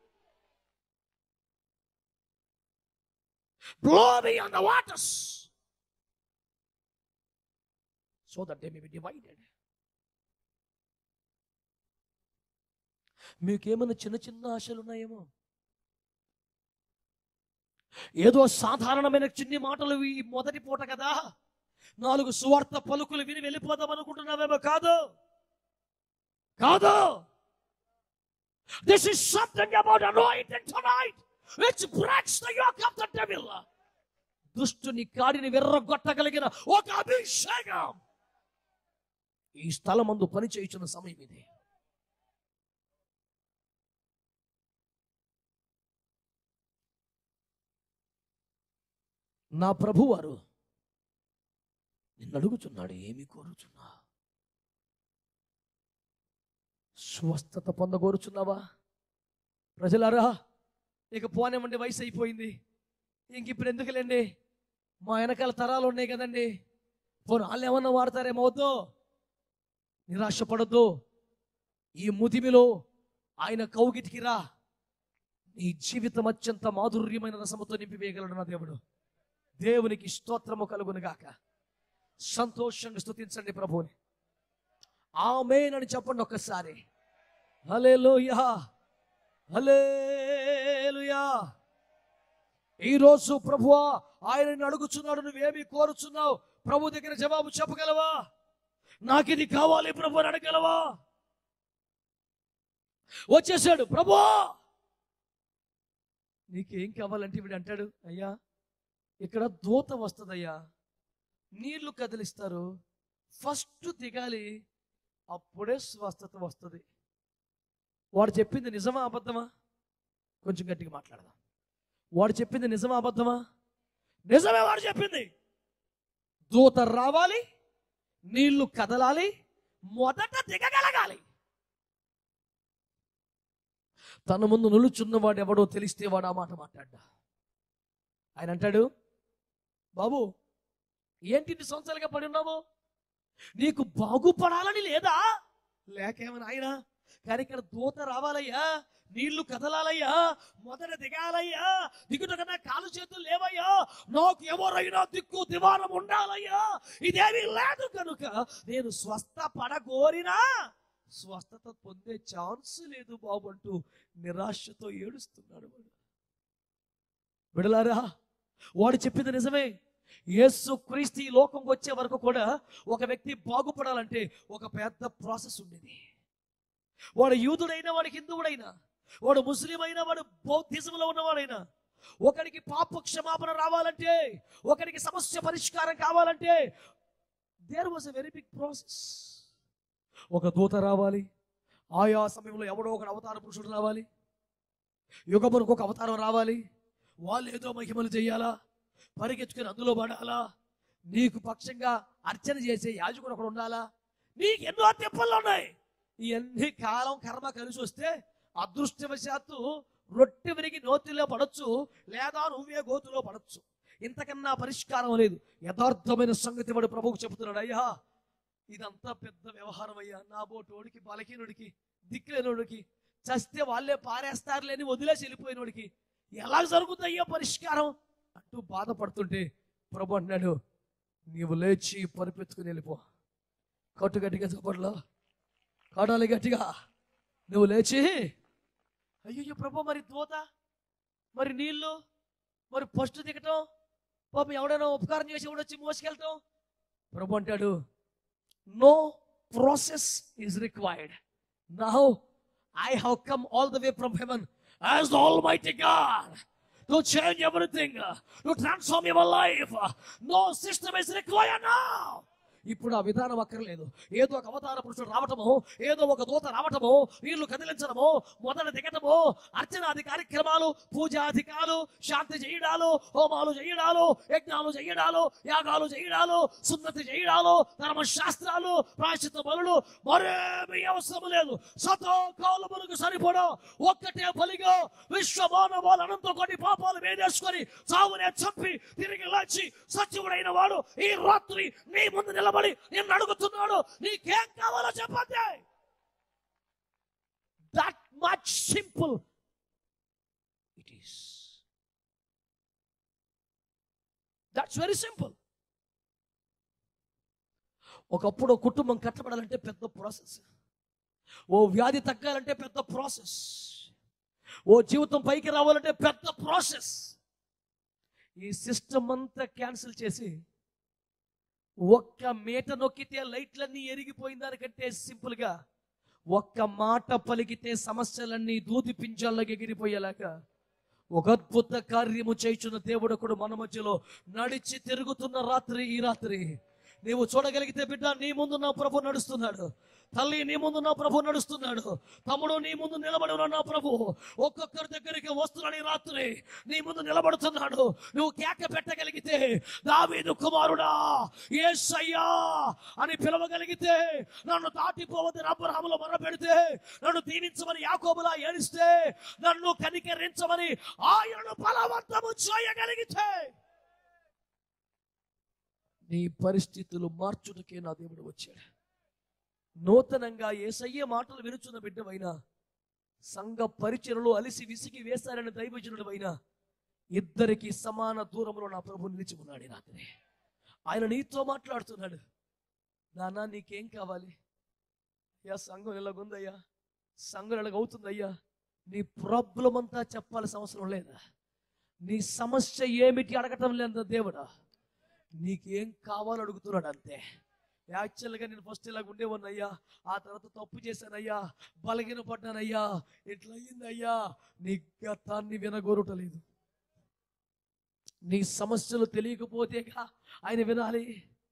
blow me on the waters so that they may be divided. మీకేమైనా చిన్న చిన్న ఆశలు ఉన్నాయేమో ఏదో సాధారణమైన చిన్ని మాటలు ఈ మొదటి పూట కదా నాలుగు సువార్త పలుకులు విని వెళ్ళిపోదాం అనుకుంటున్నావేమో కాదు కాదు this is something about anointing tonight which breaks the yoke of the devil దుష్టుని కాడిని వెర్రగొట్టగలిగిన ఒక అభిషేకం ఈ స్థలమందు పని చేయుచున్న సమయం ఇది నా ప్రభువారు నిన్ను అడుగుచున్నాడు ఏమి కోరుచున్నా స్వస్థత పొందగోరుచున్నావా ప్రజలారా ఇక పోనివ్వండి వయసు అయిపోయింది ఇంక ఇప్పుడు ఎందుకులేండి మా వెనకాల తరాలు ఉన్నాయి కదండి పోను వాళ్ళు ఏమన్నా వాడతారేమో వద్దు నిరాశపడద్దు ఈ ముదిమిలో ఆయన కౌగిటికి రా నీ జీవితం అత్యంత మాధుర్యమైన రసముతో నింపివేయగలడు నా దేవుడు దేవునికి స్తోత్రము కలుగును గాక సంతోషంగా స్తుతించండి ప్రభువుని ఆమేనని చెప్పండి ఒక్కసారి హల్లెలూయా హల్లెలూయా ఈరోజు ప్రభువా ఆయనని అడుగుచున్నాడు నువ్వేమి కోరుచున్నావు ప్రభు దగ్గర జవాబు చెప్పగలవా నాకు ఇది కావాలి ప్రభు అని అడగలవా వచ్చేసాడు ప్రభు నీకేం కావాలంటే వీడు అంటాడు అయ్యా ఇక్కడ దూత వస్తుందయ్యా నీళ్లు కదిలిస్తారు ఫస్ట్ దిగాలి అప్పుడే స్వస్థత వస్తుంది వాడు చెప్పింది నిజమా అబద్ధమా కొంచెం గట్టిగా మాట్లాడదాం వాడు చెప్పింది నిజమా అబద్ధమా నిజమే వాడు చెప్పింది దూత రావాలి నీళ్లు కదలాలి మొదట దిగగలగాలి తన ముందు నిలుచున్నవాడు ఎవడో తెలిస్తే వాడు ఆ మాట మాట్లాడ్డా ఆయన అంటాడు బాబు ఏంటి ఇన్ని సంవత్సరాలుగా పడి ఉన్నావు నీకు బాగుపడాలని లేదా లేకేమని ఆయన కానీ ఇక్కడ దూత రావాలయ్యా నీళ్లు కదలాలయ్యా మొదట దిగాలయ్యా దిగుట కన్నా కాలు చేతులు లేవయ్యా నాకు ఎవరైనా దిక్కు దివారం ఉండాలయ్యా ఇదేమీ లేదు కనుక నేను స్వస్థ పడగోరినా స్వస్థత పొందే ఛాన్స్ లేదు బాబు అంటూ నిరాశతో ఏడుస్తున్నాడు వాడు విడలారా వాడు చెప్పింది నిజమే యేసు క్రీస్తు ఈ లోకంకి వచ్చే వరకు కూడా ఒక వ్యక్తి బాగుపడాలంటే ఒక పెద్ద ప్రాసెస్ ఉండేది వాడు యూదుడైనా వాడు హిందువుడైనా వాడు ముస్లిం అయినా వాడు బౌద్ధిజంలో ఉన్నవాడైనా ఒకరికి పాప క్షమాపణ రావాలంటే ఒకరికి సమస్య పరిష్కారం కావాలంటే there was a very big process ఒక దూత రావాలి ఆయా సమయంలో ఎవడో ఒక అవతార పురుషుడు రావాలి యుగమునకు ఒక అవతారం రావాలి వాళ్ళు ఏదో మహిమలు చేయాలా పరిగెత్తుకుని అందులో పడాలా నీకు పక్షంగా అర్చన చేసే యాజకుడు ఒకడు ఉండాలా నీకు ఎన్నో తెప్పలు ఉన్నాయి ఇవన్నీ కాలం కర్మ కలిసి వస్తే అదృష్టవశాత్తు రొట్టె విరిగి నోతిలో పడొచ్చు లేదా నువ్వే గోతులో పడొచ్చు ఇంతకన్నా పరిష్కారం లేదు యథార్థమైన సంగతి వాడు ప్రభువుకు చెబుతున్నాడు అయ్యా ఇదంతా పెద్ద వ్యవహారం అయ్యా నా బోటోడికి బలహీనుడికి దిక్కులేనోడికి చస్తే వాళ్ళే పారేస్తారులేని వదిలేసి వెళ్ళిపోయినోడికి ఎలా జరుగుతాయ్యో పరిష్కారం అంటూ బాధపడుతుంటే ప్రభు అంటున్నాడు నీవు లేచి పరిపెత్తుకుని వెళ్ళిపో కట్టు గట్టిగా చప్పట్లో కాడాలి గట్టిగా నువ్వు లేచి అయ్యో ప్రభు మరి దూత మరి నీళ్ళు మరి ఫస్ట్ దిగటం పాపం ఎవడైనా ఉపకారం చేసి ఎవడు వచ్చి మోసుకెళ్తాం ప్రభు అంటాడు no process is required now I have come all the way from heaven as the almighty God to change everything, to transform your life. No system is required now. ఇప్పుడు ఆ విధానం అక్కర్లేదు ఏదో ఒక అవతార పురుషుడు రావటము ఏదో ఒక దూత రావటము వీళ్ళు కదిలించడము మొదట దిగటము అర్చనాది కార్యక్రమాలు పూజాధికాలు శాంతి చేయడాలు హోమాలు చేయడాలు యజ్ఞాలు చేయడాలు యాగాలు చేయడాలు సున్నతి చేయడాలు ధర్మశాస్త్రాలు ప్రాయశ్చిత బలులు మరేమీ అవసరం లేదు సతో కాలములకు సరిపడా ఒక్కటే బలిగా విశ్వ మానవాలు అనంత కొన్ని పాపాలు వేదేసుకొని చావునే చంపి తిరిగి లేచి సత్యుడైన వాడు ఈ రాత్రి నీ ముందు నిలబడి నిన్ను అడుగుతున్నాడు నీకేం కావాలో చెప్పండి that much simple it is that's very simple ఒకప్పుడు ఓ కుటుంబం కట్టబడాలంటే పెద్ద ప్రాసెస్ ఓ వ్యాధి తగ్గాలంటే పెద్ద ప్రాసెస్ ఓ జీవితం పైకి రావాలంటే పెద్ద ప్రాసెస్ ఈ సిస్టమ్ అంతా క్యాన్సిల్ చేసి ఒక్క మేట నొక్కితే లైట్లన్నీ ఎరిగిపోయిన దానికంటే సింపుల్గా ఒక్క మాట పలికితే సమస్యలన్నీ దూది పింజాల్లోకి ఎగిరిపోయేలాగా ఒక అద్భుత కార్యము చేయుచున్న దేవుడు ఒకడు మన మధ్యలో నడిచి తిరుగుతున్న రాత్రి ఈ రాత్రి నీవు చూడగలిగితే బిడ్డ నీ ముందు నా ప్రభు నడుస్తున్నాడు తల్లి నీ ముందు నా ప్రభు నడుస్తున్నాడు తమ్ముడు నీ ముందు నిలబడి ఉన్న నా ప్రభు ఒక్కొక్కరి దగ్గరికి వస్తున్నాడు ఈ రాత్రి నీ ముందు నిలబడుతున్నాడు నువ్వు కేక పెట్టగలిగితే దావీదు కుమారుడా ఏసయ్యా అని పిలవగలిగితే నన్ను దాటిపోవద్దని అబ్రహాములో మొర పెడితే నన్ను దీవించమని యాకోబులా ఏడిస్తే నన్ను కనికరించమని ఆయనను బలవంతము చేయగలిగితే నీ పరిస్థితులు మార్చుటకే నా దేవుడు వచ్చాడు నూతనంగా ఏసయ్య మాటలు వినుచున్న బిడ్డవైనా సంఘ పరిచయలు అలిసి విసిగి వేశారని దైవజనుడు అయినా ఇద్దరికి సమాన దూరంలో నా ప్రభు నిలిచి ఉన్నాడు ఈ రాత్రి ఆయన నీతో మాట్లాడుతున్నాడు నాన్న నీకేం కావాలి అయ్యా సంఘం ఎలాగుందయ్యా సంఘం ఎలాగవుతుందయ్యా నీ ప్రాబ్లం అంతా చెప్పాల్సిన అవసరం లేదా నీ సమస్య ఏమిటి అడగటం లేదు దేవుడా నీకేం కావాలో అడుగుతున్నాడు అంతే యాక్చువల్గా నేను ఫస్ట్ ఇలాగ ఉండేవాడినయ్యా ఆ తర్వాత తప్పు చేశానయ్యా బలగిన పడ్డానయ్యా ఇట్లా అయ్యిందయ్యా నీ గతాన్ని వినగోరుటలేదు నీ సమస్యలు తెలియకపోతేగా ఆయన వినాలి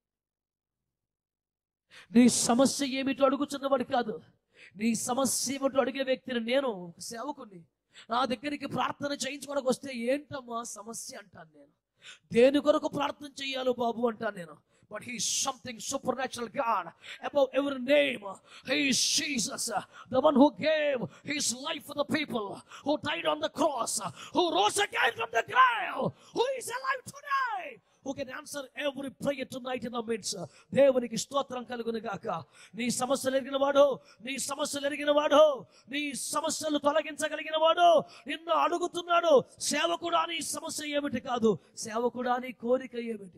నీ సమస్య ఏమిటో అడుగుతున్నవాడు కాదు నీ సమస్య ఏమిటో అడిగే వ్యక్తిని నేను ఒక సేవకుని నా దగ్గరికి ప్రార్థన చేయించుకోవడానికి వస్తే ఏంటమ్మా సమస్య అంటాను నేను దేని కొరకు ప్రార్థన చెయ్యాలో బాబు అంటాను నేను But he's something supernatural God above every name. He is Jesus, uh, the one who gave his life for the people, who died on the cross, uh, who rose again from the grave, who is alive today, who can answer every prayer tonight in the midst. దేవునికి స్తోత్రం కలుగును గాక నీ సమస్యలు ఎరిగిన వాడు నీ సమస్యలు ఎరిగిన వాడు నీ సమస్యలు తొలగించగలిగిన వాడు నిన్ను అడుగుతున్నాడు సేవకుడా నీ సమస్య ఏమిటి కాదు సేవకుడా నీ కోరిక ఏమిటి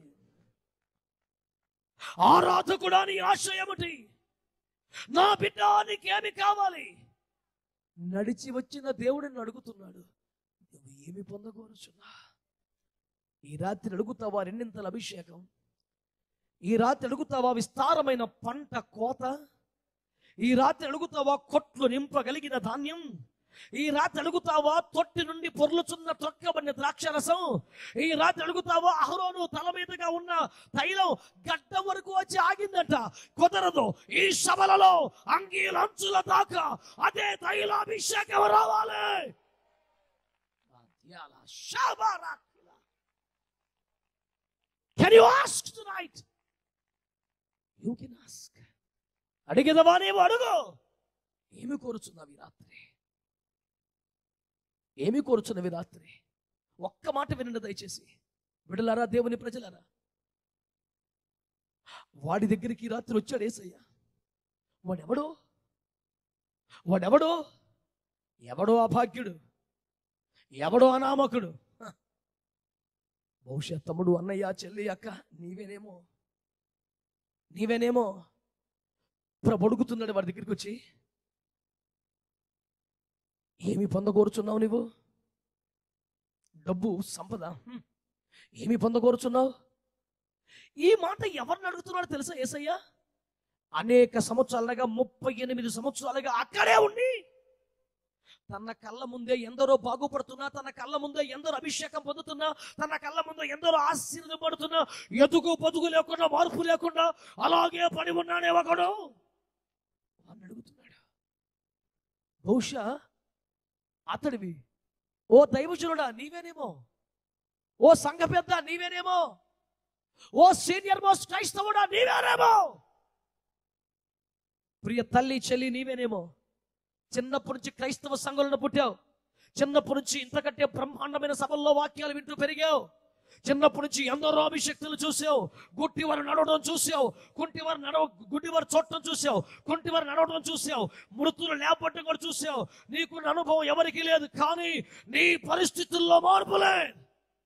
ఆరాధకుడా నీ ఆశ ఏమిటి నా బిడ్డ నీకేమి కావాలి నడిచి వచ్చిన దేవుడిని అడుగుతున్నాడు నువ్వు ఏమి పొందకూరుచున్నా ఈ రాత్రి అడుగుతావా రెండింతల అభిషేకం ఈ రాత్రి అడుగుతావా విస్తారమైన పంట కోత ఈ రాత్రి అడుగుతావా కొట్లు నింపగలిగిన ధాన్యం ఈ రాత్రి అడుగుతావా తొట్టి నుండి పొర్లుచున్న తొక్కబడిన ద్రాక్షరసం ఈ రాత్రి అడుగుతావా అహరోను తల మీదుగా ఉన్న తైలం గడ్డ వరకు వచ్చి ఆగిందట కుదరదు ఈ సభలలో అంగీల అంచుల దాకా అదే తైలాభిషేకం రావాలి Can you ask tonight? You can ask. అడిగేదవా నీవు అడుగు ఏమి కోరుచున్నావు ఈ రాత్రి ఏమి కోరుచున్నవి రాత్రి ఒక్క మాట వినండి దయచేసి విడలారా దేవుని ప్రజలారా వాడి దగ్గరికి ఈ రాత్రి వచ్చాడు ఏసయ్య వాడెవడో వాడెవడో ఎవడో అభాగ్యుడు ఎవడో అనామకుడు హ. బహుశా తమ్ముడు అన్నయ్య చెల్లి అక్క నీవేనేమో నీవేనేమో ప్రభు అడుగుతున్నాడు వాడి దగ్గరికి వచ్చి ఏమి పొందగోరుచున్నావు నువ్వు డబ్బు సంపద హ్మ్. ఏమి పొందగోరుచున్నావు ఈ మాట ఎవరిని అడుగుతున్నాడో తెలుసా ఏసయ్య అనేక సంవత్సరాలుగా ముప్పై ఎనిమిది సంవత్సరాలుగా అక్కడే ఉండి తన కళ్ళ ముందే ఎందరో బాగుపడుతున్నా తన కళ్ళ ముందే ఎందరో అభిషేకం పొందుతున్నా తన కళ్ళ ముందే ఎందరో ఆశీర్వదపడుతున్నా ఎదుగు పొదుగు లేకుండా మార్పు లేకుండా అలాగే పడి ఉన్నానే ఒకడు అని అడుగుతున్నాడు బహుశా అతడివి ఓ దైవజనుడా నీవేనేమో ఓ సంఘ పెద్ద నీవేనేమో ఓ సీనియర్ మోస్ట్ క్రైస్తవుడా నీవేనేమో ప్రియ తల్లి చెల్లి నీవేనేమో చిన్నప్పటి నుంచి క్రైస్తవ సంఘంలో పుట్టావు చిన్నప్పటి నుంచి ఇంతకంటే బ్రహ్మాండమైన సభల్లో వాక్యాలు వింటూ పెరిగావు చిన్నప్పటి నుంచి ఎందరో అభిషక్తులు చూసావు గుడ్డివారు నడవడం చూసావు కుంటివారు నడవ గుడ్డివారు చూడటం చూసావు కుంటివారు నడవడం చూసావు మృతులు లేపట్టం కూడా చూసావు నీకున్న అనుభవం ఎవరికి లేదు కానీ నీ పరిస్థితుల్లో మార్పు లేదు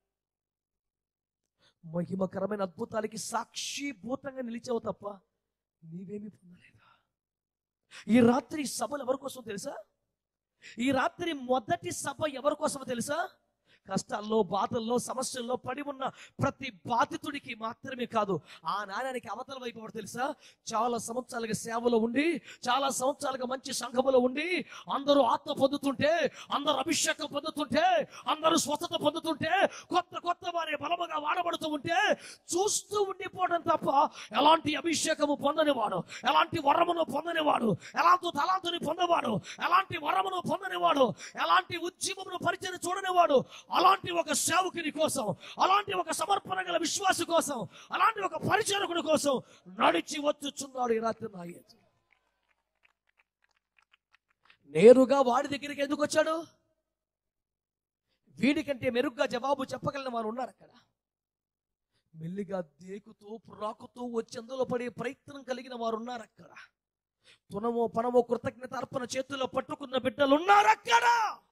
మహిమకరమైన అద్భుతాలకి సాక్షిభూతంగా నిలిచావు తప్ప నీవేమి పొందలేదా ఈ రాత్రి సభలు ఎవరి కోసం తెలుసా ఈ రాత్రి మొదటి సభ ఎవరి కోసమో తెలుసా కష్టాల్లో బాధల్లో సమస్యల్లో పడి ఉన్న ప్రతి బాధితుడికి మాత్రమే కాదు ఆ నాణ్యానికి అవతల వైపు ఎవరు తెలుసా చాలా సంవత్సరాలుగా సేవలో ఉండి చాలా సంవత్సరాలుగా మంచి సంఘములో ఉండి అందరూ ఆత్మ పొందుతుంటే అందరూ అభిషేకం పొందుతుంటే అందరూ స్వస్థత పొందుతుంటే కొత్త కొత్త వారి బలముగా వాడబడుతూ ఉంటే చూస్తూ ఉండిపోవడం తప్ప ఎలాంటి అభిషేకము పొందనివాడు ఎలాంటి వరమును పొందనివాడు ఎలాంటి తలాంతుని పొందవాడు ఎలాంటి వరమును పొందనివాడు ఎలాంటి ఉద్యమమును పరిచయం చూడనివాడు అలాంటి ఒక సేవకుని కోసం అలాంటి ఒక సమర్పణ గల విశ్వాసి కోసం అలాంటి ఒక పరిచారకుడి కోసం నడిచి వచ్చుచున్నాడు ఈ రాత్రి నా యేసు. నేరుగా వాడి దగ్గరికి ఎందుకు వచ్చాడు వీడికంటే మెరుగ్గా జవాబు చెప్పగలిగిన వారు ఉన్నారు అక్కడ మెల్లిగా దేకుతూ ప్రాకుతూ వచ్చి అందులో పడే ప్రయత్నం కలిగిన వారు ఉన్నారు అక్కడ తునమో పనమో కృతజ్ఞత అర్పణ చేతుల్లో పట్టుకున్న బిడ్డలు ఉన్నారు అక్కడ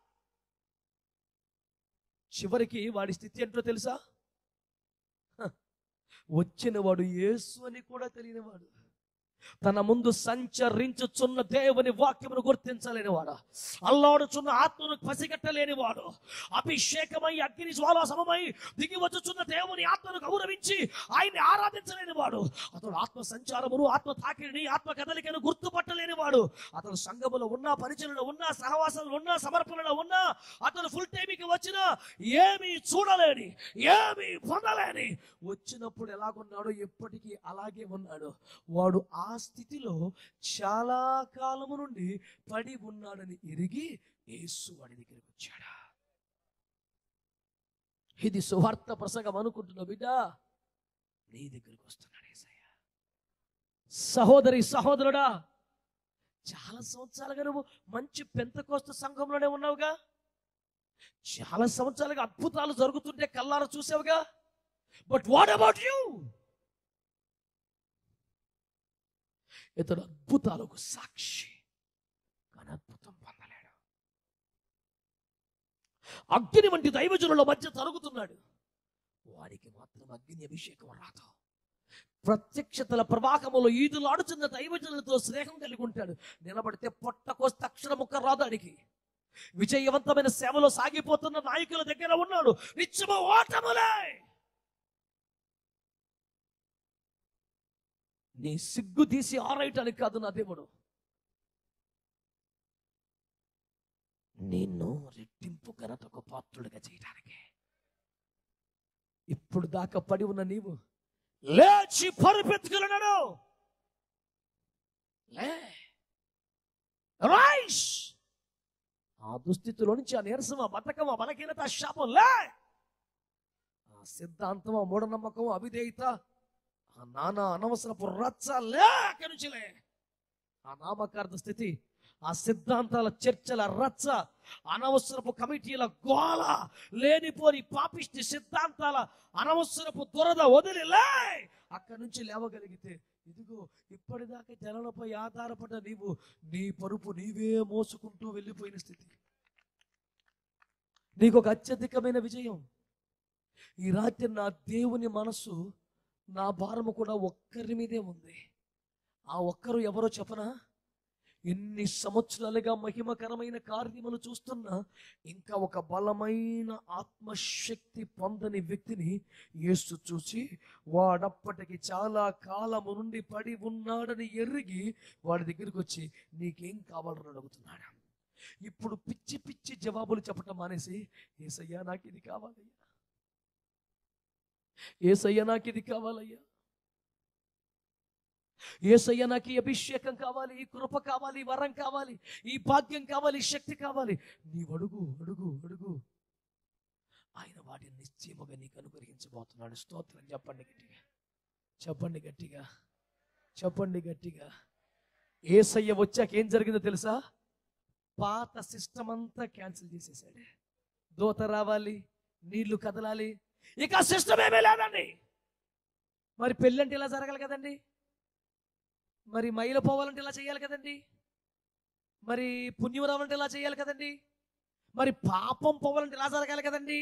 చివరికి వాడి స్థితి ఏంటో తెలుసా హ, వచ్చిన వాడు యేసు అని కూడా తెలియనివాడు తన ముందు సంచరించుచున్న దేవుని వాక్యమును గుర్తించలేని వాడు అల్లాడుచున్న ఆత్మను పసిగట్టలేని వాడు అభిషేకమై అగ్ని జ్వాలా సమమై దిగి వచ్చుచున్న దేవుని ఆత్మను గౌరవించి ఆయన్ని ఆరాధించలేని వాడు అతడు ఆత్మ సంచారమును ఆత్మ తాకిడిని ఆత్మ కదలికను గుర్తుపట్టలేని వాడు అతడు సంఘములో ఉన్నా పరిచయలో ఉన్నా సహవాసంలో ఉన్నా సమర్పణలో ఉన్నా అతడు ఫుల్ టైంకి వచ్చినా ఏమీ చూడలేని ఏమీ పొందలేని వచ్చినప్పుడు ఎలాగున్నాడో ఎప్పటికీ అలాగే ఉన్నాడు వాడు ఆ స్థితిలో చాలా కాలము నుండి పడి ఉన్నాడని ఎరిగి యేసు వాడి దగ్గరికి వచ్చాడా ఇది సువార్త ప్రసంగం అనుకుంటున్న బిడ్డ నీ దగ్గరికి వస్తున్నాడు యేసయ్య సహోదరి సహోదరుడా చాలా సంవత్సరాలుగా నువ్వు మంచి పెంతకోస్తు సంఘంలోనే ఉన్నావుగా చాలా సంవత్సరాలుగా అద్భుతాలు జరుగుతుంటే కల్లారా చూసావుగా బట్ వాట్ అబౌట్ యూ ఇతడు అద్భుతాలకు సాక్షి కానీ అద్భుతం పొందలేడు అగ్ని వంటి దైవజనుల మధ్య తరుగుతున్నాడు వాడికి మాత్రం అగ్ని అభిషేకం రాదు ప్రత్యక్షతల ప్రవాహములో ఈదులాడుతున్న దైవజనులతో స్నేహం కలిగి ఉంటాడు నిలబడితే పొట్టకొస్తే అక్షర ముక్క రాదు అడిగి విజయవంతమైన సేవలో సాగిపోతున్న నాయకుల దగ్గర ఉన్నాడు నిత్యము ఓటములే నీ సిగ్గు తీసి ఆరాయటానికి కాదు నా దేవుడు నిన్ను రెట్టింపు ఘనతకు పాత్రుడిగా చేయడానికి ఇప్పుడు దాకా పడి ఉన్న నీవు లేచి పరుపెత్తుకున్నాడు లే రైస్ ఆ దుస్థితిలో నుంచి ఆ నీరసం ఆ బతకం ఆ బలహీనత ఆ శాపం లే ఆ సిద్ధాంతం ఆ మూఢనమ్మకం అవిధేయత ఆ నానా అనవసరపు రచ్చ లే అక్కడి నుంచి లే ఆ నామకార్థ స్థితి ఆ సిద్ధాంతాల చర్చల రచ్చ అనవసరపు కమిటీల గోల లేనిపోని పాపిష్టి సిద్ధాంతాల అనవసరపు దురద వదిలి లే అక్కడి నుంచి లేవగలిగితే ఇదిగో ఇప్పటిదాకా జనాలపై ఆధారపడ్డ నీవు నీ పరుపు నీవే మోసుకుంటూ వెళ్ళిపోయిన స్థితి నీకు ఒక అత్యధికమైన విజయం ఈ రాత్రి నా దేవుని మనసు నా భారము కూడా ఒక్కరి మీదే ఉంది ఆ ఒక్కరు ఎవరో చెప్పనా ఎన్ని సంవత్సరాలుగా మహిమకరమైన కార్యములు చూస్తున్నా ఇంకా ఒక బలమైన ఆత్మశక్తి పొందని వ్యక్తిని యేసు చూసి వాడప్పటికి చాలా కాలము నుండి పడి ఉన్నాడని ఎరిగి వాడి దగ్గరికి వచ్చి నీకేం కావాలని అడుగుతున్నాడు ఇప్పుడు పిచ్చి పిచ్చి జవాబులు చెప్పటం మానేసి ఏసయ్యా నాకు ఇది కావాలయ్యా ఏసయ్యా నాకు ఇది కావాలయ్యా ఏసయ్య నాకు ఈ అభిషేకం కావాలి ఈ కృప కావాలి ఈ వరం కావాలి ఈ భాగ్యం కావాలి ఈ శక్తి కావాలి నీవు అడుగు అడుగు అడుగు ఆయన వాటిని నిశ్చయముగా నీకు అనుగ్రహించబోతున్నాడు స్తోత్రం చెప్పండి గట్టిగా చెప్పండి గట్టిగా చెప్పండి గట్టిగా ఏసయ్య వచ్చాక ఏం జరిగిందో తెలుసా పాత సిస్టమ్ అంతా క్యాన్సిల్ చేసేసాడు దోత రావాలి నీళ్లు కదలాలి ఇక సిస్టమ్ ఏమీ లేదండి మరి పెళ్ళంటే ఇలా జరగాలి కదండి మరి మైలు పోవాలంటే ఇలా చేయాలి కదండి మరి పుణ్యం రావాలంటే ఇలా చేయాలి కదండి మరి పాపం పోవాలంటే ఇలా జరగాలి కదండి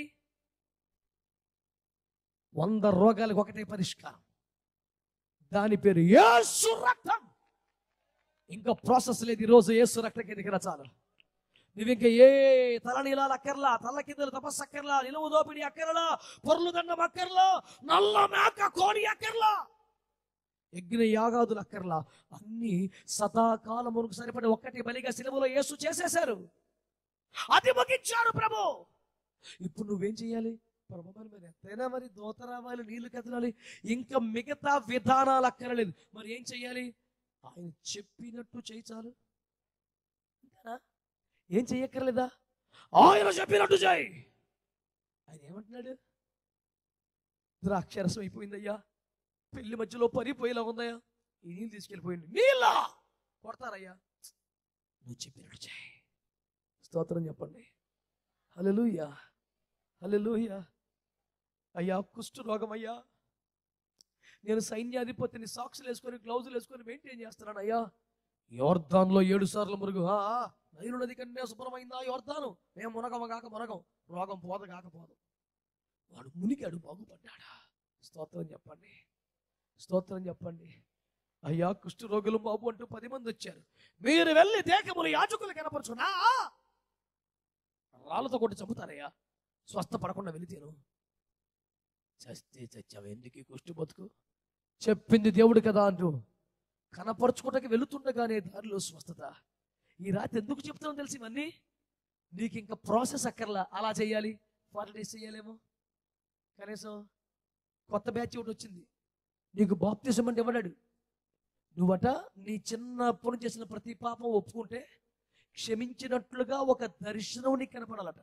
వంద రోగాలకు ఒకటే పరిష్కారం దాని పేరు యేసు రక్తం ఇంకా ప్రాసెస్ లేదు ఈరోజు యేసు రక్తం కిందకి చాలు నువ్వు ఇంకా ఏ తల నీలాలు అక్కర్లా తల కిందలు తపస్సు అక్కర్లా నిలువు దోపిడి అక్కర్లా పొర్లు దండం అక్కర్లా నల్ల మేక కోడి అక్కర్లా యజ్ఞ యాగాదులు అక్కర్లా అన్ని సదాకాలమునకు సరిపడి ఒక్కటి బలిగా సిలువలో యేసు చేసేశారు అది ముగించారు ప్రభు ఇప్పుడు నువ్వేం చేయాలి ప్రభు మరి మరి ఎంతైనా మరి దోత రావాలి నీళ్లు కదలాలి ఇంకా మిగతా విధానాలు అక్కర్లేదు మరి ఏం చేయాలి ఆయన చెప్పినట్టు చేయి చాలు అంతేనా ఏం చెయ్యక్కర్లేదా ఆయన చెప్పినట్టు చేయి ఆయన ఏమంటున్నాడు ద్రాక్షరసం అయిపోయిందయ్యా పెళ్లి మధ్యలో పరిపోయేలా ఉందయ్యా ఈ నీళ్ళు తీసుకెళ్ళిపోయింది నీళ్ళ కొడతారయ్యా నువ్వు చెప్పినట్టు చేయి స్తోత్రం చెప్పండి హల్లెలూయా హల్లెలూయా అయ్యా కుష్ఠ రోగం అయ్యా నేను సైన్యాధిపతిని సాక్షులు వేసుకొని గ్లౌజులు వేసుకొని మెయింటైన్ చేస్తున్నాను అయ్యా యోర్ధాన్లో ఏడు సార్లు మురుగు ఆ, ఆ, నైలు నది కన్నే శుభ్రమైందా యోర్ధాను మేము మునగమ కాక మునగం రోగం పోద కాకపోదు వాడు మునిగాడు బాగుపడ్డాడా స్తోత్రం చెప్పండి స్తోత్రం చెప్పండి అయ్యా కుష్ఠ రోగులు బాబు అంటూ పది మంది వచ్చారు మీరు వెళ్ళి దేకములు యాజకులు కనపరుచుకున్నా రాళ్ళతో కొట్టి చంపుతారయ్యా స్వస్థపడకుండా వెళితేను చస్తే చచ్చావు ఎందుకు ఈ కుష్టి బతుకు చెప్పింది దేవుడు కదా అంటూ కనపరుచుకుంటకి వెళుతుండగానే దారిలో స్వస్థత ఈ రాత్రి ఎందుకు చెప్తామో తెలిసి ఇవన్నీ నీకు ఇంకా ప్రాసెస్ అక్కర్లా అలా చేయాలి ఫార్టీ డేస్ చేయాలేమో కనీసం కొత్త బ్యాచ్ ఒకటి వచ్చింది నీకు బాప్తిజం అంటే ఇవ్వడాడు నువ్వట నీ చిన్నప్పుడు చేసిన ప్రతి పాపం ఒప్పుకుంటే క్షమించినట్లుగా ఒక దర్శనం నీకు కనపడాలట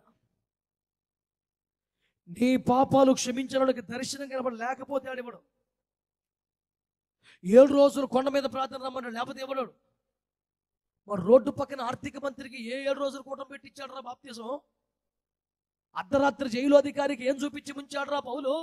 నీ పాపాలు క్షమించడానికి దర్శనం కనపడ లేకపోతే ఆడివ్వడు ఏడు రోజులు కొండ మీద ప్రార్థన రమ్మన్నాడు లేకపోతే ఇవ్వడు మరి రోడ్డు పక్కన ఆర్థిక మంత్రికి ఏ ఏడు రోజులు కూటం పెట్టించాడు రా బాప్తిజం అర్ధరాత్రి జైలు అధికారికి ఏం చూపించి ముంచాడు రా పౌలు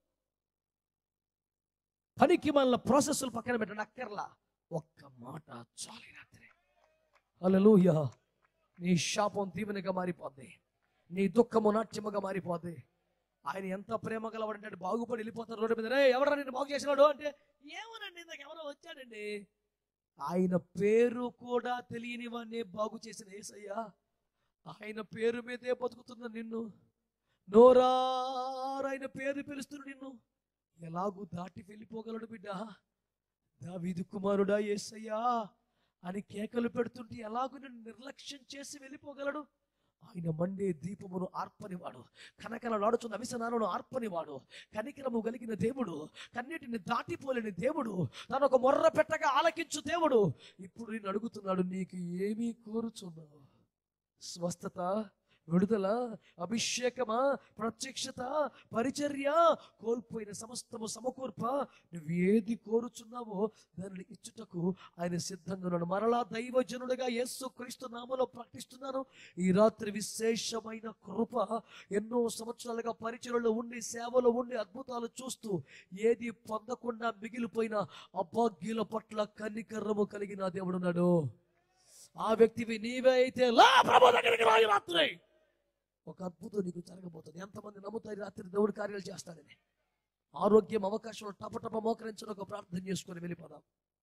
పనికి మన ప్రాసెస్లు పక్కన పెట్టండి అక్కర్లా ఒక్క మాట చాలు ఈ రాత్రి హల్లెలూయా నీ శాపం దీవెనగా మారిపోద్ది నీ దుఃఖము నాట్యముగా మారిపోద్ది ఆయన ఎంత ప్రేమ గలవాడంటే బాగుపడి వెళ్ళిపోతారు రోడ్డు మీద రే ఎవరా నిన్ను బాగు చేసినాడు అంటే ఏమోనండి ఇందాక ఎవరో వచ్చాడండి ఆయన పేరు కూడా తెలియని వాడిని బాగు చేసిన ఏసయ్యా ఆయన పేరు మీదే బతుకుతున్న నిన్ను నోరారు ఆయన పేరు పిలుస్తున్న నిన్ను ఎలాగూ దాటి వెళ్ళిపోగలడు బిడ్డ దావీదు కుమారుడా ఏసయ్యా అని కేకలు పెడుతుంటే ఎలాగూ నిన్ను నిర్లక్ష్యం చేసి వెళ్ళిపోగలడు ఆయన మండే దీపమును ఆర్పనివాడు కనకలలాడుచున్న అవిసనాలను ఆర్పనివాడు కనికరము కలిగిన దేవుడు కన్నిటిని దాటిపోలేని దేవుడు తను ఒక మొర్ర పెట్టగా ఆలకించు దేవుడు ఇప్పుడు నేను అడుగుతున్నాడు నీకు ఏమీ కోరుచున్నావు స్వస్థత విడుదల అభిషేకమా ప్రత్యక్షత పరిచర్య కోల్పోయిన సమస్తము సమకూర్ప నువ్వు ఏది కోరుచున్నావో దానిని ఇచ్చుటకు ఆయన సిద్ధంగా ఉన్నాడు మరలా దైవజనుడిగా యేసు క్రీస్తు నామలో ప్రకటిస్తున్నాను ఈ రాత్రి విశేషమైన కృప ఎన్నో సంవత్సరాలుగా పరిచయలో ఉండి సేవలో ఉండి అద్భుతాలు చూస్తూ ఏది పొందకుండా మిగిలిపోయిన అభాగ్యుల పట్ల కనికరము కలిగిన దేవుడున్నాడు ఆ వ్యక్తివి నీవే అయితే లా ప్రభు దగ్గరికి రా ఈ రాత్రి ఒక అద్భుతం నీకు జరగబోతుంది ఎంతమంది నమ్ముతారు ఈ రాత్రి దేవుడు కార్యాలు చేస్తాడని ఆరోగ్యం అవకాశం టపటప మోకరించడం ఒక ప్రార్థన చేసుకొని వెళ్ళిపోదాం